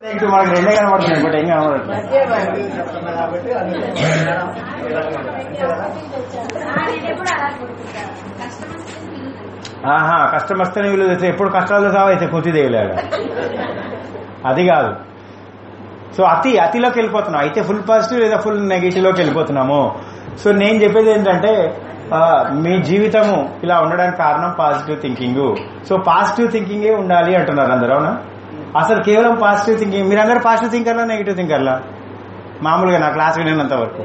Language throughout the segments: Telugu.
ఇటు మనకి రెండే కనబడుతున్నాయి ఇంకోటి ఏం కనబడట్లేదు ఆహా కష్టం వస్తేనే వీళ్ళు తెస్తే ఎప్పుడు కష్టాలు సావు అయితే కుర్తి దేయలేడు అది కాదు సో అతి అతిలోకి వెళ్ళిపోతున్నాం అయితే ఫుల్ పాజిటివ్ లేదా ఫుల్ నెగిటివ్లోకి వెళ్ళిపోతున్నాము సో నేను చెప్పేది ఏంటంటే ఆ, మీ జీవితము ఇలా ఉండడానికి కారణం పాజిటివ్ థింకింగ్ సో పాజిటివ్ థింకింగే ఉండాలి అంటున్నారు అందరు అవునా అసలు కేవలం పాజిటివ్ థింకింగ్ మీరందరూ పాజిటివ్ థింకర్లా నెగిటివ్ థింకర్లా మామూలుగా నా క్లాస్ వినేంత వరకు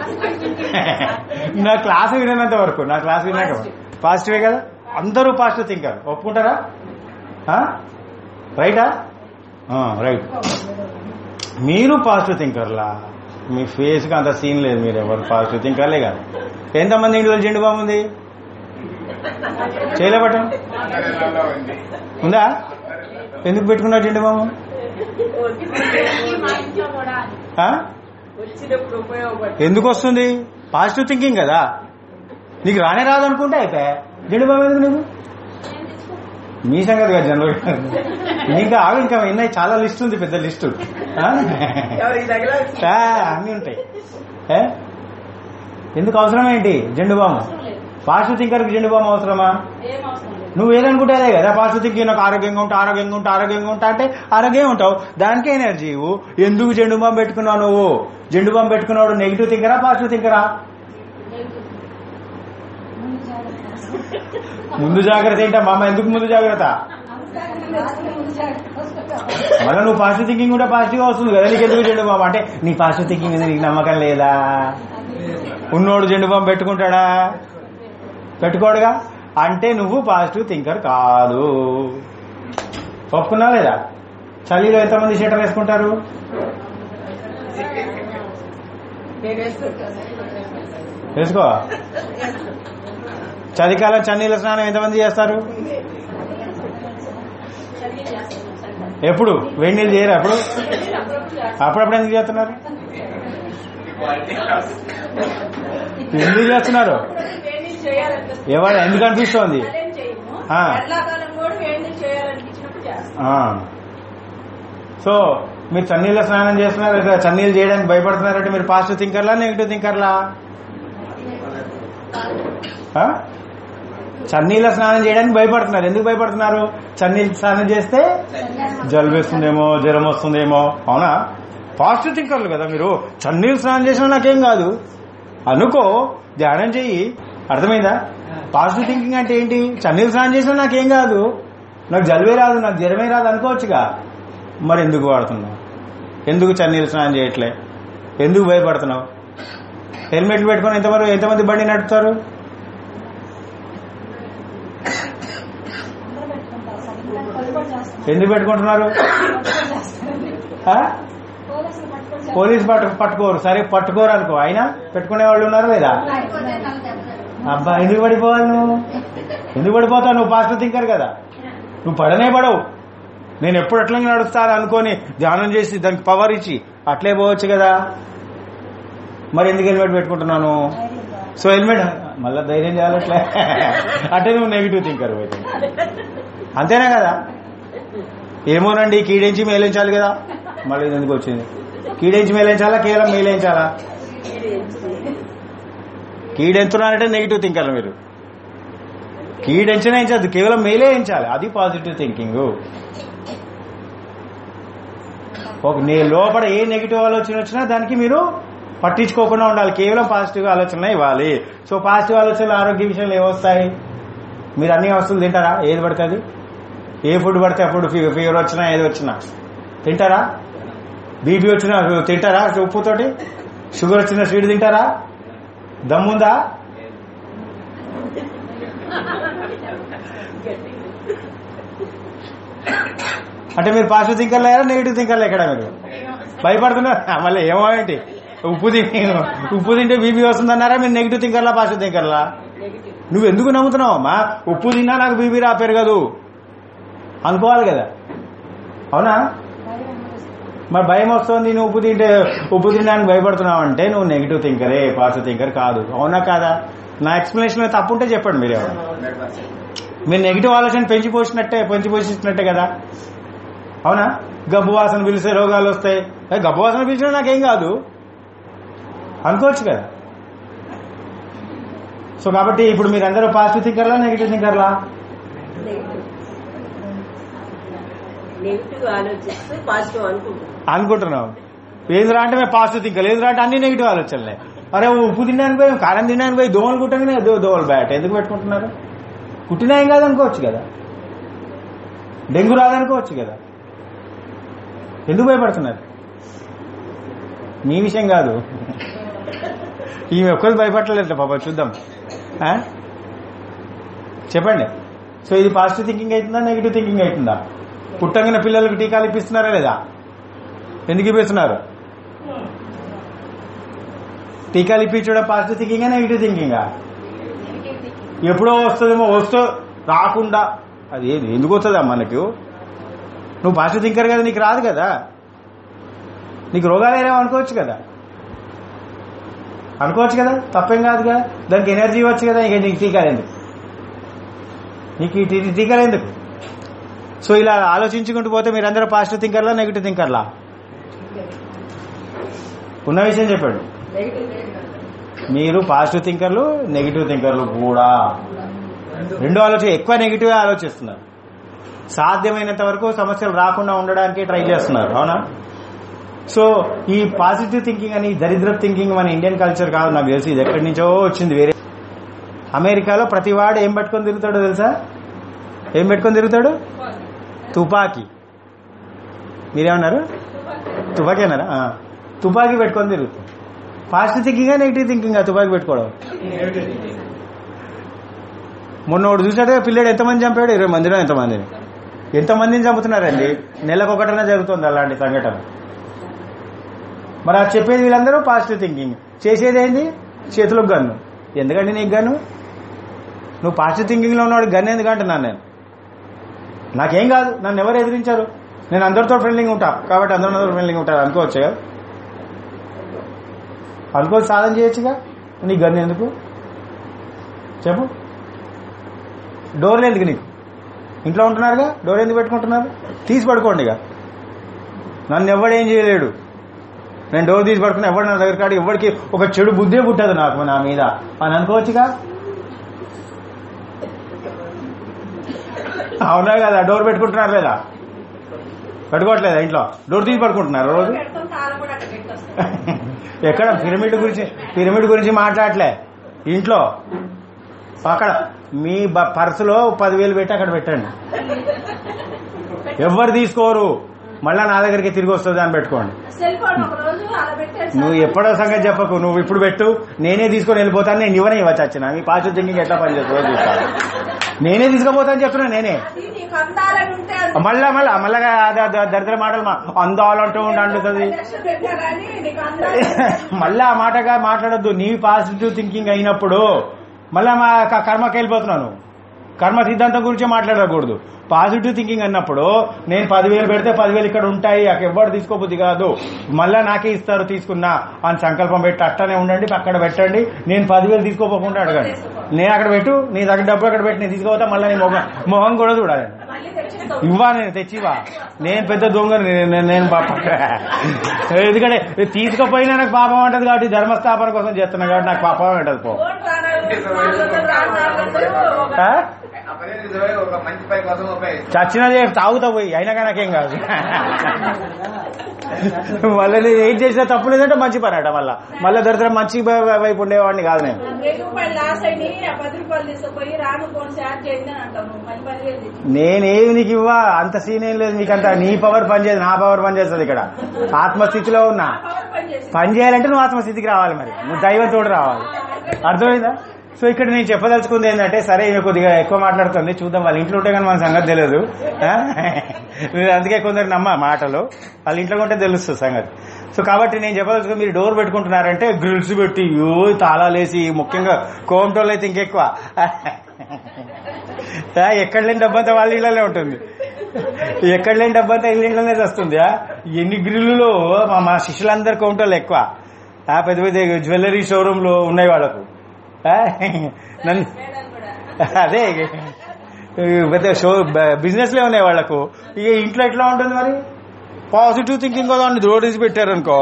నా క్లాస్ వినేంత వరకు నా క్లాస్ విన్నాక పాజిటివే కదా అందరూ పాజిటివ్ థింకర్ ఒప్పుకుంటారా ఆ? రైటా ఆ, రైట్ మీరు పాజిటివ్ థింకర్లా మీ ఫేస్ కి అంత సీన్ లేదు మీరు ఎవరు పాజిటివ్ థింకర్లే కాదు ఎంతమంది ఇంట్లో జెండు బామ్ ఉంది చేయలేబట్టం ఉందా ఎందుకు పెట్టుకున్నారు జెండు బాము ఆ? వచ్చినప్పుడు ఉపయోగపడి ఎందుకు వస్తుంది పాజిటివ్ థింకింగ్ కదా నీకు రానే రాదు అనుకుంటే అయిపోయా జెండు బామ్ ఎందుకు నీకు మీ సంగతి కదా జనరల్ ఇంకా ఆగు ఇంకా ఉన్నాయి చాలా లిస్ట్ ఉంది పెద్ద లిస్టు ఆ? ఎవరికి తగిల ఆ, అన్నీ ఉంటాయి ఏ? ఎందుకు అవసరం ఏంటి జెండు బాము పాజిటివ్ థింకర్కి జెండు బాము అవసరమా నువ్వు ఏదనుకుంటే అదే కదా పాజిటివ్ థింకింగ్ నాకు ఆరోగ్యంగా ఉంటా ఆరోగ్యంగా ఉంటా ఆరోగ్యంగా ఉంటా అంటే ఆరోగ్యంగా ఉంటావు దానికే ఎనర్జీ ఇవ్వు ఎందుకు జెండు బాంబు పెట్టుకున్నావు నువ్వు జెండు బాంబు పెట్టుకున్నాడు నెగిటివ్ థింకరా పాజిటివ్ థింకరా ముందు జాగ్రత్త ఏంటా మామ ఎందుకు ముందు జాగ్రత్త మళ్ళీ నువ్వు పాజిటివ్ థింకింగ్ కూడా పాజిటివ్ గా వస్తుంది కదా నీకు ఎందుకు జెండు బాంబు అంటే నీ పాజిటివ్ థింకింగ్ మీద నీకు నమ్మకం లేదా ఉన్నోడు జెండు బాంబు పెట్టుకుంటాడా పెట్టుకోడుగా అంటే నువ్వు పాజిటివ్ థింకర్ కాదు ఒప్పుకున్నా లేదా చలిలో ఎంతమంది షీటర్ వేసుకుంటారు నేను వేస్తుంటాను వేసుకో చలికాలం చన్నీళ్ళ స్నానం ఎంతమంది చేస్తారు ఎప్పుడు వేడి నీళ్ళు చేయరు అప్పుడు అప్పుడప్పుడు ఎందుకు చేస్తున్నారు ఎందుకు చేస్తున్నారు వేడి చేయాలనిపిస్తుంది ఎవరు ఎందుకు అనిపిస్తోంది అదేం చేయము ఆ. ఎండాకాలం కూడా వేడి చేయాలనిపించినప్పుడు చేస్తాం ఆ. సో మీరు చన్నీళ్ళ స్నానం చేస్తున్నారు లేదా చన్నీళ్ళు చేయడానికి భయపడుతున్నారంటే మీరు పాజిటివ్ థింకర్లా నెగిటివ్ థింకర్లా ఆ? చన్నీళ్ళ స్నానం చేయడానికి భయపడుతున్నారు ఎందుకు భయపడుతున్నారు చన్నీళ్ళు స్నానం చేస్తే జలుబు వేస్తుందేమో జ్వరం వస్తుందేమో అవునా పాజిటివ్ థింకర్లు కదా మీరు చన్నీళ్ళు స్నానం చేసినా నాకేం కాదు అనుకో ధ్యానం చెయ్యి అర్థమైందా పాజిటివ్ థింకింగ్ అంటే ఏంటి చన్నీళ్ళు స్నానం చేసినా నాకేం కాదు నాకు జలుబే రాదు నాకు జ్వరమే రాదు అనుకోవచ్చుగా మరి ఎందుకు వాడుతున్నావు ఎందుకు చన్నీళ్ళు స్నానం చేయట్లే ఎందుకు భయపడుతున్నావు హెల్మెట్లు పెట్టుకొని ఎంతమంది ఎంతమంది బండి నడుపుతారు ఎందుకు పెట్టుకుంటున్నారు ఆ? పోలీస్ పట్టు పట్టుకోరు సరే పట్టుకోరు అనుకో అయినా పెట్టుకునే వాళ్ళు ఉన్నారు లేదా అబ్బా ఎందుకు పడిపోవాలి నువ్వు ఎందుకు పడిపోతావు నువ్వు పాజిటివ్ థింకర్ కదా నువ్వు పడనే పడవు నేను ఎప్పుడు అట్లా నడుస్తాను అనుకొని ధ్యానం చేసి దానికి పవర్ ఇచ్చి అట్లే పోవచ్చు కదా మరి ఎందుకు హెల్మెట్ పెట్టుకుంటున్నాను సో హెల్మెట్ మళ్ళీ ధైర్యం చేయాలట్లే అంటే నువ్వు నెగిటివ్ థింకర్ అయితే అంతేనా కదా ఏమోనండి కీడించి మేలించాలి కదా మళ్ళీ ఇది ఎందుకు వచ్చింది కీడించి మేలించాలా కేవలం మేలించాలా కీడెంచున్నారంటే నెగిటివ్ థింకర్ మీరు కీడెంచనే ఎంచదు కేవలం మేలే ఎంచాలి అది పాజిటివ్ థింకింగ్ ఒక నీ లోపల ఏ నెగిటివ్ ఆలోచన వచ్చినా దానికి మీరు పట్టించుకోకుండా ఉండాలి కేవలం పాజిటివ్ ఆలోచన ఇవ్వాలి సో పాజిటివ్ ఆలోచనలు ఆరోగ్య విషయంలో ఏమొస్తాయి మీరు అన్ని వస్తువులు తింటారా ఏది పడుతుంది ఏ ఫుడ్ పడితే అప్పుడు ఫీ- ఫీవర్ వచ్చినా ఏది వచ్చినా తింటారా బీపీ వచ్చినా తింటారా ఉప్పుతోటి షుగర్ వచ్చిన స్వీట్ తింటారా దమ్ముందా అంటే మీరు పాజిటివ్ థింకర్ లేరా నెగిటివ్ థింకర్ ఎక్కడ మీరు భయపడుతున్నారు ఆ, మళ్ళీ ఏమో ఏంటి ఉప్పు తిని ఉప్పు తింటే బీపీ వస్తుందన్నారా మీరు నెగిటివ్ థింకర్లా పాజిటివ్ థింకర్లా నువ్వు ఎందుకు నమ్ముతున్నావు అమ్మా ఉప్పు తిన్నా నాకు బీపీ రా పెరగదు అనుకోవాలి కదా అవునా మరి భయం వస్తుంది నువ్వు ఉప్పు తింటే ఉప్పు తినడానికి భయపడుతున్నావు అంటే నువ్వు నెగిటివ్ థింకరే పాజిటివ్ థింకర్ కాదు అవునా కాదా నా ఎక్స్ప్లెనేషన్ తప్పు ఉంటే చెప్పండి మీరు ఎవరు మీరు నెగిటివ్ ఆలోచన పెంచి పోసినట్టే పెంచి పోషించినట్టే కదా అవునా గబ్బు వాసన పిలిస్తే రోగాలు వస్తాయి ఏ, గబ్బు వాసన పిలిచినా నాకేం కాదు అనుకోవచ్చు కదా సో కాబట్టి ఇప్పుడు మీరందరూ పాజిటివ్ థింకర్లా నెగిటివ్ థింకర్లా నెగిటివ్ ఆలోచిస్తూ పాజిటివ్ అనుకుంటాం అనుకుంటున్నాం ఏంద్రా అంటే మేము పాజిటివ్ థింకర్ ఏంద్రా అంటే అన్ని నెగిటివ్ ఆలోచనలే అరే ఉప్పు తినడానికి పోయి కారం తినడానికి పోయి దోమలు కుట్టగానే దో దోమలు బ్యాట్ ఎందుకు పెట్టుకుంటున్నారు కుట్టినా ఏం కాదు అనుకోవచ్చు కదా డెంగ్యూ రాదనుకోవచ్చు కదా ఎందుకు భయపడుతున్నారు మీ విషయం కాదు ఈమె ఒక్కరు భయపడలేదు పాప చూద్దాం ఆ? చెప్పండి సో ఇది పాజిటివ్ థింకింగ్ అవుతుందా నెగిటివ్ థింకింగ్ అవుతుందా పుట్టంగిన పిల్లలకు టీకాలు ఇప్పిస్తున్నారా లేదా ఎందుకు ఇప్పిస్తున్నారు టీకాలు ఇప్పించడం పాజిటివ్ థింకింగ్ నెగిటివ్ థింకింగ్ ఎప్పుడో వస్తుందేమో వస్తూ రాకుండా అది ఏది ఎందుకు వస్తుందా మనకు నువ్వు పాజిటివ్ థింకర్ కదా నీకు రాదు కదా నీకు రోగాలు ఏమో అనుకోవచ్చు కదా అనుకోవచ్చు కదా తప్పేం కాదుగా దానికి ఎనర్జీ ఇవ్వచ్చు కదా ఇక నీకు టీకాలు ఎందుకు నీకు ఈ టీ- టీకాలు ఎందుకు సో ఇలా ఆలోచించుకుంటూ పోతే మీరందరూ పాజిటివ్ థింకర్లా నెగిటివ్ థింకర్లా ఉన్న విషయం చెప్పండి మీరు పాజిటివ్ థింకర్లు నెగిటివ్ థింకర్లు కూడా రెండు ఆలోచన ఎక్కువ నెగిటివ్ ఆలోచిస్తున్నారు సాధ్యమైనంత వరకు సమస్యలు రాకుండా ఉండడానికి ట్రై చేస్తున్నారు అవునా సో ఈ పాజిటివ్ థింకింగ్ అని దరిద్ర థింకింగ్ మన ఇండియన్ కల్చర్ కాదు నాకు తెలిసి ఇది ఎక్కడి నుంచో వచ్చింది వేరే అమెరికాలో ప్రతి వాడు ఏం పట్టుకొని తిరుగుతాడో తెలుసా ఏం పెట్టుకొని తిరుగుతాడు తుపాకీ మీరేమన్నారు తుపాకీ అన్నారా ఆ. తుపాకీ పెట్టుకొని తిరుగుతాడు పాజిటివ్ థింకింగ్ నెగిటివ్ థింకింగ్ తుపాకీ పెట్టుకోవడం మొన్న ఒకటి చూసాడే పిల్లడు ఎంతమంది చంపాడు ఇరవై మందిలో ఎంతమందిని ఎంతమందిని చంపుతున్నారండి నెలకు ఒకటనే జరుగుతుంది అలాంటి సంఘటన మరి అది చెప్పేది వీళ్ళందరూ పాజిటివ్ థింకింగ్ చేసేది ఏంది చేతులకు గన్ను ఎందుకండి నీకు గన్ను నువ్వు పాజిటివ్ థింకింగ్ లో ఉన్నవాడు గన్ ఎందుకు అంటున్నాను నేను నాకేం కాదు నన్ను ఎవరు ఎదిరించారు నేను అందరితో ఫ్రెండ్లీగా ఉంటా కాబట్టి అందరితో ఫ్రెండ్లీగా ఉంటాను అనుకోవచ్చు కదా అనుకోవచ్చు సాధన చేయొచ్చుగా నీ గన్ ఎందుకు చెప్పు డోర్లు ఎందుకు నీకు ఇంట్లో ఉంటున్నారుగా డోర్ ఎందుకు పెట్టుకుంటున్నారు తీసి పడుకోండి ఇక నన్ను ఎవడేం చేయలేడు నేను డోర్ తీసి పడుకుని ఎవడు నా దగ్గర కాడు ఎవరికి ఒక చెడు బుద్ధే పుట్టదు నాకు నా మీద అని అనుకోవచ్చుగా అవునా కదా డోర్ పెట్టుకుంటున్నారు లేదా పెట్టుకోవట్లేదా ఇంట్లో డోర్ తీసి పడుకుంటున్నారు రోజు పెడతాం తాళం కూడా అక్కడ పెట్టొస్తాం ఎక్కడ పిరమిడ్ గురించి పిరమిడ్ గురించి మాట్లాడలే ఇంట్లో అక్కడ మీ బ- పర్సులో పదివేలు పెట్టి అక్కడ పెట్టండి ఎవ్వరు తీసుకోరు మళ్ళా నా దగ్గరికి తిరిగి వస్తుంది అని పెట్టుకోండి సెల్ ఫోన్ ఒక రోజు అలా పెట్టాడు సార్. నువ్వు ఎప్పుడో సంగతి చెప్పకు నువ్వు ఇప్పుడు పెట్టు నేనే తీసుకొని వెళ్ళిపోతాను నేను ఇవ్వనే ఇవ్వచ్చు వచ్చిన మీ పాజిటివ్ థింకింగ్ ఎట్లా పనిచేస్తుందో చూస్తాను నేనే తీసుకుపోతాను చెప్తున్నా నేనే అది నీకు అందాలని ఉంటే అది మళ్ళా మళ్ళా మళ్ళా ద- ద- దరిద్ర మాటలు మా- అందాలంటూ ఉండి అంటుతుంది లక్షలు పెట్టినా కానీ నీకు అందాలని మళ్ళా ఆ మాటగా మాట్లాడొద్దు నీ పాజిటివ్ థింకింగ్ అయినప్పుడు మళ్ళా మా క- కర్మకి వెళ్ళిపోతున్నాను కర్మ సిద్ధాంతం గురించి మాట్లాడకూడదు పాజిటివ్ థింకింగ్ అన్నప్పుడు నేను పదివేలు పెడితే పదివేలు ఇక్కడ ఉంటాయి అక్కడ ఎవ్వరు తీసుకోబుద్ది కాదు మళ్ళా నాకే ఇస్తారు తీసుకున్నా అని సంకల్పం పెట్టి అట్టనే ఉండండి అక్కడ పెట్టండి నేను పదివేలు తీసుకోపోకుండా అడగండి నేను అక్కడ పెట్టు నీ దగ్గర డబ్బు అక్కడ పెట్టి నేను తీసుకోపోతా మళ్ళీ నీ మొహం మొహం కూడా చూడాలి మళ్ళీ తెచ్చిస్తావు ఇవ్వా నేను తెచ్చివా నేను పెద్ద దొంగని నేను- నేను- నేను పాప ఎందుకంటే తీసుకుపోయినా నాకు పాపం అంటది కాబట్టి ధర్మస్థాపన కోసం చేస్తున్నా కాబట్టి నాకు పాపం అంటది పో ఫోన్ రానాడు, రానాడు, ఒక ఆ? ఆ పదిహేను ఇరవై ఒక మంచి పై కోసం ఉపయోగిస్తాం చచ్చినది తాగుతా పోయి అయినా కానీ నాకేం కాదు మళ్ళీ నేను ఏం చేసినా తప్పు లేదంటే మంచి పని అట మళ్ళా మళ్ళీ దరిద్రం మంచి వై- వైపు ఉండేవాడిని కాదు నేను వెయ్యి రూపాయలు లాస్ అయ్యి ఆ పది రూపాయలు తీసుకుపోయి రాను ఫోన్ చార్జ్ చేయండి అని అంటావు నువ్వు మళ్ళీ పదివేలు తెచ్చి నేనేమి నీకు ఇవ్వా అంత సీన్ ఏం లేదు నీకంత నీ పవర్ పనిచేయదు నా పవర్ పనిచేస్తుంది ఇక్కడ ఆత్మస్థితిలో ఉన్నా పవర్ పని చేసి పని చేయాలంటే నువ్వు ఆత్మస్థితికి రావాలి మరి నువ్వు దైవం తోడు రావాలి అర్థమైందా సో ఇక్కడ నేను చెప్పదలుచుకుంది ఏంటంటే సరే ఈమె కొద్దిగా ఎక్కువ మాట్లాడుతుంది చూద్దాం వాళ్ళ ఇంట్లో ఉంటే కానీ మన సంగతి తెలియదు ఆ? మీరు అందుకే కొందరు నమ్మ మాటలు వాళ్ళ ఇంట్లో ఉంటే తెలుస్తుంది సంగతి సో కాబట్టి నేను చెప్పదలుచుకుంది మీరు డోర్ పెట్టుకుంటున్నారంటే గ్రిల్స్ పెట్టి యో తాళాలేసి ముఖ్యంగా కోమటోళ్ళు అయితే ఇంకెక్కువ ఆ, ఎక్కడ లేని డబ్బంతా వాళ్ళ ఇళ్ళనే ఉంటుంది ఎక్కడ లేని డబ్బంతా ఇళ్ళ ఇళ్ళనే వస్తుంది ఆ? ఎన్ని గ్రిల్లులో మా మా శిష్యులందరి కౌంటర్లు ఎక్కువ ఆ పెద్ద పెద్ద జ్యువెలరీ షోరూమ్ లో ఉన్నాయి వాళ్ళకు ఆ? నన్ను మేడం కూడా అదే ఈ పెద్ద షో బిజినెస్ లే ఉన్నాయి వాళ్ళకు ఇక ఇంట్లో ఎట్లా ఉంటుంది మరి పాజిటివ్ థింకింగ్ కదా అని రోడ్ తీసి పెట్టారనుకో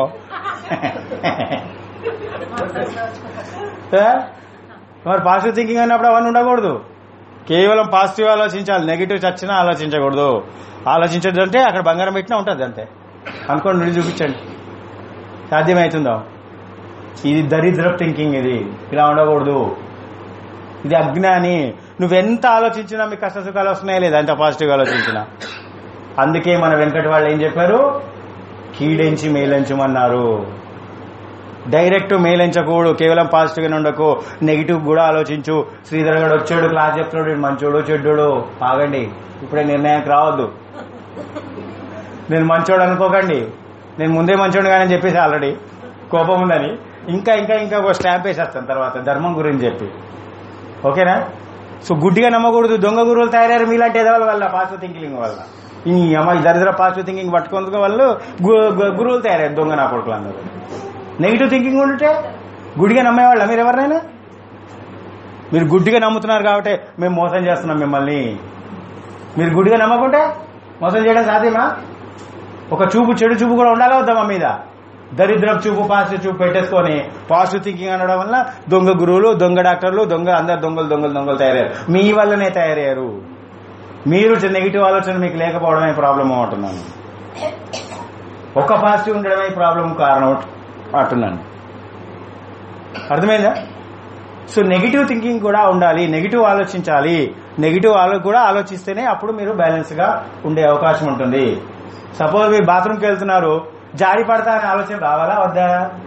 ఏ? మరి పాజిటివ్ థింకింగ్ అన్నప్పుడు అవన్నీ ఉండకూడదు కేవలం పాజిటివ్ ఆలోచించాలి నెగిటివ్ చచ్చినా ఆలోచించకూడదు ఆలోచించదు అంటే అక్కడ బంగారం పెట్టినా ఉంటుంది అంతే అనుకోండి నుండి చూపించండి సాధ్యమవుతుందో ఇది దరిద్ర థింకింగ్ ఇది ఇలా ఉండకూడదు ఇది అజ్ఞాని నువ్వెంత ఆలోచించినా మీకు కష్ట సుఖాలు వస్తున్నాయి లేదా ఎంత పాజిటివ్గా ఆలోచించినా అందుకే మన వెంకట వాళ్ళు ఏం చెప్పారు కీడెంచి మేలంచమన్నారు డైరెక్ట్ మేలించకూడదు కేవలం పాజిటివ్ గానే ఉండకు నెగిటివ్ కూడా ఆలోచించు శ్రీధర్ గడు వచ్చాడు క్లాస్ చెప్తున్నాడు వీడు మంచోడు చెడ్డోడు ఆగండి ఇప్పుడే నిర్ణయానికి రావద్దు నేను మంచోడు అనుకోకండి నేను ముందే మంచోడు కానీ చెప్పేసి ఆల్రెడీ కోపం ఉందని ఇంకా ఇంకా ఇంకా ఒక స్టాంప్ వేసేస్తాను తర్వాత ధర్మం గురించి చెప్పి ఓకేనా సో గుడ్డిగా నమ్మకూడదు దొంగ గురువులు తయారయ్యారు మీలాంటి ఎదవల వల్ల పాజిటివ్ థింకింగ్ వల్ల ఈ అమ్మ ఈ దరిద్ర పాజిటివ్ థింకింగ్ పట్టుకున్నందుకు వాళ్ళు గు- గు- గురువులు తయారయ్యారు దొంగ నా కొడుకులు అందరూ నెగిటివ్ థింకింగ్ ఉంటే గుడిగా నమ్మేవాళ్ళ మీరు ఎవరినైనా మీరు గుడ్డిగా నమ్ముతున్నారు కాబట్టి మేము మోసం చేస్తున్నాం మిమ్మల్ని మీరు గుడ్డిగా నమ్మకుంటే మోసం చేయడం సాధ్యమా ఒక చూపు చెడు చూపు కూడా ఉండాలా వద్దా మా మీద దరిద్రపు చూపు పాజిటివ్ చూపు పెట్టేసుకొని పాజిటివ్ థింకింగ్ అనడం వల్ల దొంగ గురువులు దొంగ డాక్టర్లు దొంగ అందరు దొంగలు దొంగలు దొంగలు తయారయ్యారు మీ వల్లనే తయారయ్యారు మీరు నెగిటివ్ ఆలోచన మీకు లేకపోవడమే ప్రాబ్లం అంటున్నాను ఒక పాజిటివ్ ఉండడమే ప్రాబ్లం కారణం అంటున్నాను అర్థమైందా సో నెగిటివ్ థింకింగ్ కూడా ఉండాలి నెగిటివ్ ఆలోచించాలి నెగిటివ్ ఆలో కూడా ఆలోచిస్తేనే అప్పుడు మీరు బ్యాలెన్స్ గా ఉండే అవకాశం ఉంటుంది సపోజ్ మీరు బాత్రూమ్కి వెళ్తున్నారు జారి పడతా అనే ఆలోచన రావాలా వద్దా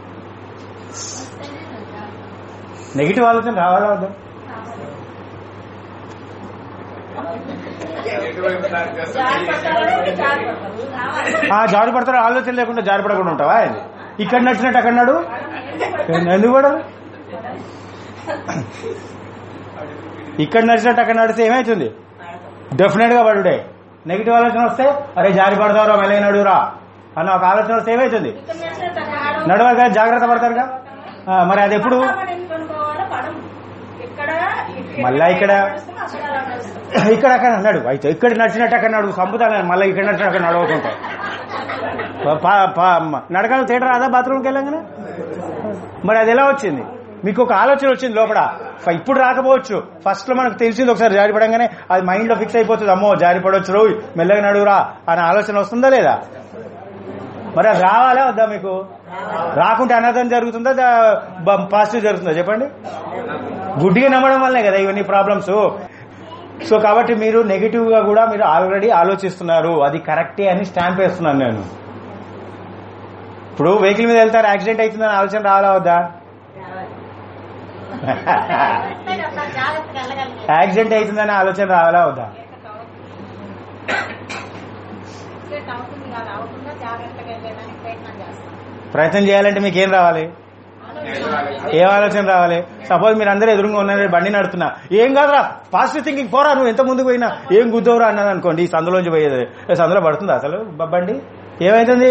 నెగిటివ్ ఆలోచన రావాలా వద్దా ఎటువైపు దారి జారి చేస్తుంది? పడతారు జారి పడతారు రావాలి. ఆ జారి పడతారు ఆలోచన లేకుండా జారి పడకుండా ఉంటావా ఇది ఇక్కడ నచ్చినట్టు అక్కడ నడు ఎందుకు పడరు ఇక్కడ నడిచినట్టు అక్కడ నడిస్తే ఏమవుతుంది డెఫినెట్ గా పడుడే నెగిటివ్ ఆలోచన వస్తే అరే జారి పడతారా మెల్లగా నడురా అన్న ఒక ఆలోచన వస్తే ఏమవుతుంది ఇక్కడ నడిచినట్టు అక్కడ ఆడము. నడవాలి కదా జాగ్రత్త పడతారుగా ఆ, మరి అది ఎప్పుడు పడతామని ఎందుకు అనుకోవాలో పడము. ఇక్కడ మళ్ళా ఇక్కడ నడుస్తాం, అక్కడ అలా నడుస్తాం. ఇక్కడ అక్కడ నడు అయితే ఇక్కడ నడిచినట్టు అక్కడ నడువు సంపుతాను మళ్ళీ ఇక్కడ నడిచినట్టు అక్కడ నడవకుంటా పా- పా- నడకలు తేట రాదా బాత్రూమ్కి వెళ్ళంగానే మరి అది ఎలా వచ్చింది మీకు ఒక ఆలోచన వచ్చింది లోపల ఫ- ఇప్పుడు రాకపోవచ్చు ఫస్ట్ లో మనకు తెలిసింది ఒకసారి జారిపడంగానే అది మైండ్ లో ఫిక్స్ అయిపోతుంది అమ్మో జారిపడవచ్చు రోజు మెల్లగా నడువురా అనే ఆలోచన వస్తుందా లేదా మరి అది రావాలా వద్దా మీకు రాకుంటే అనర్థం జరుగుతుందా దా- పాజిటివ్ జరుగుతుందా చెప్పండి గుడ్డిగా నమ్మడం వల్లే కదా ఇవన్నీ ప్రాబ్లమ్స్ సో కాబట్టి మీరు నెగిటివ్ గా కూడా మీరు ఆల్రెడీ ఆలోచిస్తున్నారు అది కరెక్టే అని స్టాంప్ వేస్తున్నాను నేను ఇప్పుడు వెహికల్ మీద వెళ్తారు యాక్సిడెంట్ అవుతుందని ఆలోచన రావాలా వద్దా యాక్సిడెంట్ అవుతుందని ఆలోచన రావాలా వద్దా అవుతుంది కాదు అవ్వకుండా జాగ్రత్తగా వెళ్ళడానికి ప్రయత్నం చేస్తాం ప్రయత్నం చేయాలంటే మీకు ఏం రావాలి ఏం ఆలోచన రావాలి సపోజ్ మీరు అందరూ ఎదురుగా ఉన్నారు బండి నడుతున్నా ఏం కాదురా పాజిటివ్ థింకింగ్ పోరా నువ్వు ఎంత ముందుకు పోయినా ఏం గుద్దవురా అన్నది అనుకోండి ఈ సందులోంచి పోయేది ఏ సందులో పడుతుందా అసలు బ- బండి ఏమైతుంది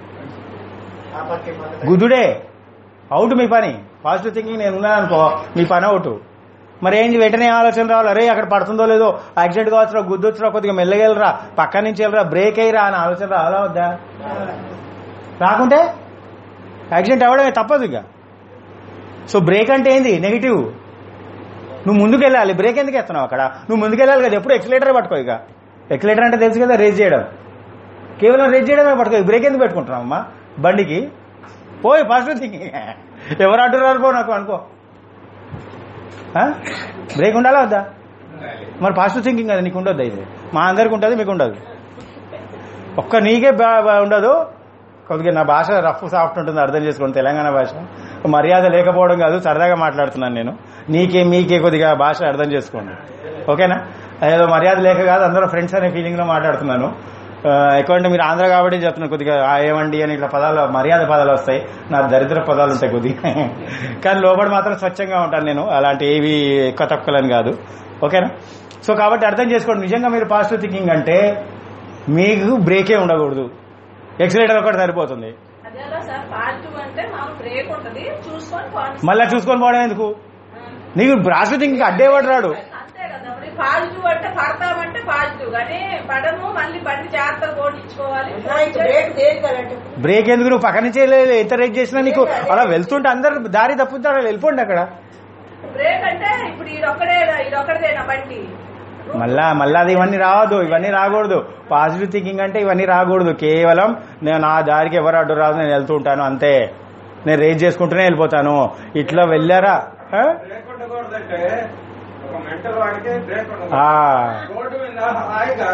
గుద్దుడే అవుట్ మీ పని పాజిటివ్ థింకింగ్ నేను ఉన్నాను అనుకో మీ పని అవుట్ మరి ఏంటి వెంటనే ఆలోచన రావాలి అరే అక్కడ పడుతుందో లేదో యాక్సిడెంట్ కావచ్చురా గుద్దొచ్చురా కొద్దిగా మెల్లగా వెళ్ళరా పక్క నుంచి వెళ్ళరా బ్రేక్ అయ్యిరా అని ఆలోచన రావాలా వద్దా రాకుంటే యాక్సిడెంట్ అవ్వడమే తప్పదు ఇక సో బ్రేక్ అంటే ఏంది నెగిటివ్ నువ్వు ముందుకు వెళ్ళాలి బ్రేక్ ఎందుకు ఎత్తున్నావు అక్కడ నువ్వు ముందుకు వెళ్ళాలి కదా ఎప్పుడు ఎక్సిలేటర్ పట్టుకో ఇక ఎక్సిలేటర్ అంటే తెలుసు కదా రేజ్ చేయడం కేవలం రేజ్ చేయడమే పట్టుకో బ్రేక్ ఎందుకు పెట్టుకుంటున్నావు అమ్మా బండికి పోయి పాజిటివ్ థింకింగ్ ఎవరు అడ్డురారు పో నాకు అనుకో ఆ? బ్రేక్ ఉండాలా వద్దా మరి పాజిటివ్ థింకింగ్ కదా నీకు ఉండొద్దు అయితే మా అందరికి ఉంటుంది మీకు ఉండదు ఒక్క నీకే బా- బా- ఉండదు కొద్దిగా నా భాష రఫ్ సాఫ్ట్ ఉంటుంది అర్థం చేసుకోండి తెలంగాణ భాష మర్యాద లేకపోవడం కాదు సరదాగా మాట్లాడుతున్నాను నేను నీకే మీకే కొద్దిగా భాష అర్థం చేసుకోండి ఓకేనా ఏదో మర్యాద లేక కాదు అందరూ ఫ్రెండ్స్ అనే ఫీలింగ్ లో మాట్లాడుతున్నాను ఆ, ఎక్కువ అంటే మీరు ఆంధ్ర కాబట్టి చెప్తున్నాను కొద్దిగా ఆ ఏమండి అని ఇట్లా పదాలు మర్యాద పదాలు వస్తాయి నా దరిద్ర పదాలు ఉంటాయి కొద్దిగా కానీ లోపల మాత్రం స్వచ్ఛంగా ఉంటాను నేను అలాంటి ఏవి ఎక్కువ తక్కువలని కాదు ఓకేనా సో కాబట్టి అర్థం చేసుకోండి నిజంగా మీరు పాజిటివ్ థింకింగ్ అంటే మీకు బ్రేకే ఉండకూడదు ఎక్సిలేటర్ ఒకటి సరిపోతుంది అదేలా సార్ పాజిటివ్ అంటే మాకు బ్రేక్ ఉంటది చూసుకొని పాజిటివ్ మళ్ళా చూసుకొని పోవడం ఎందుకు నీకు పాజిటివ్ థింకింగ్ అడ్డేవాడు రాడు అంతే కదా ఎవరికి పాజిటివ్ అంటే పడతామంటే పాజిటివ్ కానీ పడము మళ్ళీ బండి జాగ్రత్తగా ఓడించుకోవాలి బ్రేక్ దేని కరెంట్ బ్రేక్ ఎందుకు నువ్వు పక్క నుంచి వెళ్ళి ఎంత రేట్ చేసినా నీకు అలా వెళ్తుంటే అందరు దారి తప్పుతారు వెళ్ళిపోండి అక్కడ బ్రేక్ అంటే ఇప్పుడు ఈడొక్కడే ఈడొక్కడదేనా బండి మళ్ళా మళ్ళా అది ఇవన్నీ రావద్దు ఇవన్నీ రాకూడదు పాజిటివ్ థింకింగ్ అంటే ఇవన్నీ రాకూడదు కేవలం నేను నా దారికి ఎవరు అడ్డు రాదు నేను వెళ్తూ ఉంటాను అంతే నేను రేజ్ చేసుకుంటూనే వెళ్ళిపోతాను ఇట్లా వెళ్ళారా ఆ? బ్రేక్ ఉండకూడదంటే ఒక మెంటల్ వాడికి బ్రేక్ ఉండదు ఆ. రోడ్డు మీద హాయిగా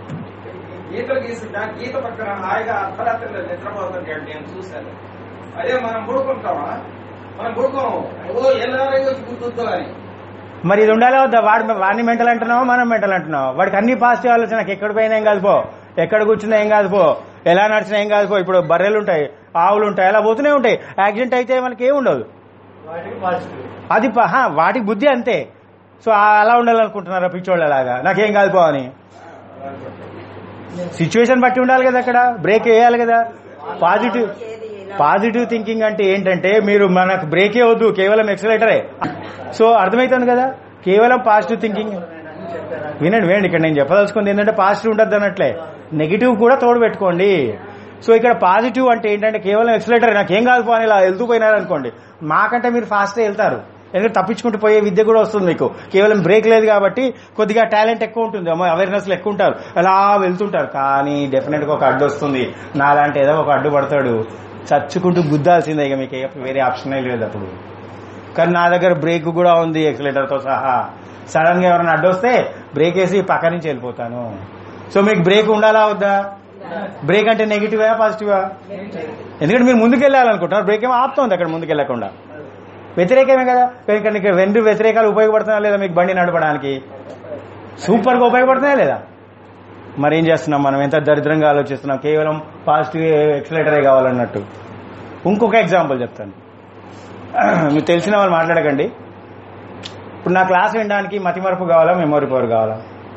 గీతలు గీసిన గీత పక్కన హాయిగా అర్ధరాత్రి నిద్రపోతుంటాడు నేను చూశాను అదే మనం పడుకుంటామా మనం పడుకోము ఓ ఎల్లారై వచ్చి గుర్తుందో అని మరి ఇది ఉండాలి వద్దా వాడు వాడిని మెంటల్ అంటున్నావా మనం మెంటల్ అంటున్నావా వాడికి అన్ని పాజిటివ్ ఆలోచన నాకు ఎక్కడ పోయినా ఏం కాదు పో ఎక్కడ కూర్చున్నా ఏం కాదు పో ఎలా నడిచినా ఏం కాదు పో ఇప్పుడు బర్రెలు ఉంటాయి ఆవులు ఉంటాయి అలా పోతూనే ఉంటాయి యాక్సిడెంట్ అయితే మనకి ఏం ఉండదు అది ప- హా, వాటికి బుద్ధి అంతే సో ఆ- అలా ఉండాలనుకుంటున్నారా పిచ్చోళ్ళలాగా నాకేం కాదు పో అని సిచ్యువేషన్ బట్టి ఉండాలి కదా అక్కడ బ్రేక్ వేయాలి కదా పాజిటివ్ పాజిటివ్ థింకింగ్ అంటే ఏంటంటే మీరు మనకు బ్రేకే వద్దు కేవలం ఎక్సలేటరే సో అర్థమవుతుంది కదా కేవలం పాజిటివ్ థింకింగ్ వినండి వినండి ఇక్కడ నేను చెప్పదలుచుకుంది ఏంటంటే పాజిటివ్ ఉండద్దు అన్నట్లే నెగిటివ్ కూడా తోడు పెట్టుకోండి సో ఇక్కడ పాజిటివ్ అంటే ఏంటంటే కేవలం ఎక్సలేటర్ నాకేం కాదు పో అని ఇలా వెళ్తూ పోయినారనుకోండి మాకంటే మీరు ఫాస్ట్గా వెళ్తారు ఎందుకంటే తప్పించుకుంటూ పోయే విద్య కూడా వస్తుంది మీకు కేవలం బ్రేక్ లేదు కాబట్టి కొద్దిగా టాలెంట్ ఎక్కువ ఉంటుంది అవేర్నెస్ ఎక్కువ ఉంటారు అలా వెళ్తుంటారు కానీ డెఫినెట్ గా ఒక అడ్డు వస్తుంది నాలాంటి ఏదో ఒక అడ్డు పడతాడు చచ్చుకుంటూ గుద్దాల్సిందే ఇక మీకు ఏ- వేరే ఆప్షన్ లేదు అప్పుడు కానీ నా దగ్గర బ్రేక్ కూడా ఉంది ఎక్సలేటర్ తో సహా సడన్ గా ఎవరైనా అడ్డు వస్తే బ్రేక్ వేసి పక్క నుంచి వెళ్ళిపోతాను సో మీకు బ్రేక్ ఉండాలా వద్దా బ్రేక్ అంటే నెగిటివా పాజిటివా ఎందుకంటే మీరు ముందుకు వెళ్ళాలనుకుంటున్నారు బ్రేక్ ఏమో ఆపుతోంది అక్కడ ముందుకు వెళ్ళకుండా వ్యతిరేకమే కదా కానీ ఇక్కడ రెండు వ్యతిరేకాలు ఉపయోగపడుతున్నాయా లేదా మీకు బండి నడపడానికి సూపర్ గా ఉపయోగపడుతున్నాయా లేదా మరి ఏం చేస్తున్నాం మనం ఎంత దరిద్రంగా ఆలోచిస్తున్నాం కేవలం పాజిటివ్ ఎక్సలేటరే కావాలన్నట్టు ఇంకొక ఎగ్జాంపుల్ చెప్తాను మీకు తెలిసిన వాళ్ళు మాట్లాడకండి ఇప్పుడు నా క్లాస్ వినడానికి మతిమరుపు కావాలా మెమొరీ పవర్ కావాలా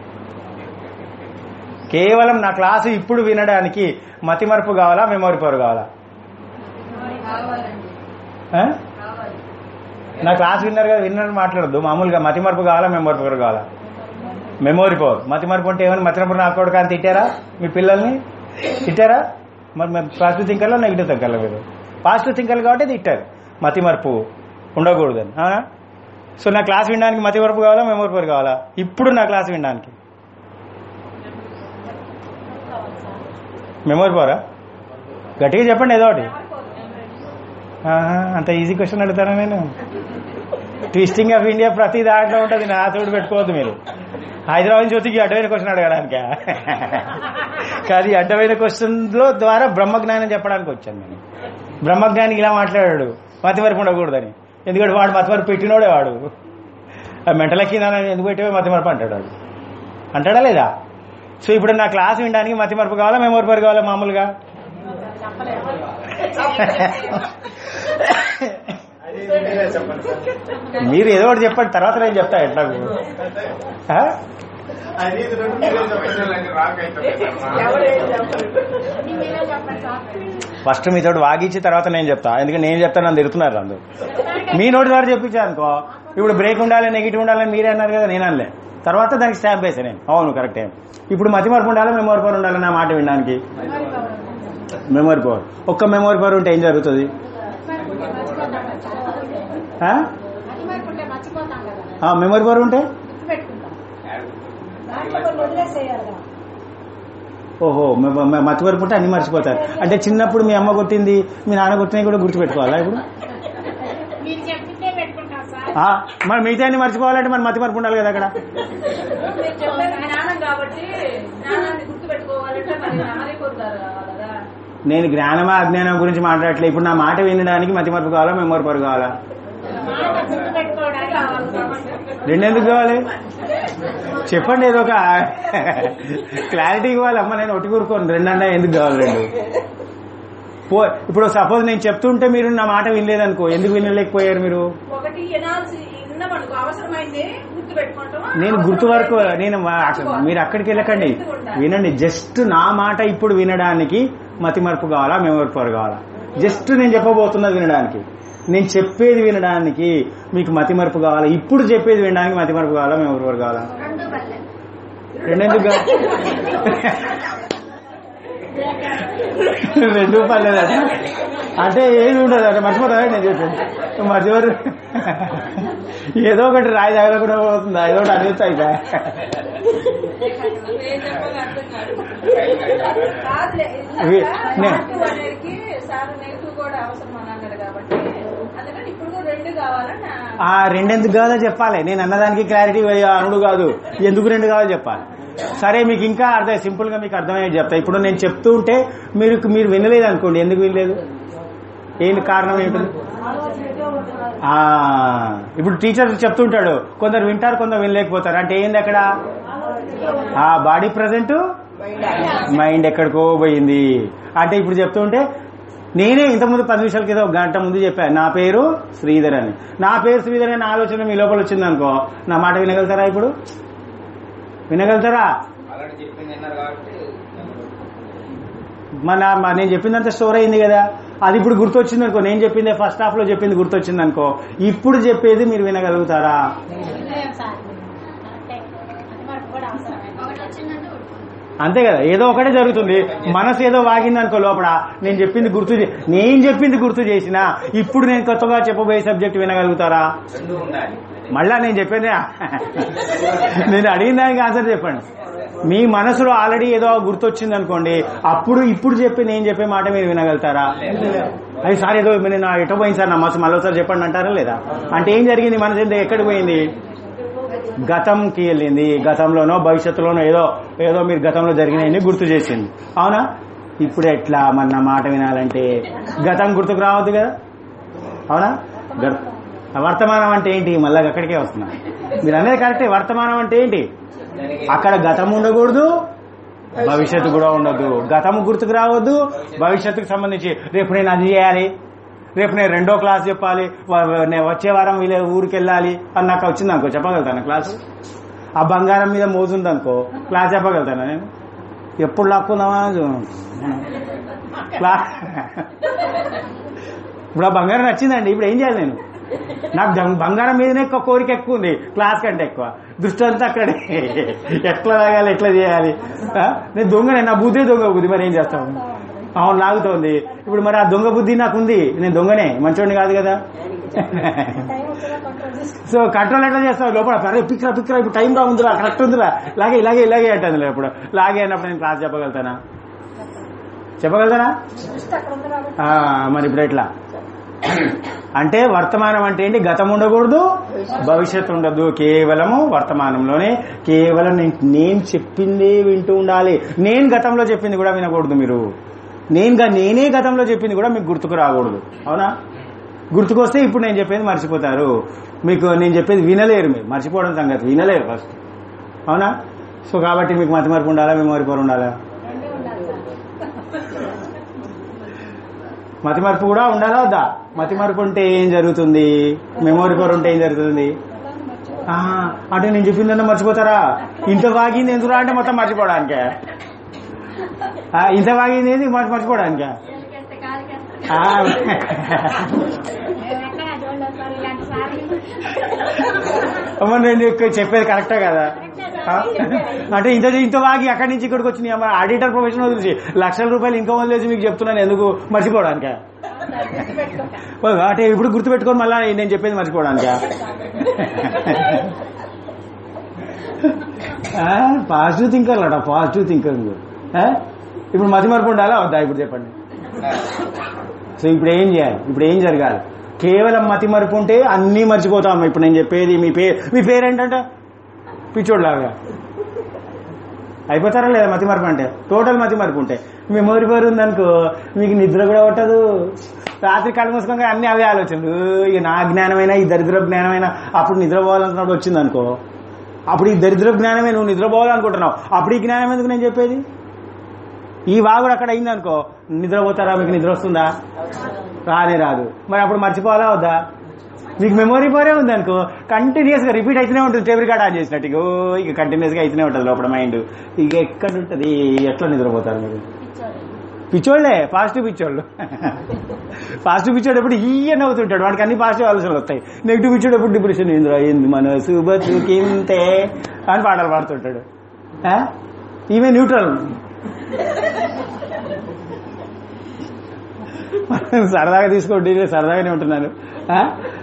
కేవలం నా క్లాసు ఇప్పుడు వినడానికి మతిమరుపు కావాలా మెమొరీ పవర్ కావాలా ఆ? నా క్లాస్ విన్నారు కదా విన్నర్ మాట్లాడద్దు మామూలుగా మతిమరుపు కావాలా మెమొరీ పవర్ కావాలా మెమొరీ పవర్ మతిమరుపు అంటే ఏమైనా మతిమరుపు నా కొడుకు అని తిట్టారా మీ పిల్లల్ని తిట్టారా మరి పాజిటివ్ థింకర్లో నెగిటివ్ థింకర్లో మీరు పాజిటివ్ థింకర్లు కాబట్టి తిట్టారు మతిమరుపు ఉండకూడదని అవునా సో నా క్లాస్ వినడానికి మతిమరుపు కావాలా మెమొరీ పవర్ కావాలా ఇప్పుడు నా క్లాస్ వినడానికి మెమొరీ పవరా గట్టిగా చెప్పండి ఏదో ఒకటి ఆహా, అంత ఈజీ క్వశ్చన్ అడుగుతానా నేను ట్విస్టింగ్ ఆఫ్ ఇండియా ప్రతి దాంట్లో ఉంటుంది నా తోడు పెట్టుకోవద్దు మీరు హైదరాబాద్ నుంచి వచ్చి ఈ అడ్డమైన క్వశ్చన్ అడగడానిక కాదు ఈ అడ్డమైన క్వశ్చన్ లో ద్వారా బ్రహ్మజ్ఞానం చెప్పడానికి వచ్చాను నేను బ్రహ్మజ్ఞానికి ఇలా మాట్లాడాడు మతిమరుపు ఉండకూడదని ఎందుకంటే వాడు మతిమరుపు పెట్టినోడే వాడు మెంటల్ ఎక్కిందని ఎందుకు పెట్టే మతిమరుపు అంటాడు వాడు అంటాడా లేదా సో ఇప్పుడు నా క్లాస్ వినడానికి మతిమరుపు కావాలా మెమొరీ పవర్ కావాలా మామూలుగా మీరు ఏదో ఒకటి చెప్పండి తర్వాత నేను చెప్తా ఎట్లా ఆ? ఫస్ట్ మీతో వాగించి తర్వాత నేను చెప్తా ఎందుకంటే నేను చెప్తాను నన్ను తిరుగుతున్నారు అందరూ మీ నోటి ద్వారా చెప్పించా అనుకో ఇప్పుడు బ్రేక్ ఉండాలి నెగిటివ్ ఉండాలని మీరే అన్నారు కదా నేను అనలే తర్వాత దానికి స్టాంప్ వేసా నేను అవును కరెక్టే ఇప్పుడు మతి మరపు ఉండాలి మెమోరీ పవర్ ఉండాలి నా మాట వినడానికి మెమోరీ పవర్ ఒక్క మెమోరీ పవర్ ఉంటే ఏం జరుగుతుంది ఆ? మర్చిపోతుంటే మర్చిపోతాం కదా ఆ, మెమోరీ పవర్ ఉంటే గుర్తుపెట్టుకుంటాం దాంట్లో కొన్ని వదిలేసేయాలి కదా ఓహో మ- మ- మతి వరకు ఉంటే అన్ని మర్చిపోతారు అంటే చిన్నప్పుడు మీ అమ్మ కొట్టింది మీ నాన్న కొట్టినవి కూడా గుర్తుపెట్టుకోవాలా ఇప్పుడు మీరు చెప్పిందే పెట్టుకుంటాం సార్ ఆ, మరి మిగతా అన్ని మర్చిపోవాలంటే మరి మతి మరపు ఉండాలి కదా అక్కడ మీరు చెప్పేది జ్ఞానం కాబట్టి జ్ఞానాన్ని గుర్తుపెట్టుకోవాలంటే మరి మారిపోతారు కదా నేను జ్ఞానమా అజ్ఞానం గురించి మాట్లాడట్లే ఇప్పుడు నా మాట వినడానికి మతి మరపు కావాలా మెమోరీ పవర్ కావాలా మాట గుర్తుపెట్టుకోవడానికి కావాలి కాబట్టి రెండు ఎందుకు కావాలి చెప్పండి ఏదో ఒక క్లారిటీ ఇవ్వాలి అమ్మ నేను ఒట్టి కూరుకోను రెండన్నా ఎందుకు కావాలి రెండు పో ఇప్పుడు సపోజ్ నేను చెప్తుంటే మీరు నా మాట వినలేదనుకో ఎందుకు వినలేకపోయారు మీరు ఒకటి వినాల్సి విన్నామనుకో అవసరమైంది గుర్తు పెట్టుకుంటాం నేను గుర్తు వరకు నేను మా- అక్కడ- మీరు అక్కడికి వెళ్ళకండి వినండి జస్ట్ నా మాట ఇప్పుడు వినడానికి మతి మరపు కావాలా మెమరీ పవర్ కావాలా జస్ట్ నేను చెప్పబోతున్నది వినడానికి నేను చెప్పేది వినడానికి మీకు మతి మరపు కావాలా ఇప్పుడు చెప్పేది వినడానికి మతి మరపు కావాలా మెమరీ పవర్ కావాలా రెండు రెండెందుకు కాదు రెండు రూపాయలు లేదట అంటే ఏది ఉండదు అంటే మర్చిపోతా నేను చెప్పాను మర్చిపోరు ఏదో ఒకటి రాయి తగలకుండా పోతుంది ఏదో ఒకటి అనేది అయిపోయా ఏం చెప్పాలో అర్థం కాదు కాదులే ఇవి- నే- నెగిటివ్ అనేది సార్ నెగిటివ్ కూడా అవసరం అని అన్నాడు కాబట్టి అందుకని ఇప్పుడు కూడా రెండు కావాలని నా- ఆ రెండెందుకు కావాలో చెప్పాలి నేను అన్నదానికి క్లారిటీ అనుడు కాదు ఎందుకు రెండు కావాలో చెప్పాలి సరే మీకు ఇంకా అర్థం సింపుల్ గా మీకు అర్థమయ్యేది చెప్తా ఇప్పుడు నేను చెప్తూ ఉంటే మీరు మీరు వినలేదు అనుకోండి ఎందుకు వినలేదు ఏంటి కారణం ఏంటి ఆ, ఇప్పుడు టీచర్ చెప్తుంటాడు కొందరు వింటారు కొందరు వినలేకపోతారు అంటే ఏంది అక్కడ ఆ బాడీ ప్రజెంట్ మైండ్ ఎక్కడికో పోయింది అంటే ఇప్పుడు చెప్తుంటే నేనే ఇంతకుముందు పది నిమిషాల క్రితం ఒక గంట ముందు చెప్పాను నా పేరు శ్రీధర్ అని నా పేరు శ్రీధర్ అని ఆలోచన మీ లోపల వచ్చింది అనుకో నా మాట వినగలుగుతారా ఇప్పుడు వినగలుగుతారా ఆల్రెడీ చెప్పింది విన్నారు కాబట్టి మన మ- నేను చెప్పిందంతా స్టోర్ అయింది కదా అది ఇప్పుడు గుర్తొచ్చింది అనుకో నేను చెప్పింది ఫస్ట్ హాఫ్ లో చెప్పింది గుర్తొచ్చింది అనుకో ఇప్పుడు చెప్పేది మీరు వినగలుగుతారా వినలేం సార్ కరెక్టే అది మనకు కూడా అవసరమే ఒకటి వచ్చిందంటే అంతే కదా ఏదో ఒకటే జరుగుతుంది మనసు ఏదో వాగింది అనుకో లోపల నేను చెప్పింది గుర్తు చే- నేను చెప్పింది గుర్తు చేసిన ఇప్పుడు నేను కొత్తగా చెప్పబోయే సబ్జెక్ట్ వినగలుగుతారా రెండు ఉండాలి మళ్ళా నేను చెప్పేది నేను అడిగిన దానికి ఆన్సర్ చెప్పండి మీ మనసులో ఆల్రెడీ ఏదో గుర్తొచ్చింది అనుకోండి అప్పుడు ఇప్పుడు చెప్పి నేను చెప్పే మాట మీరు వినగలుగుతారా అది సార్ ఏదో నేను ఎటో పోయింది సార్ నా మనసు మళ్ళీ ఒకసారి చెప్పండి అంటారా లేదా అంటే ఏం జరిగింది మనసు ఏంటి ఎక్కడికి పోయింది గతంకి వెళ్ళింది గతంలోనో భవిష్యత్తులోనో ఏదో ఏదో మీరు గతంలో జరిగినాయని గుర్తు చేసింది అవునా ఇప్పుడు ఎట్లా మన నా మాట వినాలంటే గతం గుర్తుకు రావద్దు కదా అవునా గర్- వర్తమానం అంటే ఏంటి మళ్ళీ అక్కడికే వస్తున్నా మీరు అనేది కరెక్టే వర్తమానం అంటే ఏంటి అక్కడ గతం ఉండకూడదు భవిష్యత్తు కూడా ఉండదు గతం గుర్తుకు రావద్దు భవిష్యత్తుకు సంబంధించి రేపు నేను అది చేయాలి రేపు నేను రెండో క్లాస్ చెప్పాలి వ- వ- నేను వచ్చే వారం వీళ్ళ ఊరికి వెళ్ళాలి అని నాకు వచ్చింది అనుకో చెప్పగలుగుతాను క్లాసు ఆ బంగారం మీద మోజుంది అనుకో క్లాస్ చెప్పగలుగుతాను నేను ఎప్పుడు లాక్కుందామా క్లా ఇప్పుడు ఆ బంగారం నచ్చిందండి ఇప్పుడు ఏం చేయాలి నేను నాకు బంగ్- బంగారం మీదనే ఎక్కువ కోరిక ఎక్కువ ఉంది క్లాస్ కంటే ఎక్కువ దృష్టి అంతా అక్కడే ఎట్లా తాగాలి ఎట్లా చేయాలి ఆ? నేను దొంగనే నా బుద్ధి దొంగ బుద్ధి మరి ఏం చేస్తాం అవును లాగుతోంది ఇప్పుడు మరి ఆ దొంగ బుద్ధి నాకు ఉంది నేను దొంగనే మంచోడిని కాదు కదా సో కంట్రోల్ ఎట్లా చేస్తావు లోపల అరే పిక్రా పిక్రా ఇప్పుడు టైం రా ఉందిరా కరెక్ట్ ఉందిరా ఇలాగే ఇలాగే ఇలాగే అంటుంది ఇప్పుడు లాగే అన్నప్పుడు నేను క్లాస్ చెప్పగలుగుతానా చెప్పగలుగుతానా ఆ, మరి ఇప్పుడు ఎట్లా అంటే వర్తమానం అంటే ఏంటి గతం ఉండకూడదు భవిష్యత్తు ఉండదు కేవలము వర్తమానంలోనే కేవలం నేను నేను చెప్పిందే వింటూ ఉండాలి నేను గతంలో చెప్పింది కూడా వినకూడదు మీరు నేను గా- నేనే గతంలో చెప్పింది కూడా మీకు గుర్తుకు రాకూడదు అవునా గుర్తుకొస్తే ఇప్పుడు నేను చెప్పేది మర్చిపోతారు మీకు నేను చెప్పేది వినలేరు మీరు మర్చిపోవడం సంగతి వినలేరు ఫస్ట్ అవునా సో కాబట్టి మీకు మతి మార్పు ఉండాలా మెమోరీ పవర్ ఉండాలా రెండే ఉండాలి సార్ మతి మార్పు కూడా ఉండాలా వద్దా మతి మార్పు ఉంటే ఏం జరుగుతుంది మెమోరీ పవర్ ఉంటే ఏం జరుగుతుంది ఆ, అంటే నేను చెప్పిందన్నా మర్చిపోతారా ఇంత వాగింది ఎందుకు అంటే మొత్తం మర్చిపోవడానికే ఆ, ఇంత వాగింది ఏంది మర్చి- మర్చిపోవడానికే ఆ, మేము ఎక్కడ చూడలేదు సార్ ఇలాంటి సార్లు అమ్మ నేను ఇక్కడ చెప్పేది కరెక్టే కదా ఆ? అంటే ఇంత ఇంత వాగి అక్కడి నుంచి ఇక్కడికి వచ్చినాయి అమ్మ ఆడిటర్ ప్రొఫెషన్ వదిలేసి లక్షల రూపాయలు ఇన్కమ్ వదిలేసి మీకు చెప్తున్నాను ఎందుకు మర్చిపోవడానికే ఓ, అంటే ఇప్పుడు గుర్తుపెట్టుకొని మళ్ళీ నేను చెప్పేది మర్చిపోవడానికా పాజిటివ్ థింకర్ అట పాజిటివ్ థింకర్ ఇప్పుడు మతి మార్పు ఉండాలా వద్దా ఇప్పుడు చెప్పండి సో ఇప్పుడు ఏం చేయాలి ఇప్పుడు ఏం జరగాలి కేవలం మతి మరుపు ఉంటే అన్నీ మర్చిపోతాం ఇప్పుడు నేను చెప్పేది మీ పేరు మీ పేరు ఏంటంటే పిచ్చోడ్లాగా అయిపోతారా లేదా మతి మరుపు అంటే టోటల్ మతి మరుపు ఉంటే మెమోరీ పవర్ ఉందనుకో మీకు నిద్ర కూడా పట్టదు రాత్రి కళ్ళు మూసుకొని అన్ని అవే ఆలోచనలు ఇక నా జ్ఞానమైనా ఈ దరిద్ర జ్ఞానమైనా అప్పుడు నిద్రపోవాలనుకున్నప్పుడు వచ్చింది అనుకో అప్పుడు ఈ దరిద్ర జ్ఞానమే నువ్వు నిద్రపోవాలనుకుంటున్నావు అప్పుడు ఈ జ్ఞానం ఎందుకు నేను చెప్పేది ఈ వాగుడు అక్కడ అయిందనుకో నిద్రపోతారా మీకు నిద్ర వస్తుందా రానే రాదు మరి అప్పుడు మర్చిపోవాలా వద్దా మీకు మెమొరీ పవరే ఉంది అనుకో కంటిన్యూస్ గా రిపీట్ అయితేనే ఉంటుంది టేబుల్ కార్డ్ ఆన్ చేసినట్టు ఇగో ఇక కంటిన్యూస్ గా అయితేనే ఉంటుంది లోపల మైండ్ ఇక ఎక్కడ ఉంటుంది ఎట్లా నిద్రపోతారు మీరు పిచ్చోళ్ళే పాజిటివ్ పిచ్చోళ్ళు పాజిటివ్ పిచ్చోడు ఎప్పుడు ఈయన అవుతుంటాడు వాడికి అన్ని పాజిటివ్ ఆలోచనలు వస్తాయి నెగిటివ్ పిచ్చోడు ఎప్పుడు డిప్రెషన్ ఏందిరా ఏంది మనసు బతుకింతే అని పాటలు పాడుతుంటాడు ఆ? ఈమె న్యూట్రల్ సరదాగా తీసుకోండి నేను సరదాగానే ఉంటున్నాను ఆ?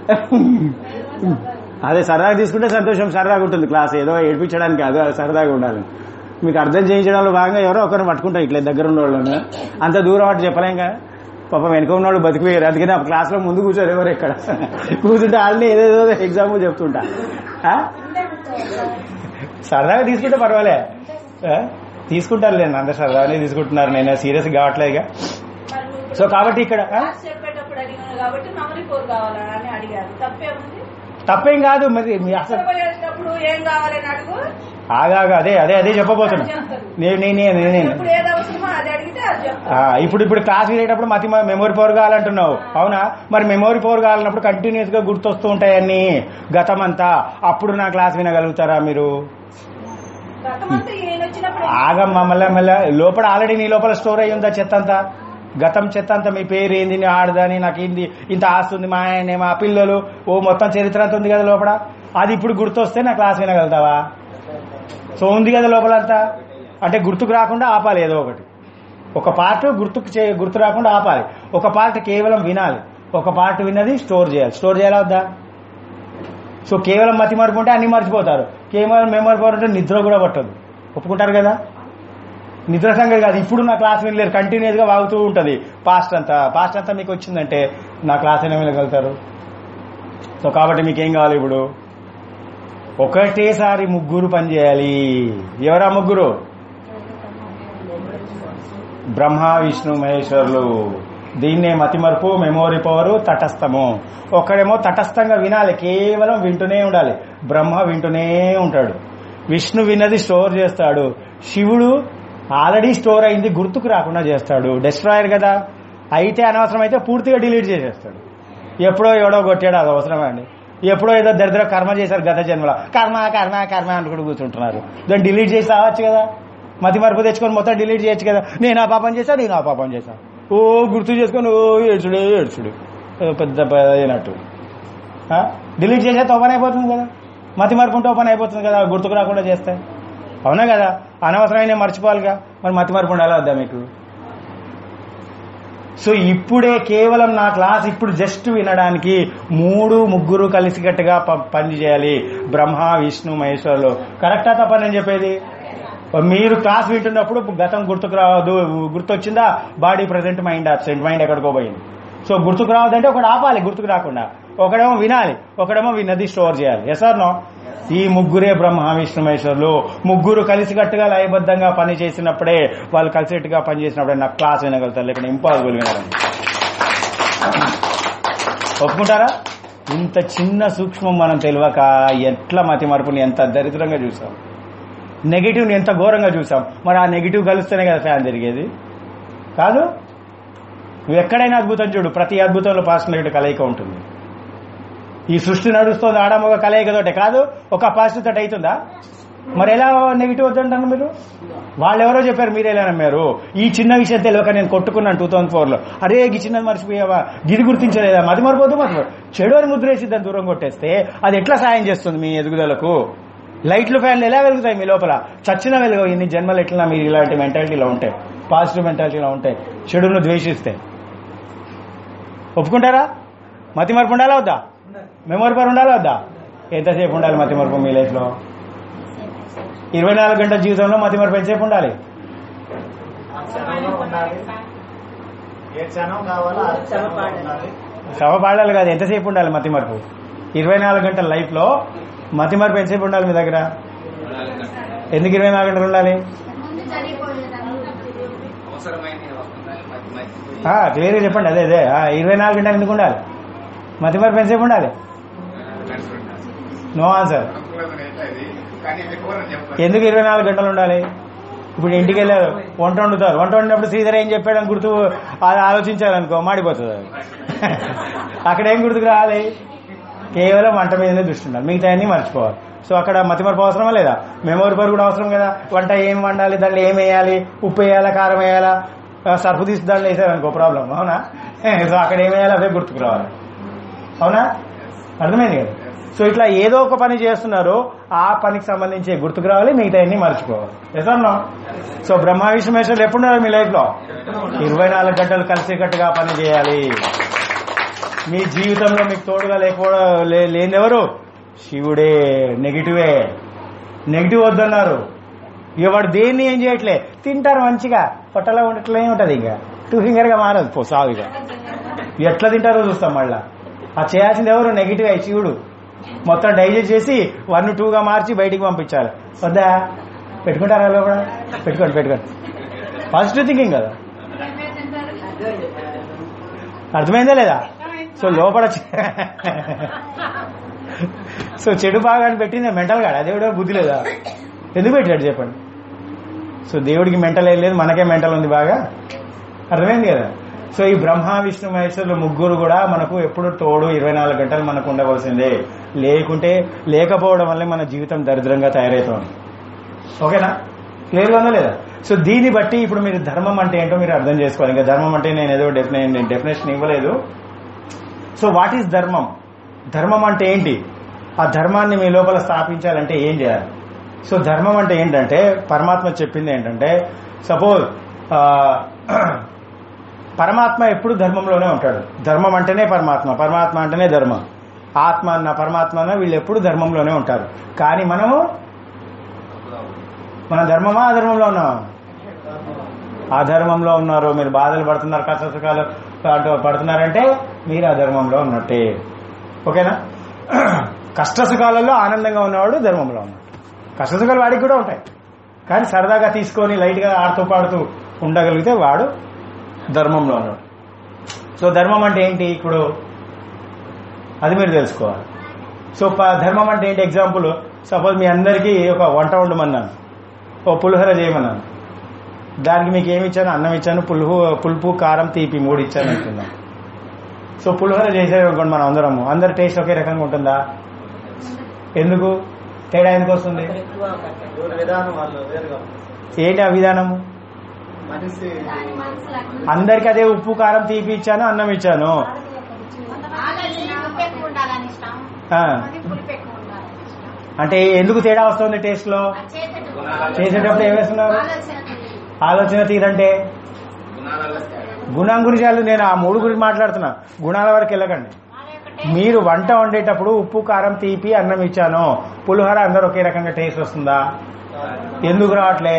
అదే సరదాగా తీసుకుంటే సంతోషం సరదాగా ఉంటుంది క్లాస్ ఏదో ఏడిపించడానికి కాదు అది సరదాగా ఉండాలి మీకు అర్థం చేయించడంలో భాగంగా ఎవరో ఒకరిని పట్టుకుంటాం ఇట్లా దగ్గర ఉన్న వాళ్ళని అంత దూరం అటు చెప్పలేం కదా పాపం వెనుక ఉన్న వాళ్ళు బతికిపోయారు అందుకని ఆ క్లాస్లో ముందు కూర్చోరు ఎవరు ఇక్కడ కూర్చుంటే వాళ్ళని ఏదేదో ఎగ్జామ్ చెప్తుంటా ఆ? సరదాగా తీసుకుంటే పర్వాలే ఆ? తీసుకుంటారులే అందరు సరదాగానే తీసుకుంటున్నారు నేను సీరియస్ కావట్లేదుగా మరి నువ్వు ఇప్పుడు సో కాబట్టి ఇక్కడ ఆ? క్లాస్ చెప్పేటప్పుడు అడిగాను కాబట్టి మెమరీ ఫోర్ కావాలని అని అడిగారు తప్పేముంది తప్పేం కాదు మరి మీ అసలు పోయేటప్పుడు ఏం కావాలని అడుగు ఆగాగా అదే అదే అదే చెప్పబోతున్నా నేను నేను నేను నేను ఇప్పుడు ఏది అవసరమో అది అడిగితే అది చెప్తా ఆ, ఇప్పుడు ఇప్పుడు క్లాస్ వినేటప్పుడు మతి మెమొరీ పవర్ కావాలంటున్నావు అవునా మరి మెమొరీ పవర్ కావాలన్నప్పుడు కంటిన్యూస్ గా గుర్తొస్తూ ఉంటాయన్నీ గతం అంతా అప్పుడు నా క్లాస్ వినగలుగుతారా మీరు గతమంతా నేను వచ్చినప్పుడు ఆగమ్మా మళ్ళా మళ్ళా లోపల ఆల్రెడీ నీ లోపల స్టోర్ అయ్యి ఉందా చెత్త అంతా గతం చెత్త అంతా మీ పేరు ఏంది నీ ఆడదని నాకు ఏంది ఇంత ఆస్తుంది మా ఆయన మా పిల్లలు ఓ మొత్తం చరిత్ర అంతా ఉంది కదా లోపల అది ఇప్పుడు గుర్తొస్తే నా క్లాస్ వినగలుగుతావా సో ఉంది కదా లోపలంతా అంటే గుర్తుకు రాకుండా ఆపాలి ఏదో ఒకటి ఒక పార్ట్ గుర్తుకు చే గుర్తు రాకుండా ఆపాలి ఒక పార్ట్ కేవలం వినాలి ఒక పార్ట్ విన్నది స్టోర్ చేయాలి స్టోర్ చేయాలా వద్దా సో కేవలం మతి మరుపు ఉంటే అన్ని మర్చిపోతారు కేవలం మెమరీ పవర్ ఉంటే నిద్ర కూడా పట్టదు ఒప్పుకుంటారు కదా నిద్ర సంగతి కాదు ఇప్పుడు నా క్లాస్ వినలేరు కంటిన్యూస్ గా వాగుతూ ఉంటది పాస్ట్ అంతా పాస్ట్ అంతా మీకు వచ్చిందంటే నా క్లాస్ అయినా వినగలుగుతారు సో కాబట్టి మీకేం కావాలి ఇప్పుడు ఒకటేసారి ముగ్గురు పనిచేయాలి ఎవరా ముగ్గురు బ్రహ్మ విష్ణు మహేశ్వరులు దీన్నే మతిమరుపు మెమోరీ పవర్ తటస్థము ఒకడేమో తటస్థంగా వినాలి కేవలం వింటూనే ఉండాలి బ్రహ్మ వింటూనే ఉంటాడు విష్ణు విన్నది స్టోర్ చేస్తాడు శివుడు ఆల్రెడీ స్టోర్ అయింది గుర్తుకు రాకుండా చేస్తాడు డెస్ట్రాయర్ కదా అయితే అనవసరం అయితే పూర్తిగా డిలీట్ చేసేస్తాడు ఎప్పుడో ఎవడో కొట్టాడు అది అవసరమే అండి ఎప్పుడో ఏదో దరిద్ర కర్మ చేశారు గత జన్మలో కర్మ కర్మ కర్మ అనుకుంటూ కూర్చుంటున్నారు దాన్ని డిలీట్ చేసి రావచ్చు కదా మతి మరుపు తెచ్చుకొని మొత్తం డిలీట్ చేయొచ్చు కదా నేను ఆ పాపం చేశా నేను ఆ పాపం చేశా ఓ గుర్తు చేసుకొని ఓ ఏడ్చుడే ఏడ్చుడు ఏదో పెద్ద పెద్ద అయినట్టు డిలీట్ చేసేస్తే ఓపెన్ అయిపోతుంది కదా మతి మరుపు ఉంటే ఓపెన్ అయిపోతుంది కదా గుర్తుకు రాకుండా చేస్తే అవునా కదా అనవసరమైన మర్చిపోవాలిగా మరి మతి మరుపు ఉండాలా వద్దా మీకు సో ఇప్పుడే కేవలం నా క్లాస్ ఇప్పుడు జస్ట్ వినడానికి మూడు ముగ్గురు కలిసికట్టుగా ప- పని చేయాలి బ్రహ్మ విష్ణు మహేశ్వరులు కరెక్టా తప్ప నేను చెప్పేది మీరు క్లాస్ వింటున్నప్పుడు గతం గుర్తుకు రావద్దు గుర్తొచ్చిందా body present mind absent mind ఎక్కడికో పోయింది సో గుర్తుకు రావద్దంటే ఒకడు ఆపాలి గుర్తుకు రాకుండా ఒకడేమో వినాలి ఒకడేమో విన్నది స్టోర్ చేయాలి ఎస్ ఆర్ నో ఈ ముగ్గురే బ్రహ్మ విష్ణు మహేశ్వరులు ముగ్గురు కలిసికట్టుగా లయబద్ధంగా పని చేసినప్పుడే వాళ్ళు కలిసికట్టుగా పని చేసినప్పుడే నాకు క్లాస్ వినగలుగుతారు లేకపోతే ఇంపాసిబుల్ వినడం ఒప్పుకుంటారా ఇంత చిన్న సూక్ష్మం మనం తెలియక ఎట్లా మతి మార్పుని ఎంత దరిద్రంగా చూసాం నెగిటివ్ని ఎంత ఘోరంగా చూసాం మరి ఆ నెగిటివ్ కలిస్తేనే కదా ఫ్యాన్ జరిగేది కాదు నువ్వు ఎక్కడైనా అద్భుతం చూడు ప్రతి అద్భుతంలో పాజిటివ్ నెగిటివ్ కలయిక ఉంటుంది ఈ సృష్టి నడుస్తుంది ఆడమొగ కలయికతోటే కాదు ఒక పాజిటివ్ తోటి అవుతుందా మరి ఎలా నెగిటివ్ వద్దంటారు మీరు వాళ్ళు ఎవరో చెప్పారు మీరు ఎలా నమ్మారు ఈ చిన్న విషయం తెలియక నేను కొట్టుకున్నాను టూ థౌసండ్ ఫోర్ లో అరే ఈ చిన్నది మర్చిపోయావా గిది గుర్తించలేదా మతి మరిపోదు మతి చెడు అని ముద్రేసి దాన్ని దూరం కొట్టేస్తే అది ఎట్లా సాయం చేస్తుంది మీ ఎదుగుదలకు లైట్లు ఫ్యాన్లు ఎలా వెలుగుతాయి మీ లోపల చచ్చిన వెలుగు ఇన్ని జన్మలు ఎట్లా మీరు ఇలాంటి మెంటాలిటీలో ఉంటాయి పాజిటివ్ మెంటాలిటీలో ఉంటాయి చెడును ద్వేషిస్తే ఒప్పుకుంటారా మతి మరపు ఉండాలా వద్దా మెమొరీ పవర్ ఉండాలా వద్దా ఎంతసేపు ఉండాలి మతి మరపు మీ లైఫ్ లో ఇరవై నాలుగు గంటల జీవితంలో మతి మరపు ఎంతసేపు ఉండాలి క్షణంలో ఉండాలి ఏ క్షణం కావాలో ఆ క్షణం ఉండాలి శ్రమ పాడాలి కాదు ఎంతసేపు ఉండాలి మతి మరపు ఇరవై నాలుగు గంటల లైఫ్ లో మతి మరపు ఎంతసేపు ఉండాలి మీ దగ్గర ఎందుకు ఇరవై నాలుగు గంటలు ఉండాలి అవసరమైన వస్తుందని మధ్య మధ్య క్లియర్గా చెప్పండి అదే అదే ఆ, ఇరవై నాలుగు గంటలు ఎందుకు ఉండాలి మతి మరపు ఎంతసేపు ఉండాలి నో ఆన్సర్ కానీ మీకు ఎవరని చెప్పారు ఎందుకు ఇరవై నాలుగు గంటలు ఉండాలి ఇప్పుడు ఇంటికి వెళ్ళారు వంట వండుతారు వంట వండినప్పుడు శ్రీధర్ ఏం చెప్పాడని గుర్తు అది ఆలోచించారనుకో మాడిపోతుంది అది అక్కడ ఏం గుర్తుకు రావాలి కేవలం వంట మీదనే దృష్టి ఉండాలి మిగతా అన్ని మర్చిపోవాలి సో అక్కడ మతిమరపు అవసరమా లేదా మెమోరీ పవర్ కూడా అవసరం కదా వంట ఏం వండాలి దాంట్లో ఏం వేయాలి ఉప్పు వేయాలా కారం వేయాలా ఆ, సర్ఫ్ తీసి దాంట్లో వేసారనుకో ప్రాబ్లం అవునా సో అక్కడ ఏం వేయాలి అవే గుర్తుకు రావాలి అవునా అర్థమైంది కదా సో ఇట్లా ఏదో ఒక పని చేస్తున్నారు ఆ పనికి సంబంధించి గుర్తుకు రావాలి మిగతా అన్ని మర్చిపోవాలి ఎసన్నా సో బ్రహ్మ విశ్వమేశ్వరులు ఎప్పుడున్నారు మీ లైఫ్ లో ఇరవై నాలుగు గంటలు కలిసికట్టుగా పని చేయాలి మీ జీవితంలో మీకు తోడుగా లేకపోవడం లే- లేనిదెవరు శివుడే నెగిటివే నెగిటివ్ వద్దన్నారు ఇక వాడు దేన్ని ఏం చేయట్లే తింటారు మంచిగా పొట్టలో ఉండట్లే ఉంటది ఇంకా టూ ఫింగర్ గా మారదు పో సాగు ఇక ఎట్లా తింటారో చూస్తాం మళ్ళా ఆ చేయాల్సింది ఎవరు నెగిటివ్ అయి శివుడు మొత్తం డైజెస్ట్ చేసి వన్ టూగా మార్చి బయటికి పంపించాలి వద్దా పెట్టుకుంటారా లోపల పెట్టుకోండి పెట్టుకోండి పాజిటివ్ థింకింగ్ కదా అర్థమైందా లేదా సో లోపల చె- సో చెడు భాగాన్ని పెట్టింది మెంటల్ గాడు అదే కూడా బుద్ధి లేదా ఎందుకు పెట్టాడు చెప్పండి సో దేవుడికి మెంటల్ ఏం లేదు మనకే మెంటల్ ఉంది బాగా అర్థమైంది కదా సో ఈ బ్రహ్మ విష్ణు మహేశ్వరులు ముగ్గురు కూడా మనకు ఎప్పుడు తోడు ఇరవై నాలుగు గంటలు మనకు ఉండవలసిందే లేకుంటే లేకపోవడం వల్లే మన జీవితం దరిద్రంగా తయారవుతుంది ఓకేనా క్లియర్ ఉందా లేదా సో దీన్ని బట్టి ఇప్పుడు మీరు ధర్మం అంటే ఏంటో మీరు అర్థం చేసుకోవాలి ఇంకా ధర్మం అంటే నేను ఏదో డెఫినే డెఫినేషన్ ఇవ్వలేదు సో వాట్ ఈస్ ధర్మం ధర్మం అంటే ఏంటి ఆ ధర్మాన్ని మీ లోపల స్థాపించాలంటే ఏం చేయాలి సో ధర్మం అంటే ఏంటంటే పరమాత్మ చెప్పింది ఏంటంటే సపోజ్ పరమాత్మ ఎప్పుడు ధర్మంలోనే ఉంటాడు ధర్మం అంటేనే పరమాత్మ పరమాత్మ అంటేనే ధర్మం ఆత్మ అన్న పరమాత్మ అన్న వీళ్ళు ఎప్పుడు ధర్మంలోనే ఉంటారు కానీ మనము మన ధర్మమా అధర్మంలో ఉన్నామా అధర్మంలో ఉన్నారు మీరు బాధలు పడుతున్నారు కష్ట సుఖాలు అంటూ పడుతున్నారంటే మీరు అధర్మంలో ఉన్నట్టే ఓకేనా కష్ట సుఖాలలో ఆనందంగా ఉన్నవాడు ధర్మంలో ఉన్నాడు కష్ట సుఖాలు వాడికి కూడా ఉంటాయి కానీ సరదాగా తీసుకొని లైట్గా ఆడుతూ పాడుతూ ఉండగలిగితే వాడు ధర్మంలో ఉన్నాడు సో ధర్మం అంటే ఏంటి ఇప్పుడు అది మీరు తెలుసుకోవాలి సో ప- ధర్మం అంటే ఏంటి ఎగ్జాంపుల్ సపోజ్ మీ అందరికీ ఒక వంట వండమన్నాను ఓ పులిహోర చేయమన్నాను దానికి మీకు ఏమి ఇచ్చాను అన్నం ఇచ్చాను పులుపు పులుపు కారం తీపి మూడు ఇచ్చాను అనుకుందాం సో పులిహోర చేసేది అనుకోండి మనం అందరము అందరి టేస్ట్ ఒకే రకంగా ఉంటుందా ఎందుకు తేడా ఎందుకు వస్తుంది ఎక్కువ కట్టండి. ఎవరి విధానం వాళ్ళు వేరుగా ఉంటుంది. ఏంటి ఆ విధానము మనిషి అందరికి అదే ఉప్పు కారం తీపి ఇచ్చాను అన్నం ఇచ్చాను కొంతమంది ఉప్పు ఎక్కువ ఉండాలని ఇష్టం ఆ, కొంతమంది పులుపు ఎక్కువ ఉండాలని ఇష్టం అంటే ఎందుకు తేడా వస్తుంది టేస్ట్ లో ఆ చేసేటప్పుడు చేసేటప్పుడు ఏం వేస్తున్నారు ఆలోచన తెలియదు. ఆలోచన తీరంటే గుణాలలో తేడా. గుణం గురించి వాళ్ళు నేను ఆ మూడు గురించి మాట్లాడుతున్నా గుణాల వరకు వెళ్ళకండి వాళ్ళ యొక్క taste మీరు వంట వండేటప్పుడు ఉప్పు కారం తీపి అన్నం ఇచ్చాను పులిహోర అందరూ ఒకే రకంగా టేస్ట్ వస్తుందా ఎందుకు రావట్లే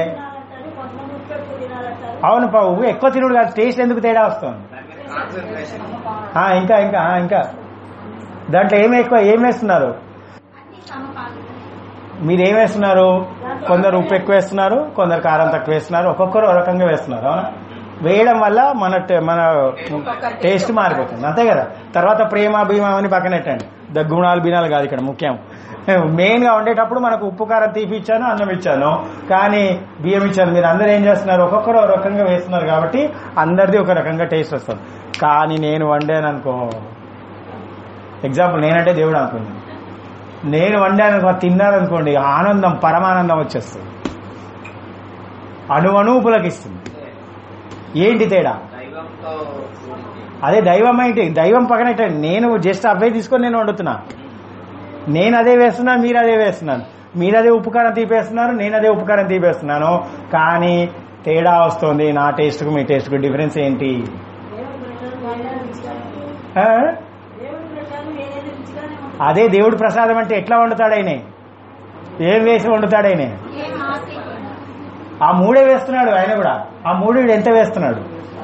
అవును పావు ఎక్కువ తినుడు కాదు టేస్ట్ ఎందుకు తేడా వస్తుంది దాని మీద కాన్సన్ట్రేషన్ ఆ, ఇంకా ఇంకా ఆ, ఇంకా దాంట్లో ఏమి ఎక్కువ ఏం వేస్తున్నారు అన్ని సమపాలు మీరు ఏం వేస్తున్నారు కొందరు ఉప్పు ఎక్కువ వేస్తున్నారు కొందరు కారం తక్కువ వేస్తున్నారు ఒక్కొక్కరు ఒక రకంగా వేస్తున్నారు అవునా వేయడం వల్ల మన టే- మన టేస్ట్ మారిపోతుంది అంతే కదా తర్వాత ప్రేమ భీమా అని పక్కనెట్టండి ద గుణాలు బినాలు కాదు ఇక్కడ ముఖ్యం మెయిన్ గా ఉండేటప్పుడు మనకు ఉప్పు కారం తీపి ఇచ్చాను అన్నం ఇచ్చాను కానీ బియ్యం ఇచ్చాను మీరు అందరూ ఏం చేస్తున్నారు ఒక్కొక్కరు ఒక రకంగా వేస్తున్నారు కాబట్టి అందరిది ఒక రకంగా టేస్ట్ వస్తుంది కానీ నేను వండాను అనుకో ఎగ్జాంపుల్ నేనంటే దేవుడు అనుకుంది నేను వండాను అనుకో తిన్నారనుకోండి ఆనందం పరమానందం వచ్చేస్తుంది అణువణువు పులకిస్తుంది ఏంటి తేడా దైవంతో కూడింది. అదే దైవం ఏంటి దైవం పక్కన పెట్టండి. నేను జస్ట్ అవే తీసుకొని నేను వండుతున్నా నేను అదే వేస్తున్నాను మీరు అదే వేస్తున్నాను మీరు అదే ఉపకారం తీపేస్తున్నారు నేను అదే ఉపకారం తీపేస్తున్నాను కానీ తేడా వస్తుంది నా టేస్ట్ కు మీ టేస్ట్ కు డిఫరెన్స్ ఏంటి ఆ? అదే దేవుడి ప్రసాదం అంటే ఎట్లా వండుతాడు ఆయన ఏం వేసి వండుతాడు ఆయన ఏం ఆస్తి కూడా. ఆ మూడే వేస్తున్నాడు ఆయన కూడా ఆ మూడు వీడు ఎంత వేస్తున్నాడు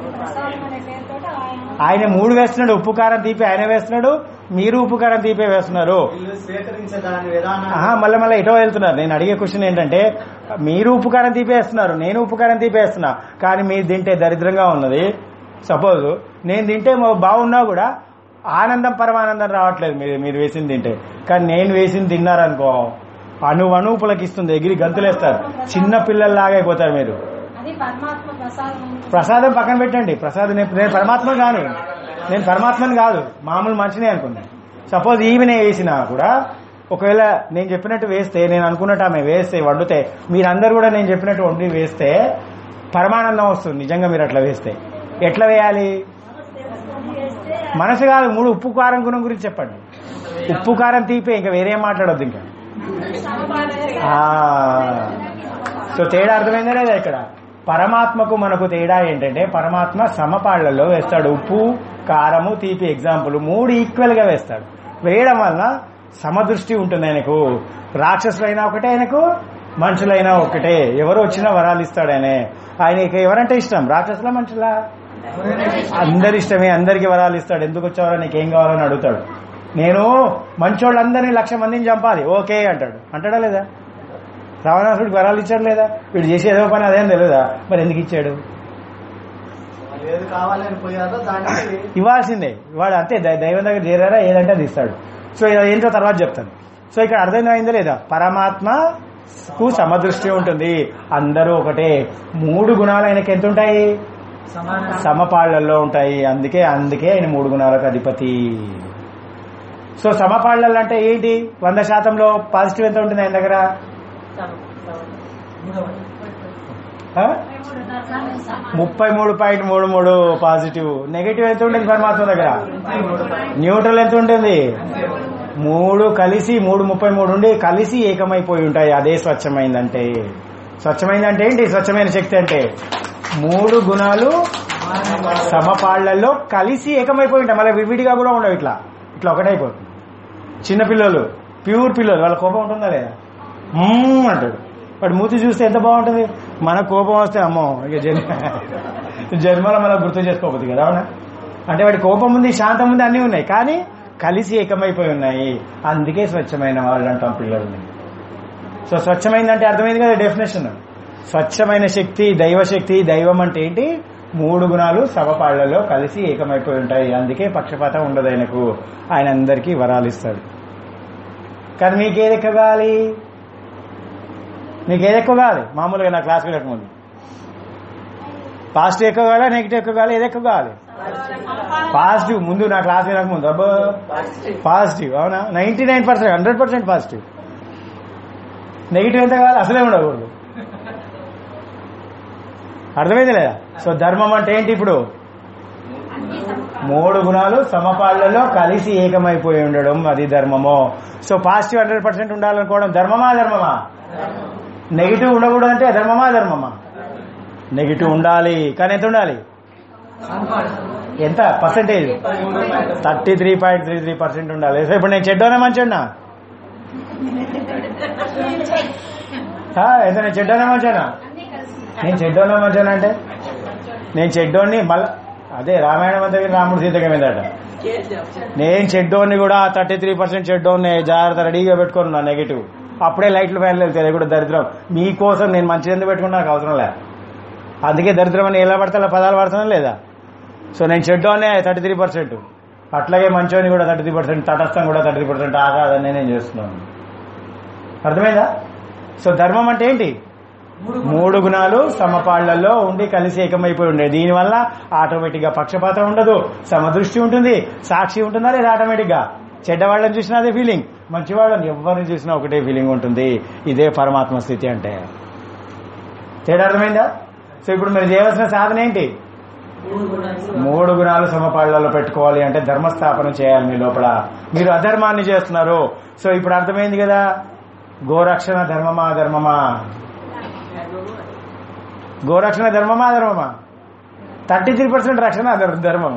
ఆయన మూడు వేస్తున్నాడు ఉప్పు కారం తీపి ఆయన వేస్తున్నాడు మీరు ఉప్పు కారం తీపే వేస్తున్నారు వీళ్ళు స్వీకరించే దాని విధానం ఆహా మళ్ళీ మళ్ళీ ఎటో వెళ్తున్నారు నేను అడిగే క్వశ్చన్ ఏంటంటే మీరు ఉప్పు కారం తీపేస్తున్నారు నేను ఉప్పు కారం తీపేస్తున్నా కానీ మీరు తింటే దరిద్రంగా ఉన్నది సపోజ్ నేను తింటే మా- బాగున్నా కూడా ఆనందం పరమానందం రావట్లేదు మీరు మీరు వేసింది తింటే కానీ నేను వేసింది తిన్నారనుకో అణు అణువు పులకిస్తుంది ఎగిరి గంతులేస్తారు చిన్న పిల్లల్లాగా అయిపోతారు మీరు అది పరమాత్మ ప్రసాదం ప్రసాదం పక్కన పెట్టండి ప్రసాదం నేను నేను పరమాత్మ కాను నేను పరమాత్మని కాదు మామూలు మనిషినే అనుకున్నాను సపోజ్ ఈమెనే వేసినా కూడా ఒకవేళ నేను చెప్పినట్టు వేస్తే నేను అనుకున్నట్టు ఆమె వేస్తే వండితే మీరందరూ కూడా నేను చెప్పినట్టు వండి వేస్తే పరమానందం వస్తుంది నిజంగా మీరు అట్లా వేస్తే ఎట్లా వేయాలి మనసు కాదు మూడు ఉప్పు కారం గుణం గురించి చెప్పండి ఉప్పు కారం తీపే ఇంకా వేరేం మాట్లాడొద్దు ఇంకా ఆ. సో తేడా అర్థమైందా లేదా ఇక్కడ పరమాత్మకు మనకు తేడా ఏంటంటే పరమాత్మ సమపాళ్లలో వేస్తాడు ఉప్పు కారము తీపి ఎగ్జాంపుల్ మూడు ఈక్వల్ గా వేస్తాడు వేయడం వలన సమదృష్టి ఉంటుంది ఆయనకు రాక్షసులైనా ఒకటే ఆయనకు మనుషులైనా ఒకటే ఎవరు వచ్చినా వరాలు ఇస్తాడు ఆయన ఆయనకి ఎవరంటే ఇష్టం రాక్షసుల మనుషులా అందరి ఇష్టమే అందరికి వరాలు ఇస్తాడు ఎందుకు వచ్చావరా నీకేం కావాలని అడుగుతాడు నేను మంచోళ్ళందరినీ లక్ష మందిని చంపాలి ఓకే అంటాడు అంటాడా లేదా రావణాసుడికి వరాలు ఇచ్చాడు లేదా వీడు చేసే ఏదో పని అదేం తెలియదా మరి ఎందుకు ఇచ్చాడు వాళ్ళు ఏది కావాలని పోయారో దానికి ఇవ్వాల్సిందే వాడు అంతే దై- దైవం దగ్గర చేరారా ఏదంటే అది ఇస్తాడు సో ఇది ఏంటో తర్వాత చెప్తాను సో ఇక్కడ అర్థమైందా లేదా పరమాత్మకు సమదృష్టి ఉంటుంది అందరూ ఒకటే మూడు గుణాలు ఆయనకి ఎంత ఉంటాయి సమపాళ్లలో ఉంటాయి అందుకే అందుకే ఆయన మూడు గుణాలకు అధిపతి సో సమపాళ్లలో అంటే ఏంటి వంద శాతంలో పాజిటివ్ ఎంత ఉంటుంది ఆయన దగ్గర ఆ? ముప్పై మూడు పాయింట్ మూడు మూడు పాజిటివ్ నెగిటివ్ ఎంత ఉంటుంది పరమాత్మ దగ్గర న్యూట్రల్ ఎంత ఉంటుంది మూడు కలిసి మూడు ముప్పై మూడు ఉండి కలిసి ఏకమైపోయి ఉంటాయి అదే స్వచ్ఛమైందంటే స్వచ్ఛమైందంటే ఏంటి స్వచ్ఛమైన శక్తి అంటే మూడు గుణాలు సమపాళ్లలో కలిసి ఏకమైపోయి ఉంటాయి మళ్ళీ విడివిడిగా కూడా ఉండవు ఇట్లా ఇట్లా ఒకటైపోతుంది చిన్న పిల్లలు ప్యూర్ పిల్లలు వాళ్ళ కోపం ఉంటుందా లేదా మ్మ్ అంటాడు వాడు మూతి చూస్తే ఎంత బాగుంటుంది మన కోపం వస్తే అమ్మో ఇక జన్మ జన్మలో మనం గుర్తు చేసుకోకపోతుంది కదా అవునా అంటే వాడి కోపం ఉంది శాంతం ఉంది అన్నీ ఉన్నాయి కానీ కలిసి ఏకమైపోయి ఉన్నాయి అందుకే స్వచ్ఛమైన వాళ్ళు అంటాం పిల్లల్ని సో స్వచ్ఛమైందంటే అర్థమైంది కదా డెఫినేషన్ స్వచ్ఛమైన శక్తి దైవ శక్తి దైవం అంటే ఏంటి మూడు గుణాలు సమపాళ్లలో కలిసి ఏకమైపోయి ఉంటాయి అందుకే పక్షపాతం ఉండదు ఆయనకు ఆయన అందరికీ వరాలు ఇస్తాడు కానీ మీకేది ఎక్కువ కావాలి మీకేది ఎక్కువ కావాలి మామూలుగా నా క్లాస్కి వెళ్ళకముందు పాజిటివ్ ఎక్కువ కావాలా నెగిటివ్ ఎక్కువ కావాలి ఏది ఎక్కువ కావాలి పాజిటివ్ ముందు నా క్లాస్ వినకముందు అబ్బో పాజిటివ్ అవునా ninety nine percent hundred percent positive negative ఎంత కావాలి అసలే ఉండకూడదు అర్థమైంది లేదా సో ధర్మం అంటే ఏంటి ఇప్పుడు మూడు గుణాలు సమపాళ్లలో కలిసి ఏకమైపోయి ఉండడం అది ధర్మము సో పాజిటివ్ హండ్రెడ్ పర్సెంట్ ఉండాలనుకోవడం ధర్మమా ధర్మమా నెగిటివ్ ఉండకూడదు అంటే ధర్మమా ధర్మమా నెగిటివ్ ఉండాలి కానీ ఎంత ఉండాలి ఎంత percentage thirty three point three three percent ఉండాలి సో ఇప్పుడు నేను చెడ్డోనే మంచిన్నా ఎంత నేను చెడ్డోనే మంచినా నేను చెడ్డోనే మంచినా అంటే నేను చెడ్డోని మళ్ళా అదే రామాయణం అంతా విని రాముడు సీతకి మీదట నేను చెడ్డోని కూడా థర్టీ త్రీ పర్సెంట్ చెడ్డోని జాగ్రత్త రెడీగా పెట్టుకున్నా నెగిటివ్ అప్పుడే లైట్లు ఫ్యాన్లు వెళ్తాయి అది కూడా దరిద్రం మీకోసం నేను మంచి ఎందుకు పెట్టుకున్నా నాకు అవసరం లే అందుకే దరిద్రం అని ఎలా పడతా అలా పదాలు పడుతున్నా లేదా సో నేను చెడ్డోనే థర్టీ త్రీ పర్సెంట్ అట్లాగే మంచోని కూడా థర్టీ త్రీ పర్సెంట్ తటస్థం కూడా థర్టీ త్రీ పర్సెంట్ ఆగాదని నేను చేస్తున్నాను అర్థమైందా సో ధర్మం అంటే ఏంటి మూడు గుణాలు సమపాళ్లలో ఉండి కలిసి ఏకమైపోయి ఉండే దీనివల్ల ఆటోమేటిక్ గా పక్షపాతం ఉండదు సమదృష్టి ఉంటుంది సాక్షి ఉంటుందా లేదా ఆటోమేటిక్ గా చెడ్డవాళ్ళని చూసినా అదే ఫీలింగ్ మంచివాళ్ళని ఎవరిని చూసినా ఒకటే ఫీలింగ్ ఉంటుంది ఇదే పరమాత్మ స్థితి అంటే తేడా అర్థమైందా సో ఇప్పుడు మీరు చేయవలసిన సాధన ఏంటి మూడు గుణాలు సమపాళ్లలో పెట్టుకోవాలి అంటే ధర్మస్థాపన చేయాలి మీ లోపల మీరు అధర్మాన్ని చేస్తున్నారు సో ఇప్పుడు అర్థమైంది కదా గోరక్షణ ధర్మమా ధర్మమా గోరక్షణ ధర్మమా ధర్మమా థర్టీ త్రీ పర్సెంట్ రక్షణ అధర్- ధర్మం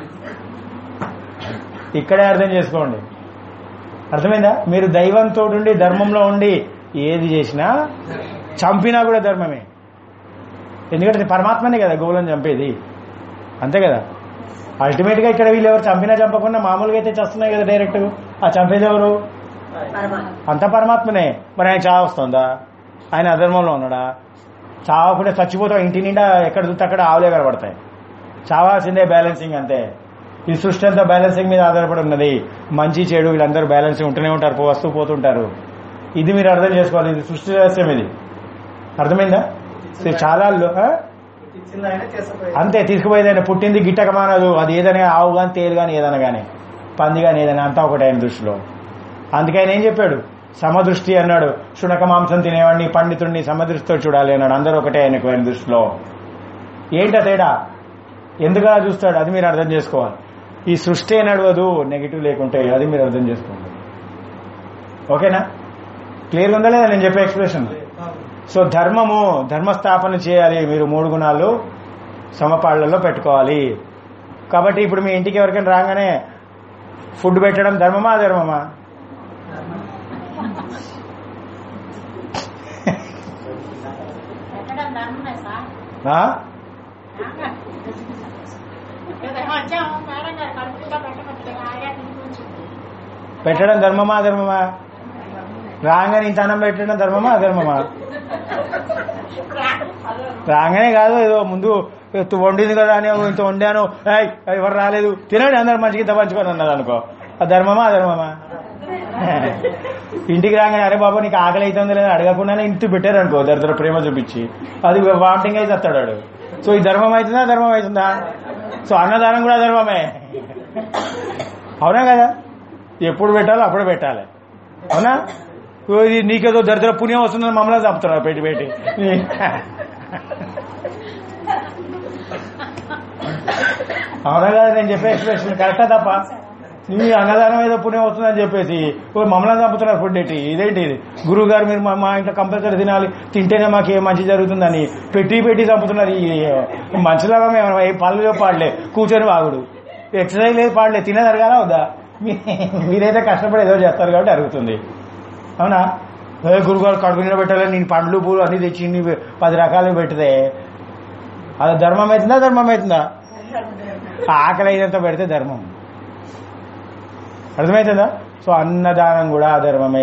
ఇక్కడే అర్థం చేసుకోండి అర్థమైందా మీరు దైవంతో ఉండి ధర్మంలో ఉండి ఏది చేసినా చంపినా కూడా ధర్మమే ఎందుకంటే అది పరమాత్మనే కదా గోవులను చంపేది అంతే కదా అల్టిమేట్ గా ఇక్కడ వీళ్ళు ఎవరు చంపినా చంపకుండా మామూలుగా అయితే చేస్తున్నాయి కదా డైరెక్ట్ ఆ చంపేది ఎవరు అంత పరమాత్మనే మరి ఆయన చావ వస్తుందా ఆయన అధర్మంలో ఉన్నాడా చావకుండా చచ్చిపోతాం ఇంటి నిండా ఎక్కడ చూస్తే అక్కడ ఆవులే కనబడతాయి చావాల్సిందే బ్యాలెన్సింగ్ అంతే ఈ సృష్టి అంతా బ్యాలెన్సింగ్ మీద ఆధారపడి ఉన్నది మంచి చెడు వీళ్ళందరూ బ్యాలెన్సింగ్ ఉంటూనే ఉంటారు పో- వస్తూ పోతుంటారు ఇది మీరు అర్థం చేసుకోవాలి ఇది సృష్టి రహస్యం ఇది అర్థమైందా సో చాలా లో- ఆ? ఇచ్చింది ఆయన చేసపోయారు అంతే తీసుకుపోయేది ఆయన పుట్టింది గిట్టక మానదు అది ఏదైనా ఆవు కానీ తేలు కానీ ఏదైనా కానీ పంది కానీ ఏదైనా అంతా ఒకటే ఆయన దృష్టిలో అందుకే ఆయన ఏం చెప్పాడు సమదృష్టి అన్నాడు శునక మాంసం తినేవాడిని పండితుడిని సమదృష్టితో చూడాలి అన్నాడు అందరూ ఒకటే ఆయనకు ఆయన దృష్టిలో ఏంట తేడా ఎందుకు అలా చూస్తాడు అది మీరు అర్థం చేసుకోవాలి ఈ సృష్టి నడవదు నెగిటివ్ లేకుంటే అది మీరు అర్థం చేసుకోండి ఓకేనా క్లియర్ ఉందా లేదా నేను చెప్పే ఎక్స్ప్రెషన్ సో ధర్మము ధర్మస్థాపన చేయాలి మీరు మూడు గుణాలు సమపాళ్లలో పెట్టుకోవాలి కాబట్టి ఇప్పుడు మీ ఇంటికి ఎవరికైనా రాగానే ఫుడ్ పెట్టడం ధర్మమా అధర్మమా పెట్టడం దాన్నే సార్ ఆ? ఏదో వచ్చాము మేడం గారు కడుపుగా పెట్టవచ్చు ఆయా తినిపించింది పెట్టడం ధర్మమా అధర్మమా రాగానే ఇంత అన్నం పెట్టడం ధర్మమా అధర్మమా రాగానే కాదు ఏదో ముందు ఎత్తు వండింది కదా అని ఇంత వండాను ఏయ్ ఎవరు రాలేదు తినండి అందరు మంచిగా ఇంత పంచుకొని అన్నది అనుకో ఆ ధర్మమా అధర్మమా ఇంటికి రాగానే అరే బాబా నీకు ఆకలి అవుతుంది లేదా అడగకుండానే ఇంటి పెట్టారు అనుకో దరిద్ర ప్రేమ చూపించి అది వామిటింగ్ అయితే వస్తాడు వాడు సో ఈ ధర్మం అవుతుందా ధర్మం అవుతుందా సో అన్నదానం కూడా ధర్మమే అవునా కదా ఎప్పుడు పెట్టాలో అప్పుడు పెట్టాలి అవునా ఓ, ఇది నీకేదో దరిద్ర పుణ్యం వస్తుందని మమ్మల్ని చంపుతున్నావు పెట్టి పెట్టి అవునా కదా నేను చెప్పే ఎక్స్ప్రెషన్ కరెక్టా తప్ప నీ అన్నదానం ఏదో పుణ్యం వస్తుందని చెప్పేసి ఓ మమ్మల్ని చంపుతున్నారు ఫుడ్ ఏంటి ఇదేంటి ఇది గురువు గారు మీరు మా- మా ఇంట్లో కంపల్సరీ తినాలి తింటేనే మాకు ఏం మంచి జరుగుతుందని పెట్టి పెట్టి చంపుతున్నారు ఈ మనుషులాగా మేము ఏ పనులు పాడలే కూర్చొని వాగుడు ఎక్సర్సైజ్ లేదు పాడలే తినేది అడగాలా వద్దా మీ- మీరైతే కష్టపడి ఏదో చేస్తారు కాబట్టి అరుగుతుంది అవునా ఏ గురుగారు కడుపు నిండా పెట్టాలని నేను పండ్లు పూలు అన్ని తెచ్చి ఇన్ని పది రకాలు పెట్టితే అది ధర్మం అవుతుందా ధర్మం అవుతుందా ఆకలి అయినంత పెడితే ధర్మం అర్థమవుతుందా సో అన్నదానం కూడా అధర్మమే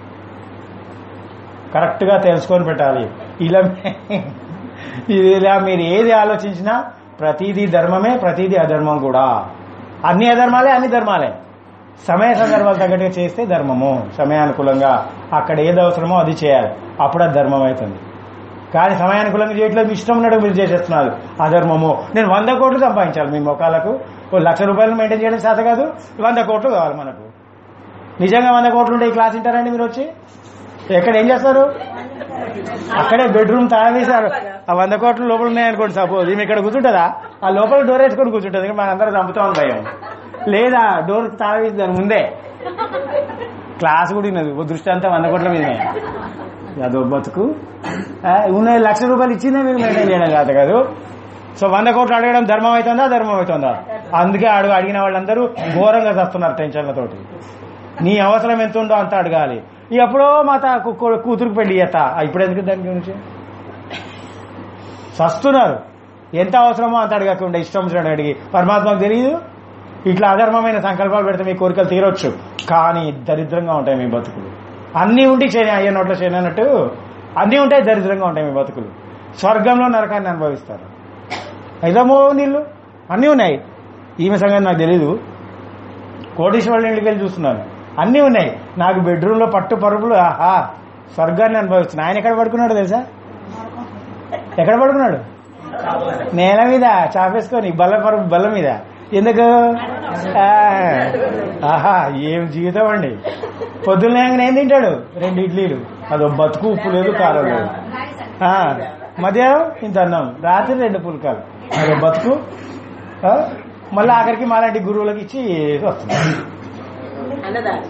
కరెక్ట్ గా తెలుసుకొని పెట్టాలి ఇలా ఇలా మీరు ఏది ఆలోచించినా ప్రతిదీ ధర్మమే ప్రతిదీ అధర్మం కూడా అన్ని అధర్మాలే అన్ని ధర్మాలే సమయ సందర్భాలు తగ్గట్టుగా చేస్తే ధర్మము సమయానుకూలంగా అక్కడ ఏది అవసరమో అది చేయాలి అప్పుడు అది ధర్మం అవుతుంది కానీ సమయానుకూలంగా చేయట్లేదు మీ ఇష్టం ఉన్నట్టు మీరు చేసేస్తున్నారు అధర్మము నేను వంద కోట్లు సంపాదించాలి మీ మొఖాలకు ఓ లక్ష రూపాయలు మెయింటైన్ చేయడం చేత కాదు వంద కోట్లు కావాలి మనకు నిజంగా వంద కోట్లు ఉంటే ఈ క్లాస్ వింటారండి మీరు వచ్చి ఎక్కడ ఏం చేస్తారు అక్కడే బెడ్రూమ్ తయారు చేశారు ఆ వంద కోట్లు లోపల ఉన్నాయనుకోండి సపోజ్ ఈమె ఇక్కడ కూర్చుంటుందా ఆ లోపల డోర్ వేసుకొని కూర్చుంటుంది మన అందరూ చంపుతామని భయం లేదా డోర్ తాళం వేసి దాని ముందే క్లాస్ కూడా ఉన్నది ఓ దృష్టి అంతా వంద కోట్ల మీదనే అదో బతుకు ఆ, ఉన్న లక్ష రూపాయలు ఇచ్చిందే మీరు మెయింటైన్ చేయడం కాదు కాదు సో వంద కోట్లు అడగడం ధర్మం అవుతుందా ధర్మం అవుతుందా అందుకే అడుగు అడిగిన వాళ్ళందరూ ఘోరంగా చస్తున్నారు టెన్షన్లతోటి నీ అవసరం ఎంత ఉందో అంత అడగాలి ఎప్పుడో మా తా కు- కు- కూతురుకు పెళ్లి చేస్తా ఆ, ఇప్పుడు ఎందుకు దాని గురించి చస్తున్నారు ఎంత అవసరమో అంత అడగకుండా ఇష్టం వచ్చినట్టు అడిగి పరమాత్మకు తెలియదు ఇట్లా అధర్మమైన సంకల్పాలు పెడితే మీ కోరికలు తీరొచ్చు కానీ దరిద్రంగా ఉంటాయి మీ బతుకులు అన్నీ ఉండి చేయని అయ్యే నోట్లో చేయని అన్నట్టు అన్నీ ఉంటాయి దరిద్రంగా ఉంటాయి మీ బతుకులు స్వర్గంలో నరకాన్ని అనుభవిస్తారు అయిదమో నీళ్ళు అన్నీ ఉన్నాయి ఈమె సంగతి నాకు తెలీదు కోటీశ్వరుల ఇంటికి వెళ్ళి చూస్తున్నాను అన్నీ ఉన్నాయి నాకు బెడ్రూమ్ లో పట్టు పరుపులు ఆహా స్వర్గాన్ని అనుభవిస్తున్నాను ఆయన ఎక్కడ పడుకున్నాడు తెలుసా ఎక్కడ పడుకున్నాడు నేల మీద చాపేసుకొని బల్ల పరుపు బల్ల మీద ఎందుకు ఆ, ఆహా ఏం జీవితం అండి పొద్దున్న లేకనే ఏం తింటాడు రెండు ఇడ్లీలు అదో బతుకు ఉప్పు లేదు కారం లేదు ఆ, మధ్యాహ్నం ఇంత అన్నం రాత్రి రెండు పుల్కాలు అదో బతుకు ఆ, మళ్ళీ ఆఖరికి మాలాంటి గురువులకు ఇచ్చి వస్తుంది అన్నదానం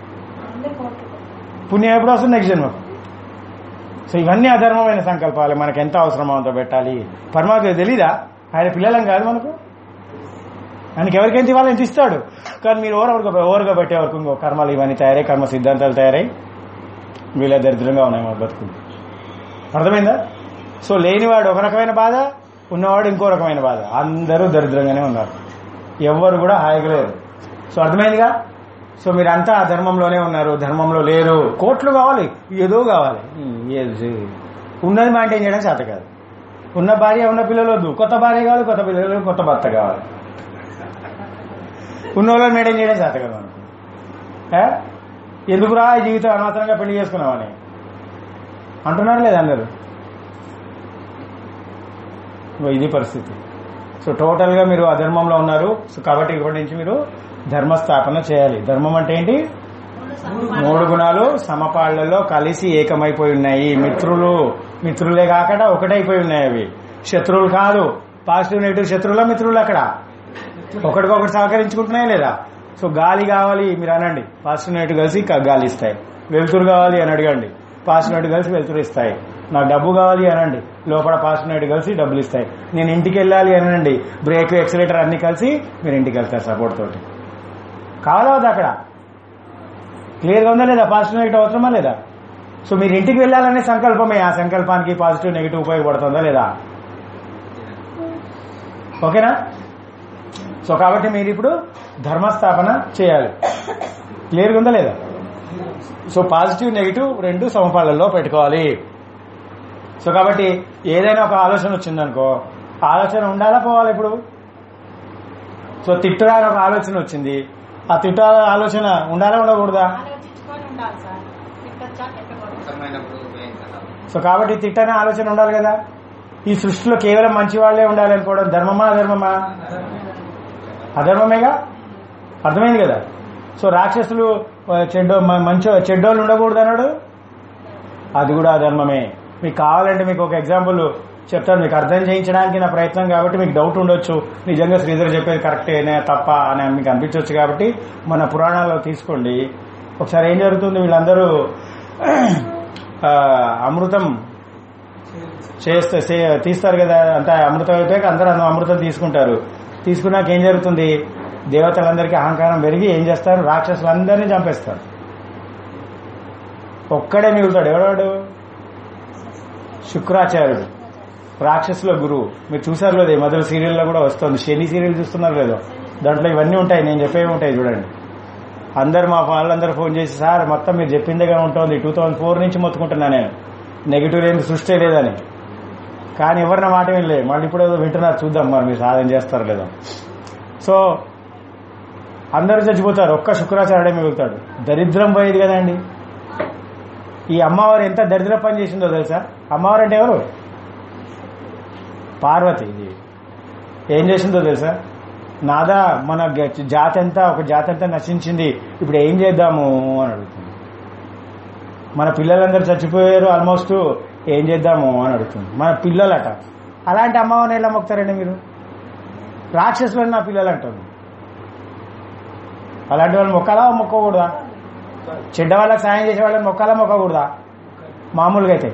పుణ్యం ఎప్పుడు వస్తుంది నెక్స్ట్ జన్మ సో ఇవన్నీ అధర్మమైన సంకల్పాలు మనకు ఎంత అవసరమో అంత పెట్టాలి పరమాత్మ తెలీదా ఆయన పిల్లలం కాదు మనకు ఆయనకి ఎవరికైతే ఇవ్వాలి ఎంత ఇస్తాడు కానీ మీరు ఓవర్ ఓవర్గా పెట్టే వరకు ఇంకో కర్మలు ఇవన్నీ తయారై కర్మ సిద్ధాంతాలు తయారై వీళ్ళ దరిద్రంగా ఉన్నాయి మా బతుకులు అర్థమైందా సో లేనివాడు ఒక రకమైన బాధ ఉన్నవాడు ఇంకో రకమైన బాధ అందరూ దరిద్రంగానే ఉన్నారు ఎవ్వరు కూడా హాయిగా లేరు సో అర్థమైందిగా సో మీరంతా ఆ ధర్మంలోనే ఉన్నారు ధర్మంలో లేరు కోట్లు కావాలి ఏదో కావాలి ఏది ఉన్నది మెయింటైన్ చేయడం చేత కాదు ఉన్న భార్య ఉన్న పిల్లలు వద్దు కొత్త భార్య కావాలి కొత్త పిల్లలు కొత్త భర్త కావాలి ఉన్న వాళ్ళని మెయింటైన్ చేయడం చేత కాదు మనకు ఏ? ఎందుకురా ఈ జీవితం అనవసరంగా పెళ్లి చేసుకున్నామని అంటున్నారు లేదా అందరూ ఇగో ఇది పరిస్థితి సో టోటల్ గా మీరు అధర్మంలో ఉన్నారు సో కాబట్టి ఇప్పటి నుంచి మీరు ధర్మస్థాపన చేయాలి ధర్మం అంటే ఏంటి మూడు గుణాలు సమపాళ్లలో కలిసి ఏకమైపోయి ఉన్నాయి మిత్రులు మిత్రులే కాకుండా ఒకటైపోయి ఉన్నాయి అవి శత్రువులు కాదు పాజిటివ్ నెగిటివ్ శత్రువుల మిత్రులు అక్కడ ఒకటికొకటి సహకరించుకుంటున్నాయి లేదా సో గాలి కావాలి మీరు అనండి పాజిటివ్ నెగిటివ్ కలిసి క- గాలి ఇస్తాయి వెలుతురు కావాలి అని అడగండి పాసినట్టు కలిసి వెలుతురు ఇస్తాయి నాకు డబ్బు కావాలి అనండి లోపల పాసినట్టు కలిసి డబ్బులు ఇస్తాయి నేను ఇంటికి వెళ్ళాలి అనండి బ్రేక్ ఎక్సిలేటర్ అన్ని కలిసి మీరు ఇంటికి వెళ్తారు సపోర్ట్ తోటి కావాలా వద్దా అక్కడ క్లియర్గా ఉందా లేదా పాజిటివ్ నెగిటివ్ అవసరమా లేదా సో మీరు ఇంటికి వెళ్ళాలనే సంకల్పమే ఆ సంకల్పానికి పాజిటివ్ నెగిటివ్ ఉపయోగపడుతుందా లేదా ఓకేనా సో కాబట్టి మీరు ఇప్పుడు ధర్మస్థాపన చేయాలి క్లియర్గా ఉందా లేదా సో పాజిటివ్ నెగిటివ్ రెండు సమపాళ్ళల్లో పెట్టుకోవాలి సో కాబట్టి ఏదైనా ఒక ఆలోచన వచ్చిందనుకో ఆలోచన ఉండాలా పోవాలి ఇప్పుడు సో తిట్టురా అని ఒక ఆలోచన వచ్చింది ఆ తిట్ట ఆలోచన ఉండాలా ఉండకూడదా ఆలోచించుకొని ఉండాలి సార్ తిట్టచ్చా తిట్టకూడదు అవసరమైనప్పుడు ఉపయోగించాలి సో కాబట్టి తిట్టనే ఆలోచన ఉండాలి కదా ఈ సృష్టిలో కేవలం మంచి వాళ్లే ఉండాలి అనుకోవడం ధర్మమా అధర్మమా అధర్మమేగా అర్థమైంది కదా సో రాక్షసులు ఆ, చెడ్డో మ- మంచి చెడ్డోళ్ళు ఉండకూడదు అన్నాడు అది కూడా అధర్మమే మీకు కావాలంటే మీకు ఒక ఎగ్జాంపుల్ చెప్తాను మీకు అర్థం చేయించడానికి నా ప్రయత్నం కాబట్టి మీకు డౌట్ ఉండొచ్చు నిజంగా శ్రీధర్ చెప్పేది కరెక్టేనే తప్ప అని మీకు అనిపించవచ్చు కాబట్టి మన పురాణాల్లో తీసుకోండి ఒకసారి ఏం జరుగుతుంది వీళ్ళందరూ ఆ, అమృతం చేస్తే చే- తీస్తారు కదా అంతా అమృతం అయిపోయాక అందరూ అందులో అమృతం తీసుకుంటారు తీసుకున్నాక ఏం జరుగుతుంది దేవతలందరికీ అహంకారం పెరిగి ఏం చేస్తారు రాక్షసులందరినీ చంపేస్తారు ఒక్కడే మిగులుతాడు ఎవడాడు శుక్రాచార్యుడు రాక్షసుల గురువు మీరు చూసారు లేదు ఈ మొదటి సీరియల్లో కూడా వస్తుంది శని సీరియల్ చూస్తున్నారు లేదో దాంట్లో ఇవన్నీ ఉంటాయి నేను చెప్పేవి ఉంటాయి చూడండి అందరు మా వాళ్ళందరూ ఫోన్ చేసి సార్ మొత్తం మీరు చెప్పిందిగా ఉంటుంది టూ థౌజండ్ ఫోర్ నుంచి మొత్తుకుంటున్నా నేను నెగిటివ్ లేని సృష్టి లేదని కానీ ఎవరిన మాట వినలే మళ్ళీ ఇప్పుడు ఏదో వింటున్నారు చూద్దాం మరి మీరు సాధన చేస్తారు లేదో సో అందరూ చచ్చిపోతారు ఒక్క శుక్రాచార్యుడే మిగులుతాడు దరిద్రం పోయేది కదండి ఈ అమ్మవారు ఎంత దరిద్ర పని చేసిందో తెలుసా అమ్మవారు అంటే ఎవరు పార్వతి ఇది ఏం చేసిందో తెలుసా నాదా మన గ- జాతి అంతా ఒక జాతి అంతా నశించింది ఇప్పుడు ఏం చేద్దాము అని అడుగుతుంది మన పిల్లలందరూ చచ్చిపోయారు ఆల్మోస్ట్ ఏం చేద్దాము అని అడుగుతుంది మన పిల్లలట అలాంటి అమ్మవారిని ఎలా మొక్తారండి మీరు రాక్షసులని నా పిల్లలు అంటారు అలాంటి వాళ్ళు మొక్కాలా మొక్కకూడదా చెడ్డ వాళ్ళకి సాయం చేసే వాళ్ళని మొక్కాలా మొక్కకూడదా మామూలుగా అయితే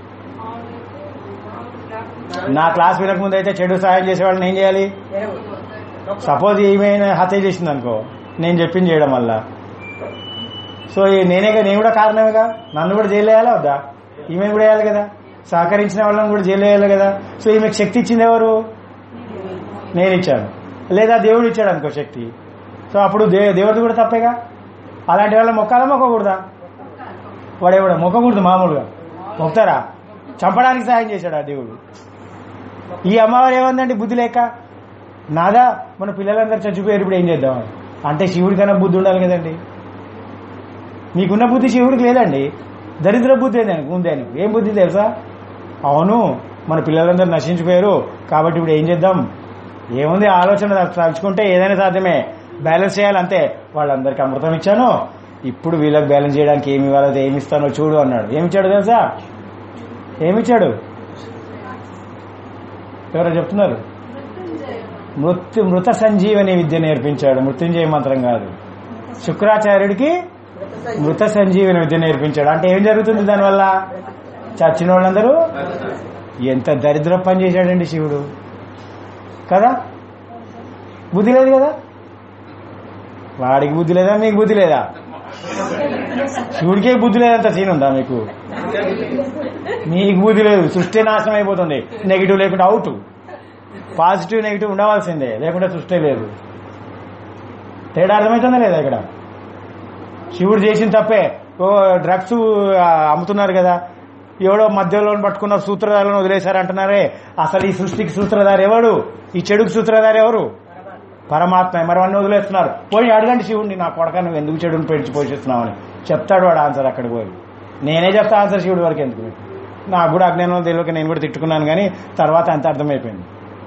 నా క్లాస్ వినకముందు అయితే చెడు సాయం చేసే వాళ్ళని ఏం చేయాలి సపోజ్ ఈమె హత్య చేసింది అనుకో నేను చెప్పింది చేయడం వల్ల సో ఈ నేనేగా నేను కూడా కారణమేగా నన్ను కూడా జైలు వేయాలా వద్దా ఈమె కూడా వేయాలి కదా సహకరించిన వాళ్ళని కూడా జైలు వేయాలి కదా సో ఈమెకు శక్తి ఇచ్చింది ఎవరు నేను ఇచ్చాను లేదా దేవుడు ఇచ్చాడు అనుకో శక్తి సో అప్పుడు దే దేవుడిది కూడా తప్పేగా అలాంటి వాళ్ళ మొక్కాలా మొక్కకూడదా వాడేవాడు మొక్కకూడదు మామూలుగా మొక్తారా చంపడానికి సాయం చేశాడు ఆ దేవుడు ఈ అమ్మవారు ఏమందండి బుద్ధి లేక నాదా మన పిల్లలందరూ చచ్చిపోయారు ఇప్పుడు ఏం చేద్దాం అంటే శివుడి కన్నా బుద్ధి ఉండాలి కదండి మీకున్న బుద్ధి శివుడికి లేదండి దరిద్ర బుద్ధి ఏదండి ఉంది అని ఏం బుద్ధి తెలుసా అవును మన పిల్లలందరూ నశించిపోయారు కాబట్టి ఇప్పుడు ఏం చేద్దాం ఏముంది ఆలోచన తలుచుకుంటే ఏదైనా సాధ్యమే బ్యాలెన్స్ చేయాలి అంతే వాళ్ళందరికీ అమృతం ఇచ్చాను ఇప్పుడు వీళ్ళకి బ్యాలెన్స్ చేయడానికి ఏమి ఇవ్వాలో ఏమి ఇస్తానో చూడు అన్నాడు ఏమిచ్చాడు తెలుసా ఏమిచ్చాడు ఎవరో చెప్తున్నారు మృత్యు మృత సంజీవని విద్య నేర్పించాడు మృత్యుంజయ మంత్రం కాదు శుక్రాచార్యుడికి మృత సంజీవని విద్య నేర్పించాడు అంటే ఏం జరుగుతుంది దానివల్ల చచ్చిన వాళ్ళందరూ ఎంత దరిద్ర పని చేశాడండి శివుడు కదా బుద్ధి లేదు కదా వాడికి బుద్ధి లేదా మీకు బుద్ధి లేదా శివుడికే బుద్ధి లేదంత సీన్ ఉందా మీకు మీకు బుద్ధి లేదు సృష్టి నాశనం అయిపోతుంది నెగిటివ్ లేకుండా అవుట్ పాజిటివ్ నెగిటివ్ ఉండవలసిందే లేకుంటే సృష్టి లేదు తేడా అర్థమవుతుందా లేదా ఇక్కడ శివుడు చేసిన తప్పే ఓ డ్రగ్స్ ఆ, అమ్ముతున్నారు కదా ఎవడో మధ్యలో పట్టుకున్న సూత్రధారులను వదిలేశారు అంటున్నారే అసలు ఈ సృష్టికి సూత్రధారి ఎవడు ఈ చెడుకు సూత్రధారి ఎవరు పరమాత్మ మరి అన్ని వదిలేస్తున్నారు పోయి అడగండి శివుడిని నా కొడక నువ్వు ఎందుకు చెడుని పెంచి పోషిస్తున్నావు అని చెప్తాడు వాడు ఆన్సర్ అక్కడికి పోయి నేనే చెప్తా ఆన్సర్ శివుడి వరకు ఎందుకు నాకు కూడా అజ్ఞానం తెలియక నేను కూడా తిట్టుకున్నాను కానీ తర్వాత అంత అర్థమైపోయింది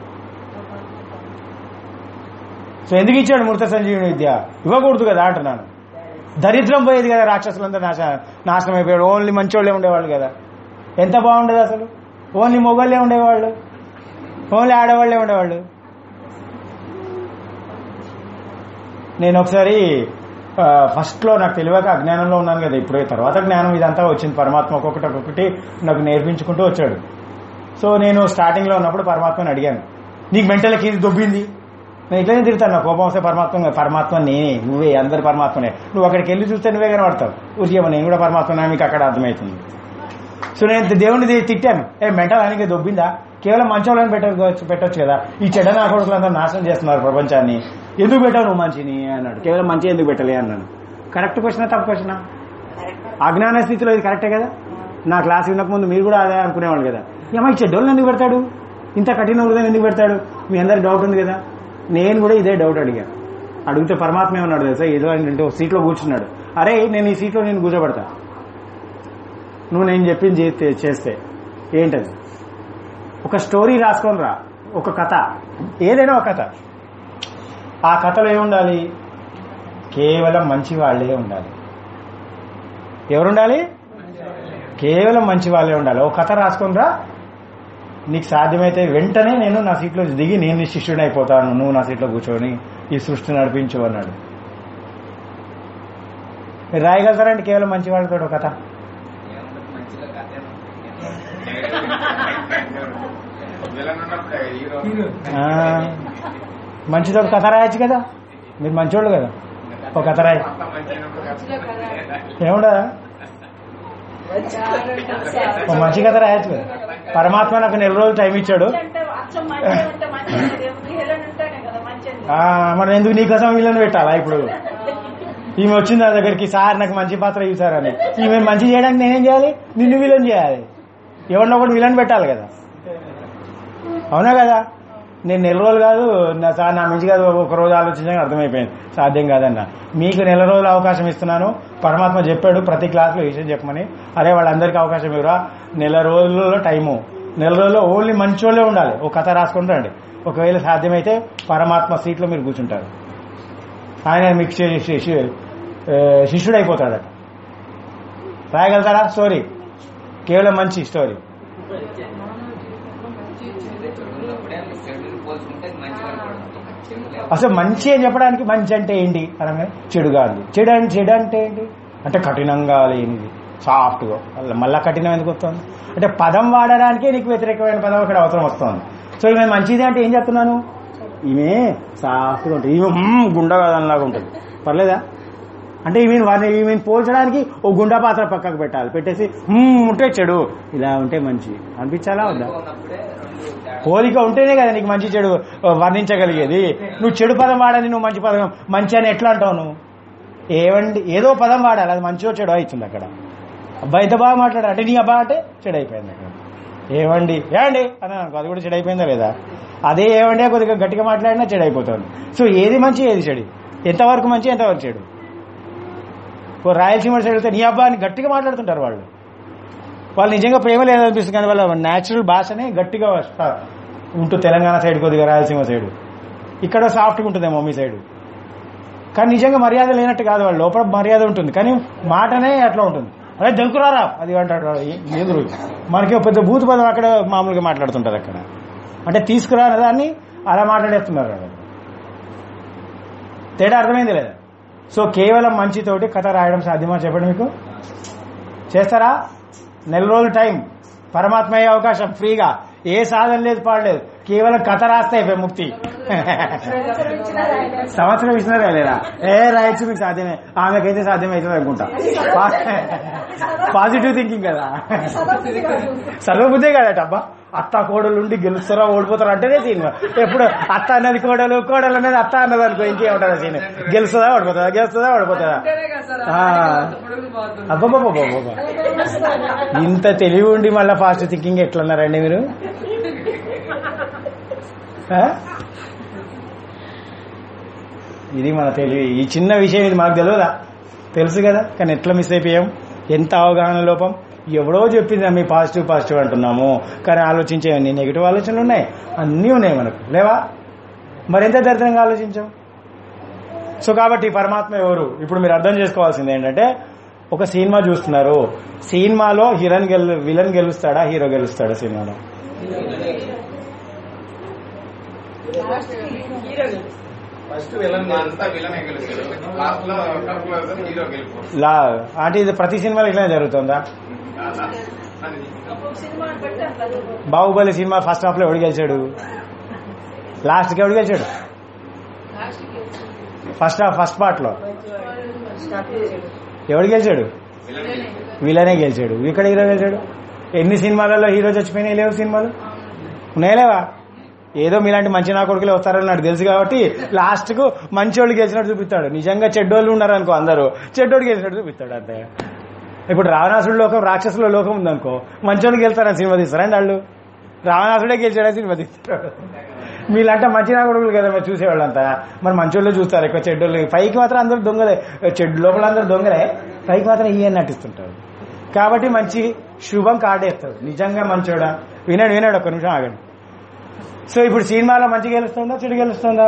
సో ఎందుకు ఇచ్చాడు మృత సంజీవిని విద్య ఇవ్వకూడదు కదా అంటున్నాను దరిద్రం పోయేది కదా రాక్షసులంతా నాశ నాశనం అయిపోయాడు ఓన్లీ మంచోళ్ళే ఉండేవాళ్ళు కదా ఎంత బాగుండేది అసలు ఓన్లీ మొగోళ్ళే ఉండేవాళ్ళు ఓన్లీ ఆడవాళ్లే ఉండేవాళ్ళు నేను ఒకసారి ఆ, ఫస్ట్లో నాకు తెలియక అజ్ఞానంలో ఉన్నాను కదా ఇప్పుడు తర్వాత జ్ఞానం ఇదంతా వచ్చింది పరమాత్మ ఒక్కొక్కటి ఒక్కొక్కటి నాకు నేర్పించుకుంటూ వచ్చాడు సో నేను స్టార్టింగ్లో ఉన్నప్పుడు పరమాత్మని అడిగాను నీకు మెంటల్కి ఇది దొబ్బింది నేను ఇట్లనే తిడతాను నా కోపం వస్తే పరమాత్మ పరమాత్మ నేనే నువ్వే అందరి పరమాత్మనే నువ్వు అక్కడికి వెళ్ళి చూస్తే నువ్వే కనబడతావు ఉద్యమం నేను కూడా పరమాత్మనే మీకు అక్కడ అర్థమవుతుంది సో నేను దేవుని ది- తిట్టాను ఏ మెంటల్ ఆయనకి దొబ్బిందా కేవలం మంచోళ్ళని పెట్టవచ్చు పెట్టొచ్చు కదా ఈ చెడ్డ నా కొడుకులంతా నాశనం చేస్తున్నారు ప్రపంచాన్ని ఎందుకు పెట్టావు నువ్వు మంచిని అన్నాడు కేవలం మంచి ఎందుకు పెట్టలే అన్నాను కరెక్ట్ క్వశ్చనా తప్పు క్వశ్చనా అజ్ఞాన స్థితిలో ఇది కరెక్టే కదా నా క్లాస్ వినక ముందు మీరు కూడా అదే అనుకునేవాళ్ళు కదా ఏమో ఈ చెడ్డోళ్ళని ఎందుకు పెడతాడు ఇంత కఠిన హృదయం ఎందుకు పెడతాడు మీ అందరికి డౌట్ ఉంది కదా నేను కూడా ఇదే డౌట్ అడిగా అడిగితే పరమాత్మ ఏమన్నాడు తెలుసా ఏదో అంటే ఒక సీట్లో కూర్చున్నాడు అరే నేను ఈ సీట్లో నేను కూర్చోబెడతా నువ్వు నేను చెప్పింది చేస్తే చేస్తే ఏంటది ఒక స్టోరీ రాసుకొని రా ఒక కథ ఏదైనా ఒక కథ ఆ కథలో ఏముండాలి కేవలం మంచి వాళ్ళే ఉండాలి ఎవరుండాలి కేవలం మంచి వాళ్ళే ఉండాలి ఒక కథ రాసుకొని రా నీకు సాధ్యమైతే వెంటనే నేను నా సీట్లో దిగి నేను నీ శిష్యుడిని అయిపోతాను నువ్వు నా సీట్లో కూర్చొని ఈ సృష్టి నడిపించు అన్నాడు మీరు రాయగలుగుతారండి కేవలం మంచి వాళ్ళతో ఒక కథ ఏముంది మంచిగా కథ విలన్ ఉన్నప్పుడు హీరో ఆ, మంచిదో ఒక కథ రాయొచ్చు కదా మీరు మంచోళ్ళు కదా ఒక కథ రాయి అంతా మంచిగా కథ ఏముండదా ఒక మంచి కథ రాయొచ్చు కదా పరమాత్మ నాకు నెల రోజులు టైం ఇచ్చాడు అంటే అచ్చం మంచి అంటే మంచి హీరోయిన్ ఉంటేనే కదా మంచి అని. ఆ, మరి ఎందుకు నీకోసం వీళ్ళని పెట్టాలా ఇప్పుడు ఈమె వచ్చింది నా దగ్గరికి సార్ నాకు మంచి పాత్ర ఇవి సార్ అని ఈమె మంచి చేయడానికి నేనేం చేయాలి నిన్ను విలన్ చేయాలి ఎవరినో ఒకటి విలన్ పెట్టాలి కదా అవునా కదా నేను నెల రోజులు కాదు నా సార్ నా మంచి కాదు ఒక రోజు ఆలోచించడానికి అర్థమైపోయింది సాధ్యం కాదన్న మీకు నెల రోజులు అవకాశం ఇస్తున్నాను పరమాత్మ చెప్పాడు ప్రతి క్లాస్లో ఈ విషయం చెప్పమని అరే వాళ్ళందరికీ అవకాశం ఇవ్వరా నెల రోజుల్లో టైము నెల రోజుల్లో ఓన్లీ మంచోళ్ళే ఉండాలి ఒక కథ రాసుకుని రండి ఒకవేళ సాధ్యమైతే పరమాత్మ సీట్లో మీరు కూర్చుంటారు ఆయన మీకు శి- శి- శి- ఆ, శిష్యుడు అయిపోతాడట రాయగలుగుతారా స్టోరీ కేవలం మంచి స్టోరీ ఉన్నప్పుడే చెడుని పోల్చుకుంటే మంచిగా అనుకోవడం అసలు మంచి అని చెప్పడానికి మంచి అంటే ఏంటి అనగా చెడుగా ఉంది చెడు అంటే చెడు అంటే ఏంటి అంటే కఠినంగా లేనిది సాఫ్ట్గా మళ్ళీ మళ్ళా కఠినం ఎందుకు వస్తుంది అంటే పదం వాడడానికే నీకు వ్యతిరేకమైన పదం అక్కడ అవసరం వస్తుంది సో ఈమె మంచిది అంటే ఏం చెప్తున్నాను ఈమె సాఫ్ట్గా ఉంటుంది ఈమె మ్మ్, గుండా కాదనిలాగా ఉంటుంది పర్లేదా అంటే ఈమె వారిని ఈమె పోల్చడానికి ఓ గుండా పాత్ర పక్కకు పెట్టాలి పెట్టేసి మ్మ్, ఉంటే చెడు ఇలా ఉంటే మంచి అనిపించాలా వద్దా ఉన్నప్పుడే రెండు తేడా. పోలిక ఉంటేనే కదా నీకు మంచి చెడు వర్ణించగలిగేది నువ్వు చెడు పదం వాడని నువ్వు మంచి పదం మంచి అని ఎట్లా అంటావు నువ్వు ఏవండి ఏదో పదం వాడాలి అది మంచిగా చెడు అవుతుంది అక్కడ అబ్బాయి ఇంత బాగా మాట్లాడారు అంటే నీ అబ్బా అంటే చెడు అయిపోయింది అక్కడ ఏవండి ఏమండి అని అనుకో అది కూడా చెడు అయిపోయిందా లేదా అదే ఏవండి కొద్దిగా గట్టిగా మాట్లాడినా చెడు అయిపోతుంది సో ఏది మంచి ఏది చెడు ఎంతవరకు మంచి ఎంతవరకు చెడు ఓ రాయలసీమ సైడ్ అయితే నీ అబ్బా అని గట్టిగా మాట్లాడుతుంటారు వాళ్ళు వాళ్ళు నిజంగా ప్రేమ లేదనిపిస్తుంది కానీ వాళ్ళ న్యాచురల్ భాషనే గట్టిగా వస్తా- ఉంటుంది తెలంగాణ సైడ్ కొద్దిగా రాయలసీమ సైడ్ ఇక్కడ సాఫ్ట్గా ఉంటుందేమో మీ సైడ్ కానీ నిజంగా మర్యాద లేనట్టు కాదు వాళ్ళు లోపల మర్యాద ఉంటుంది కానీ మాటనే అట్లా ఉంటుంది అదే దొరుకురారా అది అంటాడు వాడు. ఏ- ఎదురు మనకి ఒక పెద్ద భూత పదం అక్కడ మామూలుగా మాట్లాడుతుంటారు అక్కడ అంటే తీసుకురా అనే దాన్ని అలా మాట్లాడేస్తున్నారు వాళ్ళు. తేడా అర్థమైంది లేదా సో కేవలం మంచితోటి కథ రాయడం సాధ్యమా చెప్పండి మీకు చేస్తారా నెల రోజులు టైం పరమాత్మ అయ్యే అవకాశం ఫ్రీగా ఏ సాధన లేదు పాడలేదు కేవలం కథ రాస్తే అయిపోయి ముక్తి సంవత్సరం ఇచ్చినా రాలేరా ఏ రాయొచ్చు మీకు సాధ్యమే ఆమెకైతే సాధ్యమవుతుంది అనుకుంటా పాజిటివ్ థింకింగ్ కదా సర్వబుద్ధే కదట అబ్బా అత్త కోడలు ఉండి గెలుస్తారా ఓడిపోతారా అంటేనే సీన్ ఎప్పుడు అత్త అన్నది కోడలు కోడలు అన్నది అత్త అన్నది అనుకో ఇంకేముంటుందా సీన్ గెలుస్తుందా ఓడిపోతుందా గెలుస్తుందా ఓడిపోతుందా ఆ. అబ్బబ్బబ్బబ్బబ్బ. ఇంత తెలివి ఉండి మళ్ళీ ఫాస్ట్ థింకింగ్ ఎట్లున్నారండి మీరు ఆ? ఇది మన తెలివి ఈ చిన్న విషయం ఇది మాకు తెలియదా తెలుసు కదా కానీ ఎట్లా మిస్ అయిపోయాం ఎంత అవగాహన లోపం ఎవడో చెప్పింది మీ పాజిటివ్ పాజిటివ్ అంటున్నాము కానీ ఆలోచించే అన్ని నెగిటివ్ ఆలోచనలు ఉన్నాయి అన్నీ ఉన్నాయి మనకు లేవా మరింత దరిద్రంగా ఆలోచించాం సో కాబట్టి పరమాత్మ ఎవరు ఇప్పుడు మీరు అర్థం చేసుకోవాల్సింది ఏంటంటే ఒక సినిమా చూస్తున్నారు సినిమాలో హీరోయిన్ గెలు విలన్ గెలుస్తాడా హీరో గెలుస్తాడా సినిమాలో ఫస్ట్ విలన్ అంతా విలనే గెలుస్తాడు లాస్ట్ లో కడుపులో హీరో గెలుపు లా అంటే ఇది ప్రతి సినిమాలో ఇట్లా జరుగుతుందా ఒక్కొక్క సినిమా బట్టి అట్లా జరుగుతుంది. బాహుబలి సినిమా ఫస్ట్ హాఫ్ లో ఎవడు గెలిచాడు లాస్ట్ కి ఎవడు గెలిచాడు ఫస్ట్ హాఫ్ ఫస్ట్ పార్ట్ లో ఎవడు గెలిచాడు వీళ్ళనే గెలిచాడు ఇక్కడ హీరో గెలిచాడు ఎన్ని సినిమాలలో హీరో చచ్చిపోయినాయి లేవు సినిమాలు ఉన్నాయా లేవా ఏదో మీలాంటి మంచి నా కొడుకులే వస్తారని నాకు తెలుసు కాబట్టి లాస్ట్ కు మంచోళ్ళు గెలిచినట్టు చూపిస్తాడు నిజంగా చెడ్డోళ్ళు ఉన్నారు అనుకో అందరూ చెడ్డోడు గెలిచినట్టు చూపిస్తాడు అంతే ఇప్పుడు రావణాసుడు లోకం రాక్షసుల లోకం ఉందనుకో మంచోళ్ళు గెలుస్తారని సినిమా తీస్తారండి వాళ్ళు రావణాసుడే గెలిచాడని సినిమా తీస్తాడు మీలంటే మంచి నా కొడుకులు కదా మరి చూసేవాళ్ళంతా మరి మంచోళ్ళు చూస్తారు ఎక్కువ చెడ్డోళ్ళు పైకి మాత్రం అందరూ దొంగలే చెడు లోపల అందరూ దొంగలే పైకి మాత్రం ఈయన నటిస్తుంటాడు కాబట్టి మంచి శుభం కాడేస్తాడు నిజంగా మంచోడా వినాడు వినాడు ఒక్క నిమిషం ఆగండి సో ఇప్పుడు సినిమాలో మంచి గెలుస్తుందా చెడు గెలుస్తుందా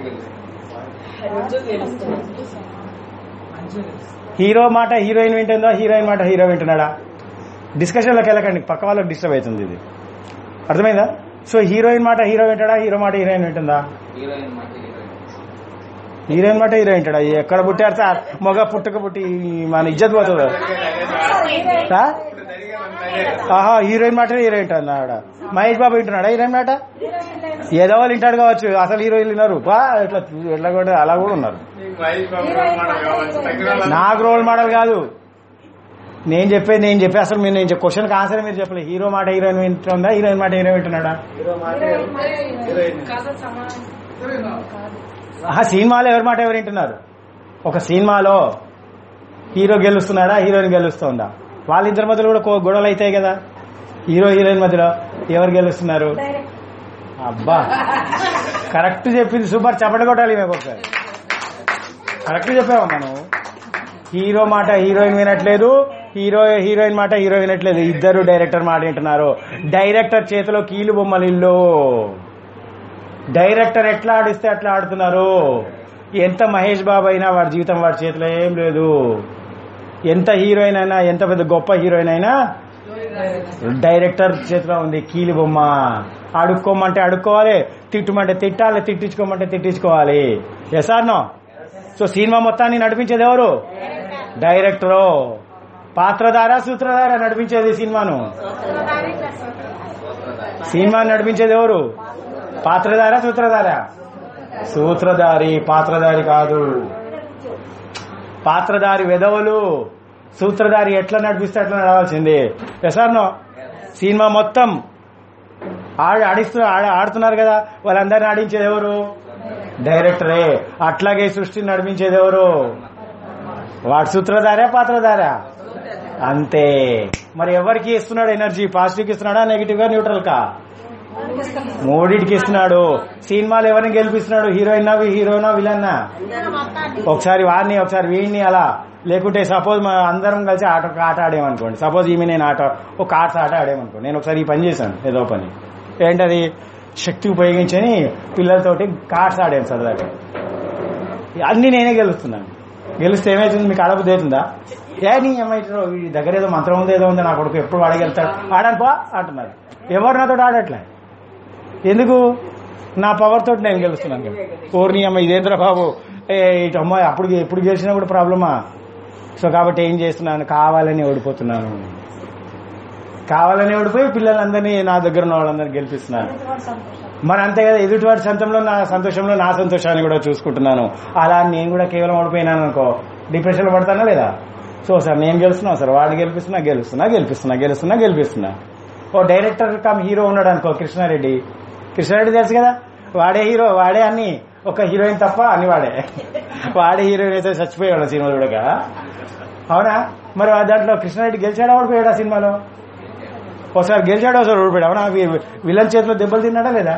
హీరో మాట హీరోయిన్ వింటుందా హీరోయిన్ మాట హీరో వింటున్నాడా డిస్కషన్లోకి వెళ్ళకండి పక్క వాళ్ళకి డిస్టర్బ్ అవుతుంది ఇది అర్థమైందా సో హీరోయిన్ మాట హీరో వింటాడా హీరో మాట హీరోయిన్ వింటుందా హీరోయిన్ మాట హీరోయిన్ హీరోయిన్ మాట హీరో వింటాడా ఎక్కడ పుట్టారు సార్ మొగ పుట్టుక పుట్టి మన ఇజ్జత్ పోతుంది ఆ? ఆహా హీరోయిన్ మాట హీరో వింటాడు ఆడ మహేష్ బాబు వింటున్నాడా హీరోయిన్ మాట ఏదో వాళ్ళు వింటాడు కావచ్చు అసలు హీరోయిన్లు విన్నారు బా ఇట్లా ఎట్లా కూడా అలా కూడా ఉన్నారు మహేష్ బాబు రోల్ మోడల్ కావచ్చు తగ్గిన నాకు రోల్ మోడల్ కాదు నేను చెప్పేది నేను చెప్పే అసలు మీరు నేను క్వశ్చన్ ఆన్సర్ మీరు చెప్పలేదు హీరో మాట హీరోయిన్ వింటుందా హీరోయిన్ మాట హీరో వింటున్నాడా హీరో మాట హీరోయిన్ ఆహా సినిమాలో ఎవరి మాట ఎవరు వింటున్నారు ఒక సినిమాలో హీరో గెలుస్తున్నాడా హీరోయిన్ గెలుస్తుందా వాళ్ళిద్దరి మధ్యలో కూడా కో- గొడవలు అవుతాయి కదా హీరో హీరోయిన్ మధ్యలో ఎవరు గెలుస్తున్నారు అబ్బా కరెక్ట్ చెప్పింది సూపర్ చప్పట కొట్టాలి మేము ఒకసారి కరెక్ట్ చెప్పావా మనం హీరో మాట హీరోయిన్ వినట్లేదు హీరో హీరోయిన్ మాట హీరో వినట్లేదు ఇద్దరు డైరెక్టర్ మాట వింటున్నారు డైరెక్టర్ చేతిలో కీలు బొమ్మలు ఇల్లు డైరెక్టర్ ఎట్లా ఆడిస్తే అట్లా ఆడుతున్నారు ఎంత మహేష్ బాబు అయినా వాడి జీవితం వాడి చేతిలో ఏం లేదు ఎంత హీరోయిన్ అయినా ఎంత పెద్ద గొప్ప హీరోయిన్ అయినా డైరెక్టర్ చేతిలో ఉంది కీలి బొమ్మ అడుక్కోమంటే అడుక్కోవాలి తిట్టుమంటే తిట్టాలి తిట్టించుకోమంటే తిట్టించుకోవాలి yes or no so cinema మొత్తాన్ని నడిపించేది ఎవరు డైరెక్టరు పాత్రధార సూత్రధార నడిపించేది సినిమాను సినిమా నడిపించేది ఎవరు పాత్రధార సూత్రధార సూత్రధారి పాత్రధారి కాదు పాత్రధారి వెధవలు సూత్రధారి ఎట్లా నడిపిస్తే అట్లా నడవాల్సింది ఎసార్నో సినిమా మొత్తం ఆడి ఆడిస్తూ ఆడ- ఆడుతున్నారు కదా వాళ్ళందరిని ఆడించేది ఎవరు డైరెక్టరే అట్లాగే సృష్టిని నడిపించేది ఎవరు వాడు సూత్రధారా పాత్రధారా అంతే మరి ఎవరికి ఇస్తున్నాడు ఎనర్జీ పాజిటివ్ ఇస్తున్నాడా నెగిటివ్ గా న్యూట్రల్ కా మూడిటికి ఇస్తున్నాడు సినిమాలు ఎవరిని గెలిపిస్తున్నాడు హీరోయిన్ హీరోయినా విలన్నా ఒకసారి వాడిని ఒకసారి వీడిని అలా లేకుంటే సపోజ్ మా అందరం కలిసి ఆట ఒక ఆట ఆడేమనుకోండి సపోజ్ ఈమె నేను ఆట ఒక కార్డ్స్ ఆట ఆడేమనుకోండి నేను ఒకసారి ఈ పని చేశాను ఏదో పని ఏంటది శక్తి ఉపయోగించని పిల్లలతోటి కార్డ్స్ ఆడాను సరదాగా అన్ని నేనే గెలుస్తున్నాను గెలిస్తే ఏమైతుంది మీకు ఆడబుద్ధి అవుతుందా ఏ నీ అమ్మాయి ఈ దగ్గర ఏదో మంత్రం ఉంది ఏదో ఉంది నా కొడుకు ఎప్పుడు ఆడగలుగుతాడు ఆడాను పో అంటున్నారు ఎవరు నాతో ఆడట్లే ఎందుకు నా పవర్ తోటి నేను గెలుస్తున్నాను కదా. ఓర్ని అమ్మ ఇదేంద్ర బాబు ఏ ఇటు అమ్మాయి అప్పుడు ఎప్పుడు గెలిచినా కూడా ప్రాబ్లమా సో కాబట్టి ఏం చేస్తున్నాను కావాలని ఓడిపోతున్నాను కావాలని ఓడిపోయి పిల్లలందరినీ నా దగ్గర ఉన్న వాళ్ళందరినీ గెలిపిస్తున్నాను మరి అంతే కదా ఎదుటివాడి సంతంలో నా సంతోషంలో నా సంతోషాన్ని కూడా చూసుకుంటున్నాను అలా నేను కూడా కేవలం ఓడిపోయినాను అనుకో డిప్రెషన్ లో పడతానా లేదా సో సార్ నేను గెలుస్తున్నా సార్ వాడిని గెలిపిస్తున్నా గెలుస్తున్నా గెలిపిస్తున్నా గెలుస్తున్నా గెలిపిస్తున్నా ఓ డైరెక్టర్ కమ్ హీరో ఉన్నాడు అనుకో కృష్ణారెడ్డి కృష్ణారెడ్డి తెలుసు కదా వాడే హీరో వాడే అన్ని ఒక హీరోయిన్ తప్ప అన్ని వాడే వాడే హీరోయిన్ అయితే చచ్చిపోయాడు సినిమా చూడగా అవునా మరి ఆ దాంట్లో కృష్ణారెడ్డి గెలిచాడా ఓడిపోయాడా సినిమాలో ఒకసారి గెలిచాడు ఒకసారి ఓడిపోయాడు అవునా వి- విలన్ చేతిలో దెబ్బలు తిన్నాడా లేదా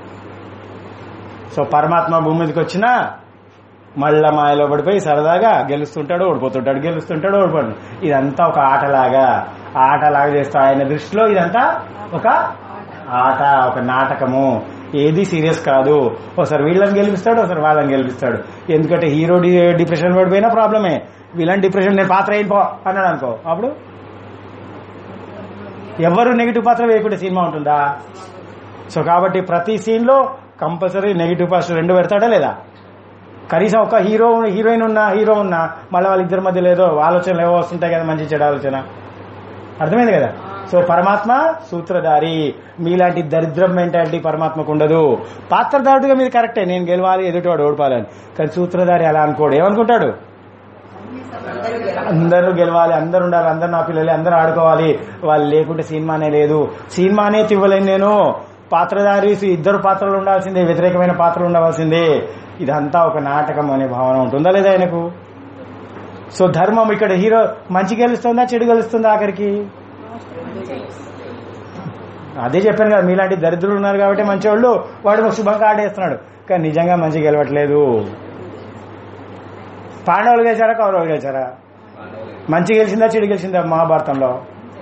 సో పరమాత్మ భూమి మీదకి వచ్చినా మళ్ళా మాయలో పడిపోయి సరదాగా గెలుస్తుంటాడు ఓడిపోతుంటాడు గెలుస్తుంటాడు ఓడిపోతాడు ఇదంతా ఒక ఆటలాగా ఆటలాగా చేస్తా ఆయన దృష్టిలో ఇదంతా ఒక ఆట ఒక నాటకము ఏది సీరియస్ కాదు ఒకసారి వీళ్ళని గెలిపిస్తాడు ఒకసారి వాళ్ళని గెలిపిస్తాడు ఎందుకంటే హీరో డి- డిప్రెషన్ పడిపోయినా ప్రాబ్లమే విలన్ డిప్రెషన్ నేను పాత్ర అయిపో అన్నాడు అనుకో అప్పుడు ఎవరు నెగిటివ్ పాత్ర వేయకుండా సినిమా ఉంటుందా సో కాబట్టి ప్రతి సీన్ లో కంపల్సరీ నెగిటివ్ పాత్ర రెండు పెడతాడా లేదా కనీసం ఒక హీరో హీరోయిన్ ఉన్నా హీరో ఉన్నా మళ్ళీ వాళ్ళిద్దరి మధ్యలో ఏదో ఆలోచనలు ఏవో వస్తుంటాయి కదా మంచి చెడు ఆలోచన అర్థమైంది కదా సో పరమాత్మ సూత్రధారి మీలాంటి దరిద్రం మెంటాలిటీ పరమాత్మకు ఉండదు పాత్రధారుడిగా మీరు కరెక్టే నేను గెలవాలి ఎదుటివాడు ఓడిపాలని కానీ సూత్రధారి అలా అనుకోడు ఏమనుకుంటాడు అందరూ గెలవాలి అందరు ఉండాలి అందరు నా పిల్లలే అందరూ ఆడుకోవాలి వాళ్ళు లేకుంటే సినిమానే లేదు సినిమానే తివ్వలేను నేను పాత్రధారి ఇద్దరు పాత్రలు ఉండాల్సిందే వ్యతిరేకమైన పాత్రలు ఉండవలసిందే ఇదంతా ఒక నాటకం అనే భావన ఉంటుందా లేదా ఆయనకు సో ధర్మం ఇక్కడ హీరో మంచి గెలుస్తుందా చెడు గెలుస్తుందా ఆఖరికి అదే చెప్పాను కదా మీలాంటి దరిద్రులు ఉన్నారు కాబట్టి మంచివాళ్ళు వాడు శుభంగా ఆడేస్తున్నాడు కానీ నిజంగా మంచి గెలవట్లేదు పాండవులు గెలిచారా కౌరవులు గెలిచారా మంచి గెలిచిందా చెడు గెలిచిందా మహాభారతంలో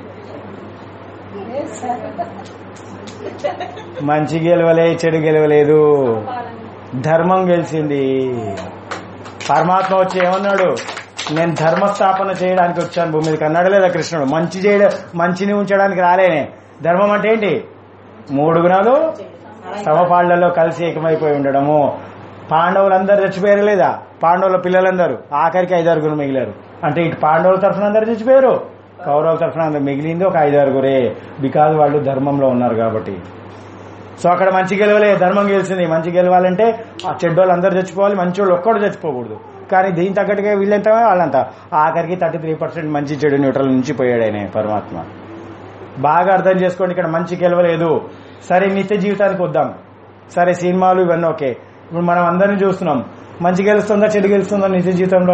మంచి గెలవలే చెడు గెలవలేదు ధర్మం గెలిచింది పరమాత్మ వచ్చి ఏమన్నాడు నేను ధర్మస్థాపన చేయడానికి వచ్చాను భూమి మీదకి అన్నాడు లేదా కృష్ణుడు మంచి చేయడం మంచిని ఉంచడానికి రాలేనే ధర్మం అంటే ఏంటి మూడు గుణాలు సమపాళ్లలో కలిసి ఏకమైపోయి ఉండడము పాండవులందరూ చచ్చిపోయారు లేదా పాండవుల పిల్లలందరూ ఆఖరికి ఐదారుగురు మిగిలారు అంటే ఇటు పాండవుల తరఫున అందరు చచ్చిపోయారు కౌరవుల తరఫున అందరు మిగిలింది ఒక ఐదారుగురే బికాజ్ వాళ్ళు ధర్మంలో ఉన్నారు కాబట్టి సో అక్కడ మంచి గెలవలే ధర్మం గెలిచింది మంచి గెలవాలంటే ఆ చెడ్డోళ్ళు అందరు చచ్చిపోవాలి మంచి వాళ్ళు ఒక్కడు చచ్చిపోకూడదు కానీ దీని తగ్గట్టుగా వీళ్ళంతా వాళ్ళంతా ఆఖరికి థర్టీ త్రీ పర్సెంట్ మంచి చెడు న్యూట్రల్ నుంచి పోయాడు ఆయన పరమాత్మ బాగా అర్థం చేసుకోండి ఇక్కడ మంచి గెలవలేదు సరే నిత్య జీవితానికి వద్దాం సరే సినిమాలు ఇవన్నీ ఓకే ఇప్పుడు మనం అందరిని చూస్తున్నాం మంచి గెలుస్తుందా చెడు గెలుస్తుందా నిత్య జీవితంలో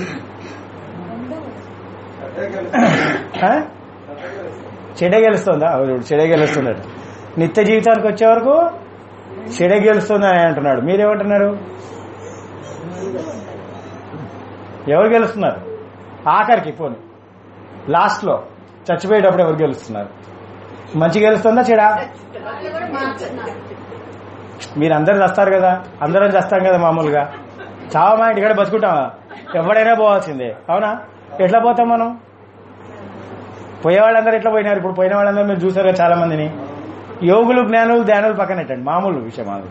ఆ? చెడే గెలుస్తుందా అవును, చెడే గెలుస్తున్నాడు నిత్య జీవితానికి వచ్చే వరకు చెడే గెలుస్తుంది అని అంటున్నాడు మీరేమంటున్నారు ఎవరు గెలుస్తున్నారు ఆఖరికి పోను లాస్ట్ లో చచ్చిపోయేటప్పుడు ఎవరు గెలుస్తున్నారు మంచి గెలుస్తుందా చెడా మీరు అందరు చేస్తారు కదా అందరం చేస్తాం కదా మామూలుగా చావా మా ఇంటికాడ బతుకుంటామా ఎవడైనా పోవాల్సిందే అవునా ఎట్లా పోతాం మనం పోయే వాళ్ళందరూ ఎట్లా పోయినారు ఇప్పుడు పోయిన వాళ్ళందరూ మీరు చూసారు కదా చాలా మందిని యోగులు జ్ఞానులు ధ్యానులు పక్కన పెట్టండి మామూలు విషయం అది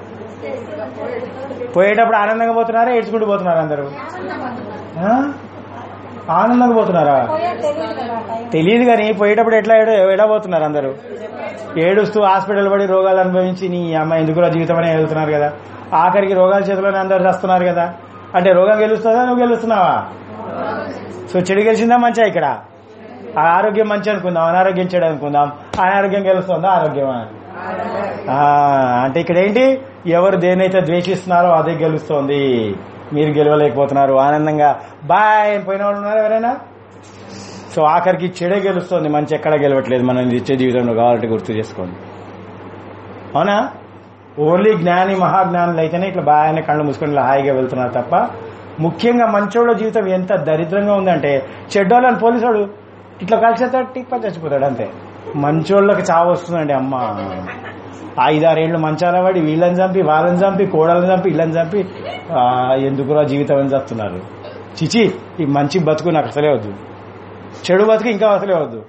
పోయేటప్పుడు ఆనందంగా పోతున్నారా ఏడ్చుకుంటూ పోతున్నారు అందరూ ఆ? ఆనందంగా పోతున్నారా తెలియదు కానీ పోయేటప్పుడు ఎట్లా ఏడ ఎడా పోతున్నారు అందరూ ఏడుస్తూ హాస్పిటల్ పడి రోగాలు అనుభవించి నీ అమ్మ ఎందుకురా జీవితం అనే వెళ్తున్నారు కదా ఆఖరికి రోగాల చేతిలోనే అందరు చేస్తున్నారు కదా అంటే రోగం గెలుస్తుందా నువ్వు గెలుస్తున్నావా సో చెడు గెలిచిందా మంచిగా ఇక్కడ ఆ ఆరోగ్యం మంచి అనుకుందాం అనారోగ్యం చెడు అనుకుందాం అనారోగ్యం గెలుస్తుందా ఆరోగ్యమా ఆ, అంటే ఇక్కడ ఏంటి ఎవరు దేనైతే ద్వేషిస్తున్నారో అదే గెలుస్తోంది మీరు గెలవలేకపోతున్నారు ఆనందంగా బాయ్ అని పోయిన వాళ్ళు ఉన్నారు ఎవరైనా సో ఆఖరికి చెడే గెలుస్తోంది మంచి ఎక్కడ గెలవట్లేదు మనం నిత్య జీవితంలో కావాలంటే గుర్తు చేసుకోండి అవునా ఓన్లీ జ్ఞాని మహాజ్ఞానులు అయితేనే ఇట్లా బాగానే కళ్ళు మూసుకొని ఇలా హాయిగా వెళ్తున్నారు తప్ప ముఖ్యంగా మంచోళ్ళ జీవితం ఎంత దరిద్రంగా ఉందంటే చెడ్డోళ్ళని పోలీసుడు ఇట్లా కలిసేస్తాడు టిప్ప చచ్చిపోతాడు అంతే మంచోళ్ళకి చావు వస్తుందండి అమ్మ ఐదారేళ్లు మంచాల పడి వీళ్ళని చంపి వాళ్ళని చంపి కోడలను చంపి ఇళ్ళని చంపి ఆ, ఎందుకురా జీవితం అని చెప్తున్నారు చిచి ఈ మంచి బతుకు నాకు అసలే వద్దు చెడు బతుకు ఇంకా అసలే వద్దు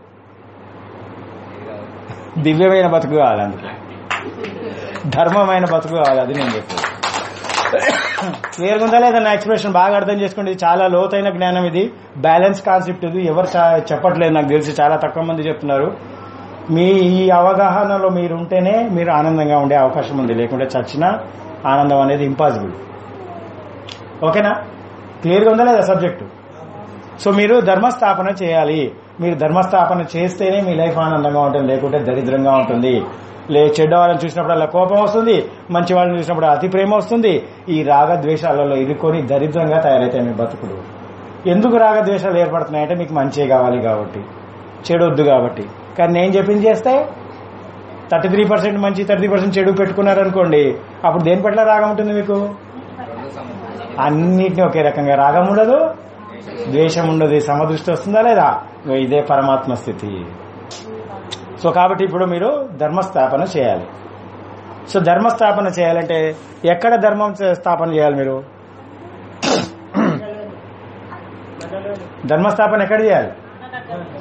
దివ్యమైన బతుకు కావాలి అందుకే ధర్మమైన బతుకు కావాలి అది నేను చెప్పేది క్లియర్గా ఉందా లేదా నా ఎక్స్ప్రెషన్ బాగా అర్థం చేసుకోండి ఇది చాలా లోతైన జ్ఞానం ఇది బ్యాలెన్స్ కాన్సెప్ట్ ఇది ఎవరు చా- చెప్పట్లేదు నాకు తెలిసి చాలా తక్కువ మంది చెప్తున్నారు మీ ఈ అవగాహనలో మీరు ఉంటేనే మీరు ఆనందంగా ఉండే అవకాశం ఉంది లేకుంటే చచ్చినా ఆనందం అనేది ఇంపాసిబుల్ ఓకేనా క్లియర్గా ఉందా లేదా సబ్జెక్టు సో మీరు ధర్మస్థాపన చేయాలి మీరు ధర్మస్థాపన చేస్తేనే మీ లైఫ్ ఆనందంగా ఉంటుంది లేకుంటే దరిద్రంగా ఉంటుంది లే చెడ్డ వాళ్ళని చూసినప్పుడు అలా కోపం వస్తుంది మంచి వాళ్ళని చూసినప్పుడు అతి ప్రేమ వస్తుంది ఈ రాగద్వేషాలలో ఇరుక్కొని దరిద్రంగా తయారైతాయి మీ బతుకులు ఎందుకు రాగద్వేషాలు ఏర్పడుతున్నాయంటే మీకు మంచి కావాలి కాబట్టి చెడు వద్దు కాబట్టి కానీ నేను చెప్పింది చేస్తే థర్టీ త్రీ పర్సెంట్ మంచి థర్టీ పర్సెంట్ చెడు పెట్టుకున్నారనుకోండి అప్పుడు దేని పట్ల రాగం ఉంటుంది మీకు అన్నిటిని ఒకే రకంగా రాగం ఉండదు ద్వేషం ఉండదు ఈ సమదృష్టి వస్తుందా లేదా ఇగో ఇదే పరమాత్మ స్థితి సో కాబట్టి ఇప్పుడు మీరు ధర్మస్థాపన చేయాలి సో ధర్మస్థాపన చేయాలంటే ఎక్కడ ధర్మం చే- స్థాపన చేయాలి మీరు ధర్మస్థాపన ఎక్కడ చేయాలి